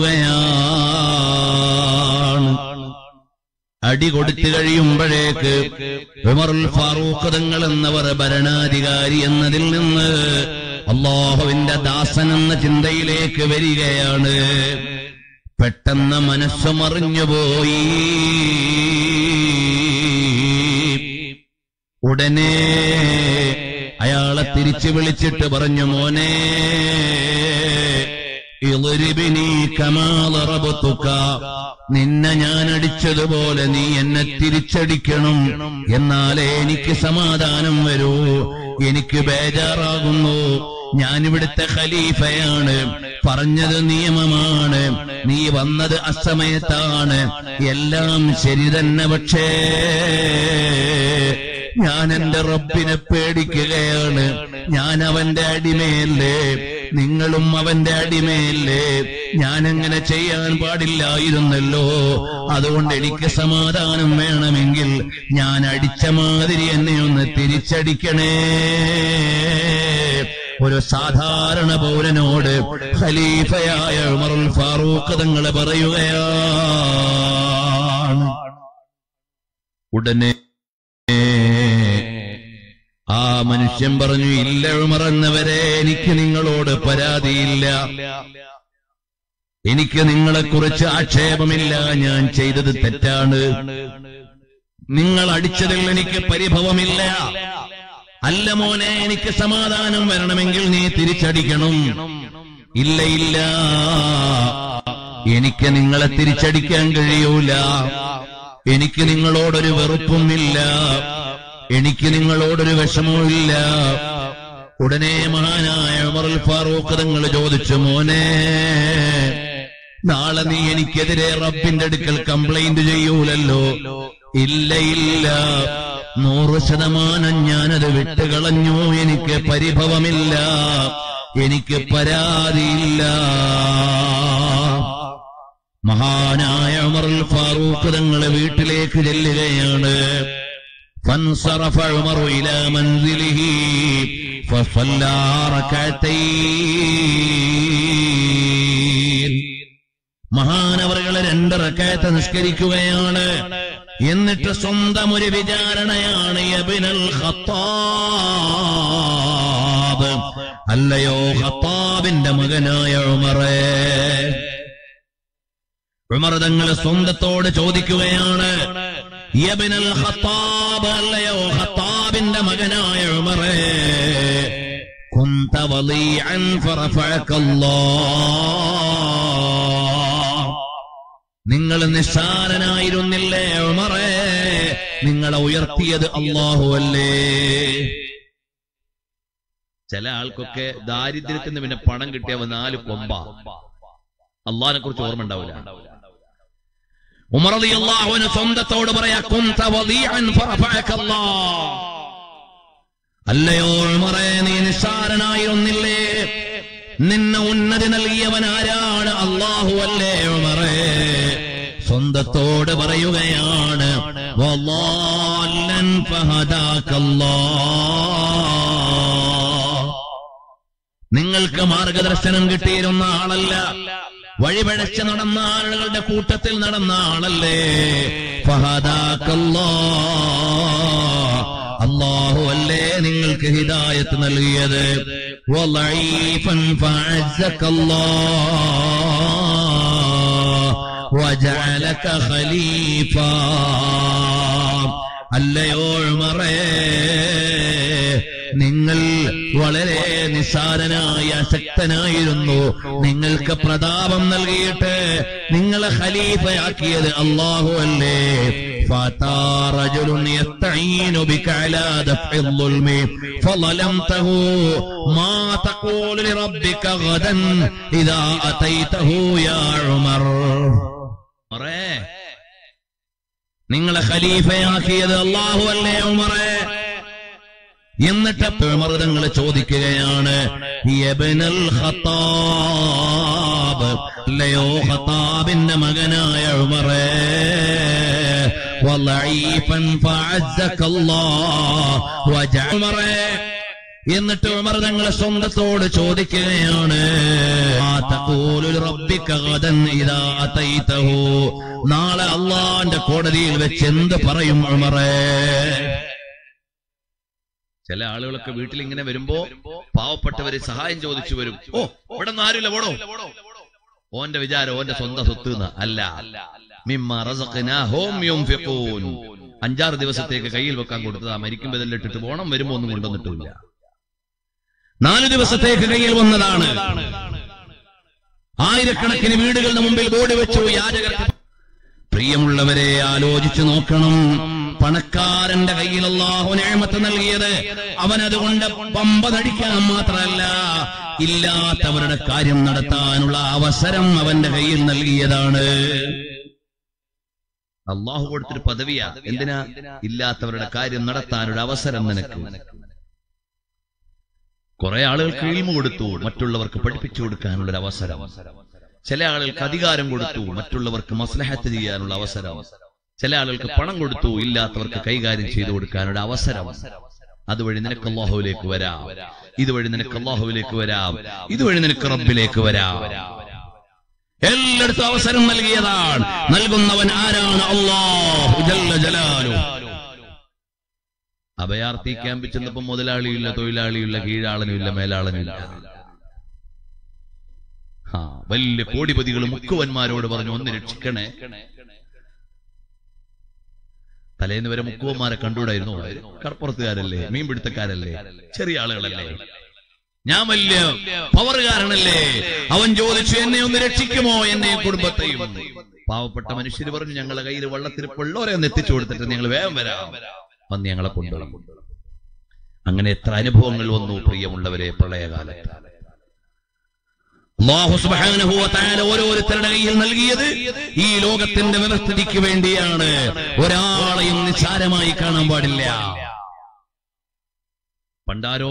കൊടുക്കുകയാണ് അടി കൊടുത്തു കഴിയുമ്പോഴേക്ക് ഉമറുൽ ഫാറൂഖ് തങ്ങൾ എന്നവർ ഭരണാധികാരി എന്നതിൽ നിന്ന് അള്ളാഹുവിന്റെ ദാസൻ എന്ന ചിന്തയിലേക്ക് വരികയാണ് പെട്ടെന്ന് മനസ്സ് മറിഞ്ഞുപോയി ഉടനെ അയാളെ തിരിച്ചു വിളിച്ചിട്ട് പറഞ്ഞു മോനെ ഇളരിബിനി കമാലറബത്തുക്ക നിന്നെ ഞാൻ അടിച്ചതുപോലെ നീ എന്നെ തിരിച്ചടിക്കണം എന്നാലേ എനിക്ക് സമാധാനം വരൂ എനിക്ക് ബേജാറാകുന്നു ഞാനിവിടുത്തെ ഖലീഫയാണ് പറഞ്ഞത് നിയമമാണ് നീ വന്നത് അസമയത്താണ് എല്ലാം ശരി തന്നെ പക്ഷേ ഞാൻ എന്റെ റബ്ബിനെ പേടിക്കുകയാണ് ഞാൻ അവന്റെ അടിമയല്ലേ നിങ്ങളും അവന്റെ അടിമയല്ലേ ഞാൻ അങ്ങനെ ചെയ്യാൻ പാടില്ലായിരുന്നല്ലോ അതുകൊണ്ട് എനിക്ക് സമാധാനം വേണമെങ്കിൽ ഞാൻ അടിച്ച മാതിരി എന്നെ ഒന്ന് തിരിച്ചടിക്കണേ ഒരു സാധാരണ പൗരനോട് ഖലീഫയായ ഉമറുൽ ഫാറൂഖ് തങ്ങളെ പറയുകയാണ് ഉടനെ ആ മനുഷ്യൻ പറഞ്ഞു ഇല്ല ഉമറന്നവരെ എനിക്ക് നിങ്ങളോട് പരാതിയില്ല എനിക്ക് നിങ്ങളെക്കുറിച്ച് ആക്ഷേപമില്ല ഞാൻ ചെയ്തത് തെറ്റാണ് നിങ്ങൾ അടിച്ചതിൽ എനിക്ക് പരിഭവമില്ല അല്ല മോനെ എനിക്ക് സമാധാനം വരണമെങ്കിൽ നീ തിരിച്ചടിക്കണം ഇല്ല ഇല്ല എനിക്ക് നിങ്ങളെ തിരിച്ചടിക്കാൻ കഴിയൂല എനിക്ക് നിങ്ങളോടൊരു വെറുപ്പും ഇല്ല എനിക്ക് നിങ്ങളോടൊരു വിഷമവും ഇല്ല ഉടനെ മഹാനായ ഉമറുൽ ഫാറൂഖ് തങ്ങൾ ചോദിച്ചു മോനെ നാളെ നീ എനിക്കെതിരെ റബ്ബിന്റെ അടുക്കൽ കംപ്ലൈന്റ് ചെയ്യൂലല്ലോ ഇല്ല ഇല്ല നൂറ് ശതമാനം ഞാനത് വിട്ടുകളഞ്ഞു എനിക്ക് പരിഭവമില്ല എനിക്ക് പരാതിയില്ല മഹാനായ ഉമറുൽ ഫാറൂഖ് തങ്ങളെ വീട്ടിലേക്ക് ചെല്ലുകയാണ് فانصرف عمر إلى منزله فصلى ركعتين മഹാനവറുകളെ രണ്ട് റക്കായത്ത് നിസ്കരിക്കുകയാണ് എന്നിട്ട് സ്വന്തം ഒരു വിചാരണയാണ് യബിനൽ ഖത്താബ് അല്ലയോ ഖത്താബിന്റെ മകനായ ഉമറേ ഉമർ തങ്ങൾ സ്വന്തത്തോട് ചോദിക്കുകയാണ് യബിനൽ ഖത്താബ് അല്ലയോ ഖത്താബിന്റെ മകനായ ഉമറേ കുന്ത വളീഅൻ ഫറഫഅക അല്ലാഹ് നിങ്ങൾ നിസ്സാരനായിരുന്നില്ലേ ഉമറേ നിങ്ങളെ ഉയർത്തിയത് അള്ളാഹു അല്ലേ ചില ആൾക്കൊക്കെ ദാരിദ്ര്യത്തിന് പിന്നെ പണം കിട്ടിയവ നാല് കൊമ്പ അള്ളാഹിനെ കുറിച്ച് ഓർമ്മ ഉണ്ടാവില്ല ഉമർ അള്ളാഹുവിന് സ്വന്തത്തോട് പറയാ കുന്ത വളീഅൻ ഫറഫഅക അല്ലാഹ് അല്ലയോ ഉമറേ നീ നിസ്സാരനായിരുന്നില്ലേ നിന്നെ ഉന്നതി നൽകിയവൻ ആരാണ് അള്ളാഹു അല്ലേ ഉമറേ സ്വന്തത്തോട് പറയുകയാണ് വല്ലാലൻ ഫഹദാക്കല്ലാഹ് നിങ്ങൾക്ക് മാർഗദർശനം കിട്ടിയിരുന്ന ആളല്ല വഴിപഴച്ച് നടന്ന ആളുകളുടെ കൂട്ടത്തിൽ നടന്ന ആളല്ലേ ഫഹദാക്കല്ലാ അള്ളാഹു അല്ലേ നിങ്ങൾക്ക് ഹിദായത്ത് നൽകിയത് വലഈഫൻ ഫഅസ്സക്കല്ലാ വജഅലക ഖലീഫ അല്ലയോ ഉമറേ നിങ്ങൾ വളരെ നിസ്സാരനായി അശക്തനായിരുന്നു നിങ്ങൾക്ക് പ്രതാപം നൽകിയിട്ട് നിങ്ങളെ ഖലീഫയാക്കിയത് അള്ളാഹു അല്ലേ فأتى رجل يستعين بك على دفع الظلم فظلمته ما تقول لربك غدا إذا أتيته يا عمر ഉമറേ, നിങ്ങളെ ഖലീഫയാക്കിയത് അള്ളാഹു അല്ലേ ഉമറേ എന്നിട്ട് മൃതങ്ങൾ ചോദിക്കുകയാണ് യബ്നൽ ഖത്താബ് അല്ലയോ ഖത്താബിന്റെ മകനായ ഉമറേ വലഈഫൻ ഫഅസ്സക്കല്ലാഹ് വജഅ ഉമറേ എന്നിട്ട് ഉമർ തങ്ങളെ സ്വന്തത്തോട് ചോദിക്കുകയാണ് ആ തഖൂലു റബ്ബിക ഗദൻ ഇദാ അതൈതഹു നാളെ അള്ളാന്റെ കോടതിയിൽ വെച്ച് എന്ത് പറയും ഉമറേ ചില ആളുകളൊക്കെ വീട്ടിൽ ഇങ്ങനെ വരുമ്പോ പാവപ്പെട്ടവര് സഹായം ചോദിച്ചു വരും ഓ ഇവിടെ നിന്ന് ആരുമില്ല പോടോ ഓന്റെ വിചാരം ഓന്റെ സ്വന്തം സ്വത്ത് എന്ന് അല്ല മിമ്മ റസഖ്നാഹും യുൻഫിഖൂൻ അഞ്ചാറ് ദിവസത്തേക്ക് കയ്യിൽ വെക്കാൻ കൊടുത്തതാ മരിക്കുമ്പോ ഇതെല്ലാം ഇട്ടിട്ട് പോണം വരുമ്പോ ഒന്നും കൊണ്ടുവന്നിട്ടില്ല നാല് ദിവസത്തേക്ക് കയ്യിൽ വന്നതാണ് ആയിരക്കണക്കിന് വീടുകളുടെ മുമ്പിൽ ബോർഡ് വെച്ചു യാചകർക്ക് പ്രിയമുള്ളവരെ ആലോചിച്ചു നോക്കണം പണക്കാരന്റെ കയ്യിൽ അള്ളാഹു നേമത്ത് നൽകിയത് അവൻ അതുകൊണ്ട് പമ്പതടിക്കാൻ മാത്രമല്ല ഇല്ലാത്തവരുടെ കാര്യം നടത്താനുള്ള അവസരം അവന്റെ കയ്യിൽ നൽകിയതാണ് അള്ളാഹു കൊടുത്തൊരു പദവിയാ എന്തിനാ ഇല്ലാത്തവരുടെ കാര്യം നടത്താനൊരു അവസരം നിനക്ക് കുറെ ആളുകൾക്ക് ഇൽമ കൊടുത്തു മറ്റുള്ളവർക്ക് പഠിപ്പിച്ചു കൊടുക്കാനുള്ള ഒരു അവസരം ചില ആളുകൾക്ക് അധികാരം കൊടുത്തു മറ്റുള്ളവർക്ക് മസ്ലഹത്ത് ചെയ്യാനുള്ള അവസരം ചില ആളുകൾക്ക് പണം കൊടുത്തു ഇല്ലാത്തവർക്ക് കൈകാര്യം ചെയ്തു കൊടുക്കാനുള്ള അവസരം അതുവഴി നിനക്ക് അള്ളാഹുവിലേക്ക് വരാം ഇതുവഴി നിനക്ക് അള്ളാഹുവിലേക്ക് വരാം ഇതുവഴി നിനക്ക് റബ്ബിലേക്ക് വരാം എല്ലായിടത്തും അവസരം നൽകിയതാണ് നൽകുന്നവൻ ആരാണ് അള്ളാഹു ജല്ല ജലാലു അഭയാർത്ഥി ക്യാമ്പിൽ ചെന്നപ്പോ മുതലാളിയില്ല തൊഴിലാളിയില്ല കീഴാളനുമില്ല മേലാളനുമില്ല ആ വലിയ കോടിപതികൾ മുക്കുവന്മാരോട് പറഞ്ഞു ഒന്ന് രക്ഷിക്കണേ തലേന്ന് വരെ മുക്കുവന്മാരെ കണ്ടുകൂടായിരുന്നു കടപ്പുറത്തുകാരല്ലേ മീൻപിടുത്തക്കാരല്ലേ ചെറിയ ആളുകളല്ലേ ഞാൻ വലിയ പവറുകാരനല്ലേ അവൻ ചോദിച്ചു എന്നെ ഒന്ന് രക്ഷിക്കുമോ എന്നെ കുടുംബത്തെയും പാവപ്പെട്ട മനുഷ്യർ പറഞ്ഞു ഞങ്ങളെ കയ്യിൽ വള്ളത്തിരിപ്പുള്ളവരെ ഒന്ന് എത്തിച്ചു കൊടുത്തിട്ട് നിങ്ങൾ വേഗം വരാം വന്ന് ഞങ്ങളെ കൊണ്ടുപോകും അങ്ങനെ എത്ര അനുഭവങ്ങൾ വന്നു പ്രിയമുള്ളവരെ പ്രളയകാലത്ത് അല്ലാഹു സുബ്ഹാനഹു വ തആല ഓരോരുത്തരുടെ കയ്യിൽ നൽകിയത് ഈ ലോകത്തിന്റെ വ്യവസ്ഥിതിക്ക് വേണ്ടിയാണ് ഒരാളെയും നിസ്സാരമായി കാണാൻ പാടില്ല പണ്ടാരോ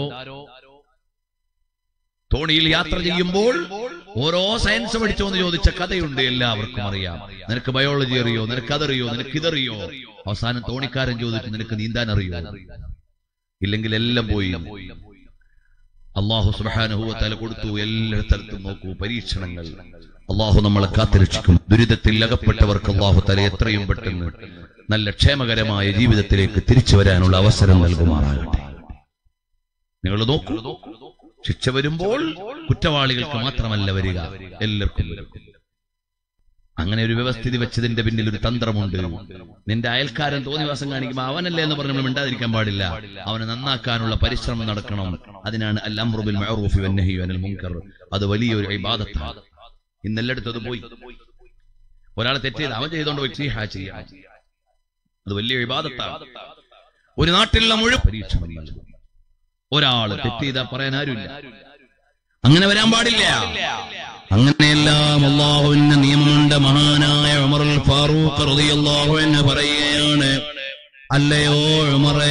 തോണിയിൽ യാത്ര ചെയ്യുമ്പോൾ ഓരോ സയൻസ് പഠിച്ചോ എന്ന് ചോദിച്ച കഥയുണ്ട് എല്ലാവർക്കും അറിയാം നിനക്ക് ബയോളജി അറിയോ നിനക്ക് അതറിയോ നിനക്ക് ഇതറിയോ അവസാനം തോണിക്കാരൻ ചോദിച്ചു നിനക്ക് നീന്താൻ അറിയോ ഇല്ലെങ്കിൽ എല്ലാം പോയി അള്ളാഹു സുബാനുഭവത്തല കൊടുത്തു എല്ലാ സ്ഥലത്തും നോക്കൂ പരീക്ഷണങ്ങൾ അള്ളാഹു നമ്മളെ കാത്തിരക്ഷിക്കും ദുരിതത്തിൽ അകപ്പെട്ടവർക്ക് അള്ളാഹു തല എത്രയും പെട്ടെന്ന് നല്ല ക്ഷേമകരമായ ജീവിതത്തിലേക്ക് തിരിച്ചു വരാനുള്ള അവസരം നൽകുമാറാകട്ടെ നിങ്ങൾ നോക്കൂ ശിക്ഷ വരുമ്പോൾ കുറ്റവാളികൾക്ക് മാത്രമല്ല വരിക എല്ലാവർക്കും വരും അങ്ങനെ ഒരു വ്യവസ്ഥിതി വെച്ചതിന്റെ പിന്നിൽ ഒരു തന്ത്രമുണ്ട് നിന്റെ അയൽക്കാരൻ തോന്നിവാസം കാണിക്കുമ്പോൾ അവനല്ലേ എന്ന് പറഞ്ഞ് നമ്മൾ മിണ്ടാതിരിക്കാൻ പാടില്ല അവനെ നന്നാക്കാനുള്ള പരിശ്രമം നടക്കണം അതിനാണ് അൽ അംറുബിൽ മഅറൂഫി വന്നഹി അനിൽ മുൻകർ അത് വലിയൊരു ഇബാദത്താണ് ഇന്നെല്ലായിടത്തും അത് പോയി ഒരാൾ തെറ്റിയത് അവൻ ചെയ്തുകൊണ്ട് പോയി ചീഹ ചെയ്യാം അത് വലിയ ഇബാദത്താണ് ഒരു നാട്ടിലുള്ള മുഴുവൻ പരീക്ഷണം നൽകും ഒരാള് തെറ്റ് ചെയ്താൽ പറയാൻ ആരുമില്ല അങ്ങനെ വരാൻ പാടില്ല അങ്ങനെയെല്ലാം അള്ളാഹുവിന്റെ നിയമമുണ്ട് മഹാനായ ഉമറുൽ ഫാറൂഖ് റളിയല്ലാഹു അൻഹു പറയുകയാണ് അല്ലയോ ഉമറേ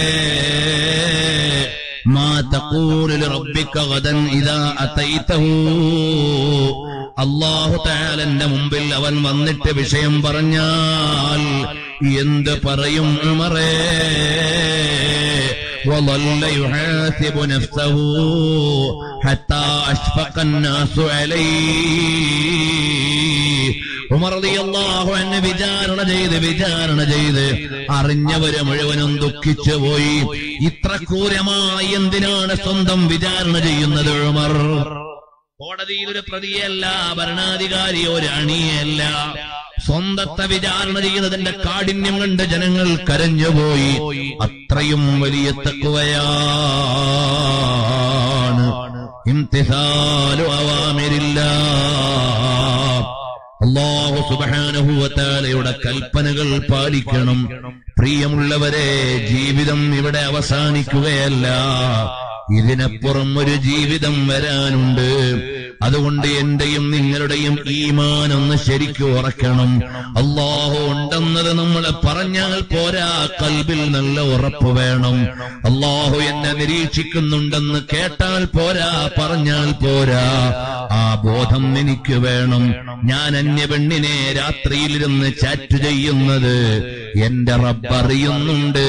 മാ തഖൂലു ലറബ്ബിക ഗദൻ ഇദാ അതൈതഹു അള്ളാഹു തആലന്റെ മുമ്പിൽ അവൻ വന്നിട്ട് വിഷയം പറഞ്ഞാൽ എന്ത് പറയും ഉമറേ وظل يحاسب نفسه حتى أشفق الناس عليه ഉമർ റളിയല്ലാഹു അൻഹു വിചാരണ ചെയ്ത് വിചാരണ ചെയ്ത് അറിഞ്ഞവര് മുഴുവനും ദുഃഖിച്ചു പോയി ഇത്ര ക്രൂരമായി എന്തിനാണ് സ്വന്തം വിചാരണ ചെയ്യുന്നത് ഉമർ കോടതിയിൽ ഒരു പ്രതിയല്ല ഭരണാധികാരിയോ ഒരു അണിയല്ല സ്വന്തത്തെ വിചാരണ ചെയ്യുന്നതിന്റെ കാഠിന്യം കണ്ട് ജനങ്ങൾ കരഞ്ഞുപോയി അത്രയും വലിയ തക്കുവയാണ് ഇംതിസാലു അവാമിരില്ല അള്ളാഹു സുബാനുഭൂവത്താലയുടെ കൽപ്പനകൾ പാലിക്കണം പ്രിയമുള്ളവരെ ജീവിതം ഇവിടെ അവസാനിക്കുകയല്ല ഇതിനപ്പുറം ഒരു ജീവിതം വരാനുണ്ട് അതുകൊണ്ട് എന്റെയും നിങ്ങളുടെയും ഈമാൻ ഒന്ന് ശരിക്കും ഉറക്കണം അള്ളാഹു ഉണ്ടെന്നത് നമ്മൾ പറഞ്ഞാൽ പോരാ കൽബിൽ നല്ല ഉറപ്പ് വേണം അള്ളാഹു എന്നെ നിരീക്ഷിക്കുന്നുണ്ടെന്ന് കേട്ടാൽ പോരാ പറഞ്ഞാൽ പോരാ ആ ബോധം എനിക്ക് വേണം ഞാൻ അന്യ പെണ്ണിനെ രാത്രിയിലിരുന്ന് ചാറ്റ് ചെയ്യുന്നത് എന്റെ റബ്ബറിയുന്നുണ്ട്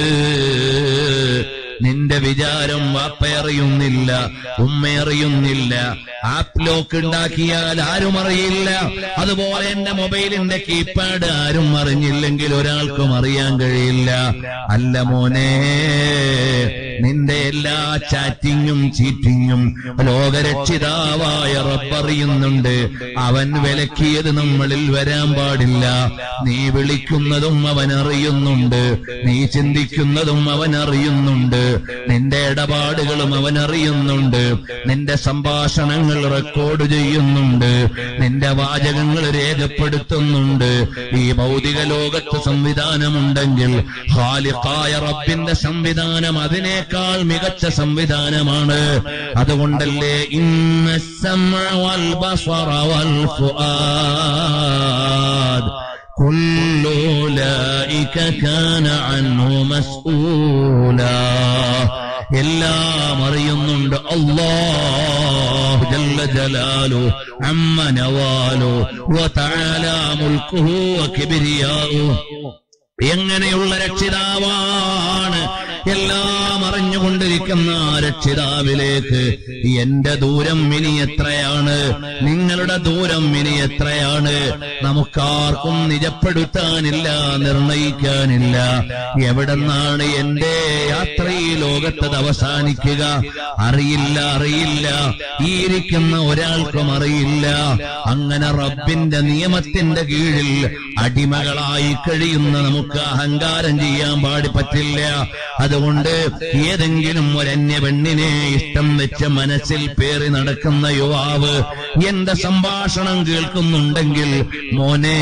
നിന്റെ വിചാരം വാപ്പയറിയുന്നില്ല ഉമ്മയറിയുന്നില്ല ആപ്പ് ലോക്ക് ഉണ്ടാക്കിയാൽ ആരും അറിയില്ല അതുപോലെ എന്റെ മൊബൈലിന്റെ കീപാഡ് ആരും അറിഞ്ഞില്ലെങ്കിൽ ഒരാൾക്കും അറിയാൻ കഴിയില്ല അല്ല മോനെ നിന്റെ എല്ലാ ചാറ്റിങ്ങും ചീറ്റിങ്ങും ലോകരക്ഷിതാവായ റബ്ബറിയുന്നുണ്ട് അവൻ വിലക്കിയത് നമ്മളിൽ വരാൻ പാടില്ല നീ വിളിക്കുന്നതും അവൻ അറിയുന്നുണ്ട് നീ ചിന്തിക്കുന്നതും അവൻ അറിയുന്നുണ്ട് നിന്റെ ഇടപാടുകളും അവൻ അറിയുന്നുണ്ട് നിന്റെ സംഭാഷണങ്ങൾ റെക്കോർഡ് ചെയ്യുന്നുണ്ട് നിന്റെ വാചകങ്ങൾ രേഖപ്പെടുത്തുന്നുണ്ട് ഈ ഭൗതിക ലോകത്ത് സംവിധാനമുണ്ടെങ്കിൽ ഹാലിഖായ റബ്ബിന്റെ സംവിധാനം അതിനേക്കാൾ മികച്ച സംവിധാനമാണ് അതുകൊണ്ടല്ലേ ഇന്ന السمع والبصر والفؤاد كل أولئك كان عنه مسؤولا എല്ലാം അറിയുന്നുണ്ട് അല്ലാഹു ജല്ല ജലാലു അമ്മ നവാലു വതആല മുൽക്കുഹു വകിബ്രിയാഉ എങ്ങനെയുള്ള രക്ഷിതാവാണ് എല്ലാം അറിഞ്ഞുകൊണ്ടിരിക്കുന്ന ആ രക്ഷിതാവിലേക്ക് എന്റെ ദൂരം ഇനി എത്രയാണ് നിങ്ങളുടെ ദൂരം ഇനി എത്രയാണ് നമുക്കാർക്കും നിജപ്പെടുത്താനില്ല നിർണയിക്കാനില്ല എവിടെന്നാണ് എന്റെ യാത്ര ഈ ലോകത്തത് അവസാനിക്കുക അറിയില്ല അറിയില്ല ഈ ഇരിക്കുന്ന ഒരാൾക്കും അറിയില്ല അങ്ങനെ റബ്ബിന്റെ നിയമത്തിന്റെ കീഴിൽ അടിമകളായി കഴിയുന്ന നമുക്ക് അഹങ്കാരം ചെയ്യാൻ പാടി പറ്റില്ല അതുകൊണ്ട് ഏതെങ്കിലും ഒരന്യ പെണ്ണിനെ ഇഷ്ടം വെച്ച് മനസ്സിൽ പേറി നടക്കുന്ന യുവാവ് എന്റെ സംഭാഷണം കേൾക്കുന്നുണ്ടെങ്കിൽ മോനെ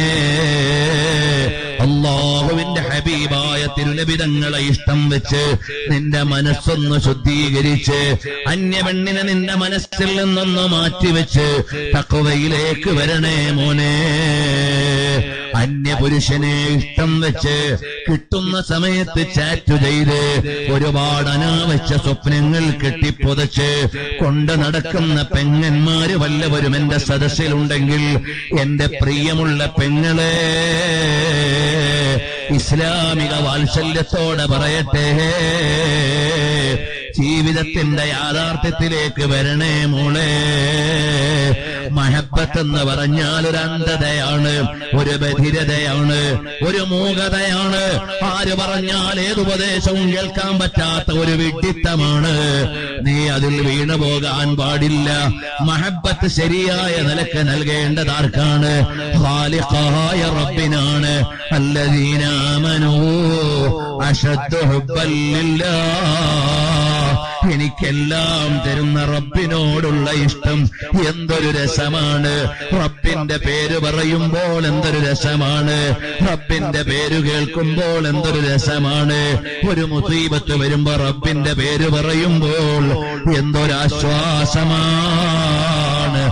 അള്ളാഹുവിന്റെ ഹബീബായ തിരുലബിതങ്ങളെ ഇഷ്ടം വെച്ച് നിന്റെ മനസ്സൊന്ന് ശുദ്ധീകരിച്ച് അന്യപെണ്ണിനെ നിന്റെ മനസ്സിൽ നിന്നൊന്ന് മാറ്റിവെച്ച് തക്കവയിലേക്ക് വരണേ മോനെ അന്യപുരുഷനെ ഇഷ്ടം വെച്ച് കിട്ടുന്ന സമയത്ത് ചാറ്റ് ചെയ്ത് ഒരുപാട് അനാവശ്യ സ്വപ്നങ്ങൾ കെട്ടിപ്പൊതച്ച് കൊണ്ട് നടക്കുന്ന പെങ്ങന്മാര് വല്ലവരും എന്റെ സദസ്സിലുണ്ടെങ്കിൽ എന്റെ പ്രിയമുള്ള പെങ്ങളെ ഇസ്ലാമിക വാത്സല്യത്തോടെ പറയട്ടെ ജീവിതത്തിന്റെ യാഥാർത്ഥ്യത്തിലേക്ക് വരണേ മോളെ മഹബത്ത് എന്ന് പറഞ്ഞാൽ ഒരു അന്ധതയാണ് ഒരു ബധിരതയാണ് ഒരു മൂകതയാണ് ആര് പറഞ്ഞാൽ ഏതുപദേശവും കേൾക്കാൻ പറ്റാത്ത ഒരു വിഡിത്തമാണ് നീ അതിൽ വീണു പോകാൻ പാടില്ല മഹബത്ത് ശരിയായ നിലക്ക് നൽകേണ്ടത് ആർക്കാണ് ഖാലിഖായ റബ്ബിനാണ് അല്ലദീനാമനൂ അഷദ്ദു ഹുബ്ബൻ ലില്ലാഹ് എനിക്കെല്ലാം തരുന്ന റബ്ബിനോടുള്ള ഇഷ്ടം എന്തൊരു രസമാണ് റബ്ബിന്റെ പേര് പറയുമ്പോൾ എന്തൊരു രസമാണ് റബ്ബിന്റെ പേര് കേൾക്കുമ്പോൾ എന്തൊരു രസമാണ് ഒരു മുസീബത്ത് വരുമ്പോ റബ്ബിന്റെ പേര് പറയുമ്പോൾ എന്തൊരാശ്വാസമാണ്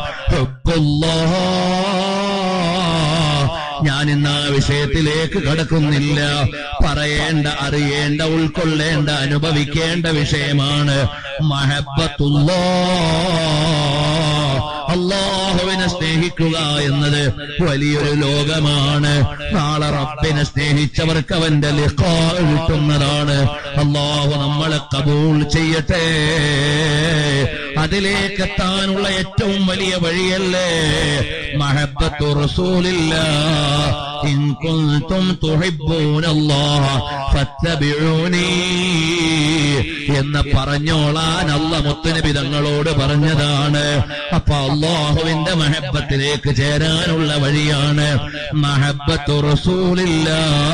ഞാൻ ഇന്ന് ആ വിഷയത്തിലേക്ക് കടക്കുന്നില്ല പറയേണ്ട അറിയേണ്ട ഉൾക്കൊള്ളേണ്ട അനുഭവിക്കേണ്ട വിഷയമാണ് മഹബത്തുള്ളോ അള്ളാഹുവിനെ സ്നേഹിക്കുക എന്നത് വലിയൊരു ലോകമാണ് നാളെ റബ്ബിനെ സ്നേഹിച്ചവർക്ക് അവന്റെ ലിഖാ കിട്ടുന്നതാണ് അള്ളാഹു നമ്മളെ കബൂൾ ചെയ്യട്ടെ അതിലേക്ക് എത്താനുള്ള ഏറ്റവും വലിയ വഴിയല്ലേ മഹബത്തു റസൂലില്ല ഇൻ കുൻതും തുഹിബ്ബൂനല്ലാഹ ഫത്തബിഊനി എന്ന് പറഞ്ഞോളാൻ അല്ല മുത്തുനബി തങ്ങളോട് പറഞ്ഞതാണ് അപ്പൊ അള്ളാഹുവിന്റെ മഹബത്തിലേക്ക് ചേരാനുള്ള വഴിയാണ് മഹബത്തു റസൂലില്ല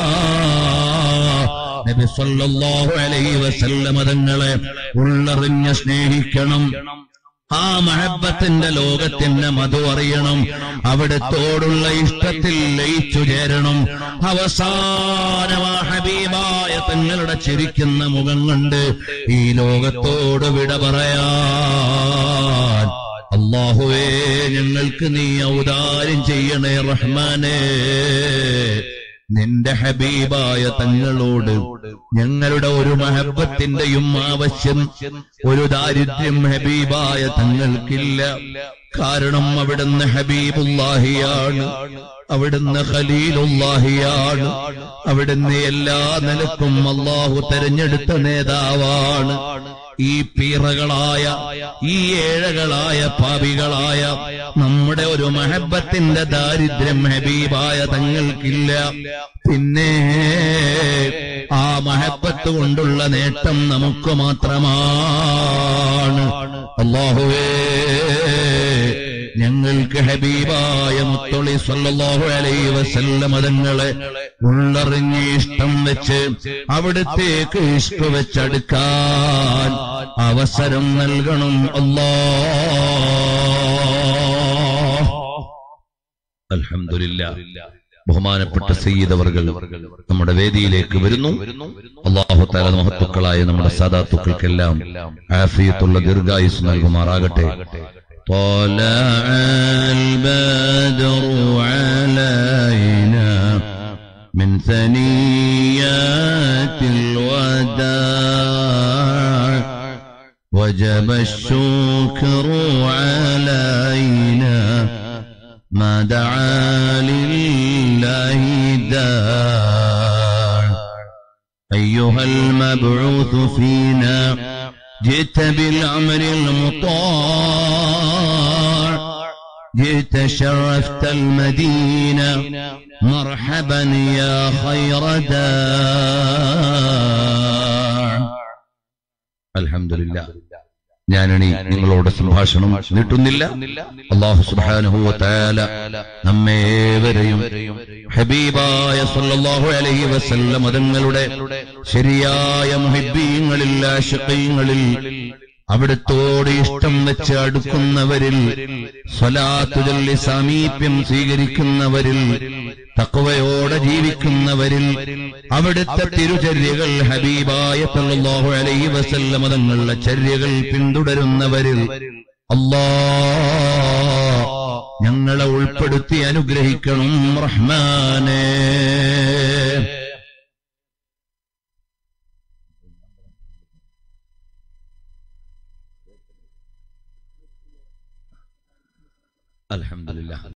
നബി സല്ലല്ലാഹു അലൈഹി വസല്ലമ തങ്ങളെ ഉള്ളറിഞ്ഞ് സ്നേഹിക്കണം ആ മഹബത്തിന്റെ ലോകത്തിന്റെ മധു അറിയണം അവിടത്തോടുള്ള ഇഷ്ടത്തിൽ ലയിച്ചു ചേരണം അവസാനം ആ ഹബീബായ തങ്ങളുടെ ചിരിക്കുന്ന മുഖം കൊണ്ട് ഈ ലോകത്തോട് വിട പറയാൻ അള്ളാഹുവേ ഞങ്ങൾക്ക് നീ ഔദാര്യം ചെയ്യണേ റഹ്മാനേ നിന്റെ ഹബീബായ തങ്ങളോട് ഞങ്ങളുടെ ഒരു മഹബത്തിന്റെയും ആവശ്യം ഒരു ദാരിദ്ര്യം ഹബീബായ തങ്ങൾക്കില്ല കാരണം അവിടുന്ന് ഹബീബുല്ലാഹിയാണ് അവിടുന്ന് ഖലീലുല്ലാഹിയാണ് അവിടുന്ന് എല്ലാ നിലക്കും അള്ളാഹു തെരഞ്ഞെടുത്ത നേതാവാണ് ഈ പീറകളായ ഈ ഏഴകളായ പാപികളായ നമ്മുടെ ഒരു മഹബത്തിന്റെ ദാരിദ്ര്യം ഹബീബായ തങ്ങൾക്കില്ല പിന്നെ ആ മഹബത്ത് കൊണ്ടുള്ള നേട്ടം നമുക്ക് മാത്രമാണ് അള്ളാഹുവേ ഞങ്ങൾക്ക് ഹബീബായ മുത്തൊളി സല്ലല്ലാഹു അലൈഹി വസല്ലം തങ്ങളെ ഉള്ളറിഞ്ഞ് ഇഷ്ടം വെച്ച് അവിടത്തേക്ക് ഇഷ്ട വെച്ചടുക്കാൻ അവസരം നൽകണം അല്ലാ അൽഹംദുലില്ലാ ബഹുമാനപ്പെട്ട സയ്യിദ് അവർകൾ നമ്മുടെ വേദിയിലേക്ക് വരുന്നു അള്ളാഹു താല മഹത്തുക്കളായ നമ്മുടെ സാദാത്തുക്കൾക്കെല്ലാം ആഫിയത്തുള്ള ദീർഘായുസ് നൽകുമാറാകട്ടെ طلع البدر علينا من ثنيات الوداع وجب الشكر علينا ما دعا لله داع أيها المبعوث فينا جئت بالأمر المطاع جئت شرفت المدينة مرحبا يا خير داع الحمد لله ഞാനണി നിങ്ങളോട് സംഭാഷണം നീട്ടുന്നില്ല അള്ളാഹു സുബ്ഹാനഹു തആല നമ്മേവരെയും ഹബീബായ സല്ലല്ലാഹു അലൈഹി വസല്ലം തങ്ങളുടെ ശരിയായ മുഹിബ്ബീങ്ങളിൽ ആശിഖീങ്ങളിൽ അവിടുത്തോട് ഇഷ്ടം വെച്ച് അടുക്കുന്നവരിൽ സ്വലാത്തു ചൊല്ലി സാമീപ്യം സ്വീകരിക്കുന്നവരിൽ തക്കവയോടെ ജീവിക്കുന്നവരിൽ അവിടുത്തെ തിരുചര്യകൾ ഹബീബായ സല്ലല്ലാഹു അലൈഹി വസല്ലം തങ്ങളുടെ ചര്യകൾ പിന്തുടരുന്നവരിൽ അല്ലാ ഞങ്ങളെ ഉൾപ്പെടുത്തി അനുഗ്രഹിക്കണം റഹ്മാനേ അൽഹംദുലില്ലാ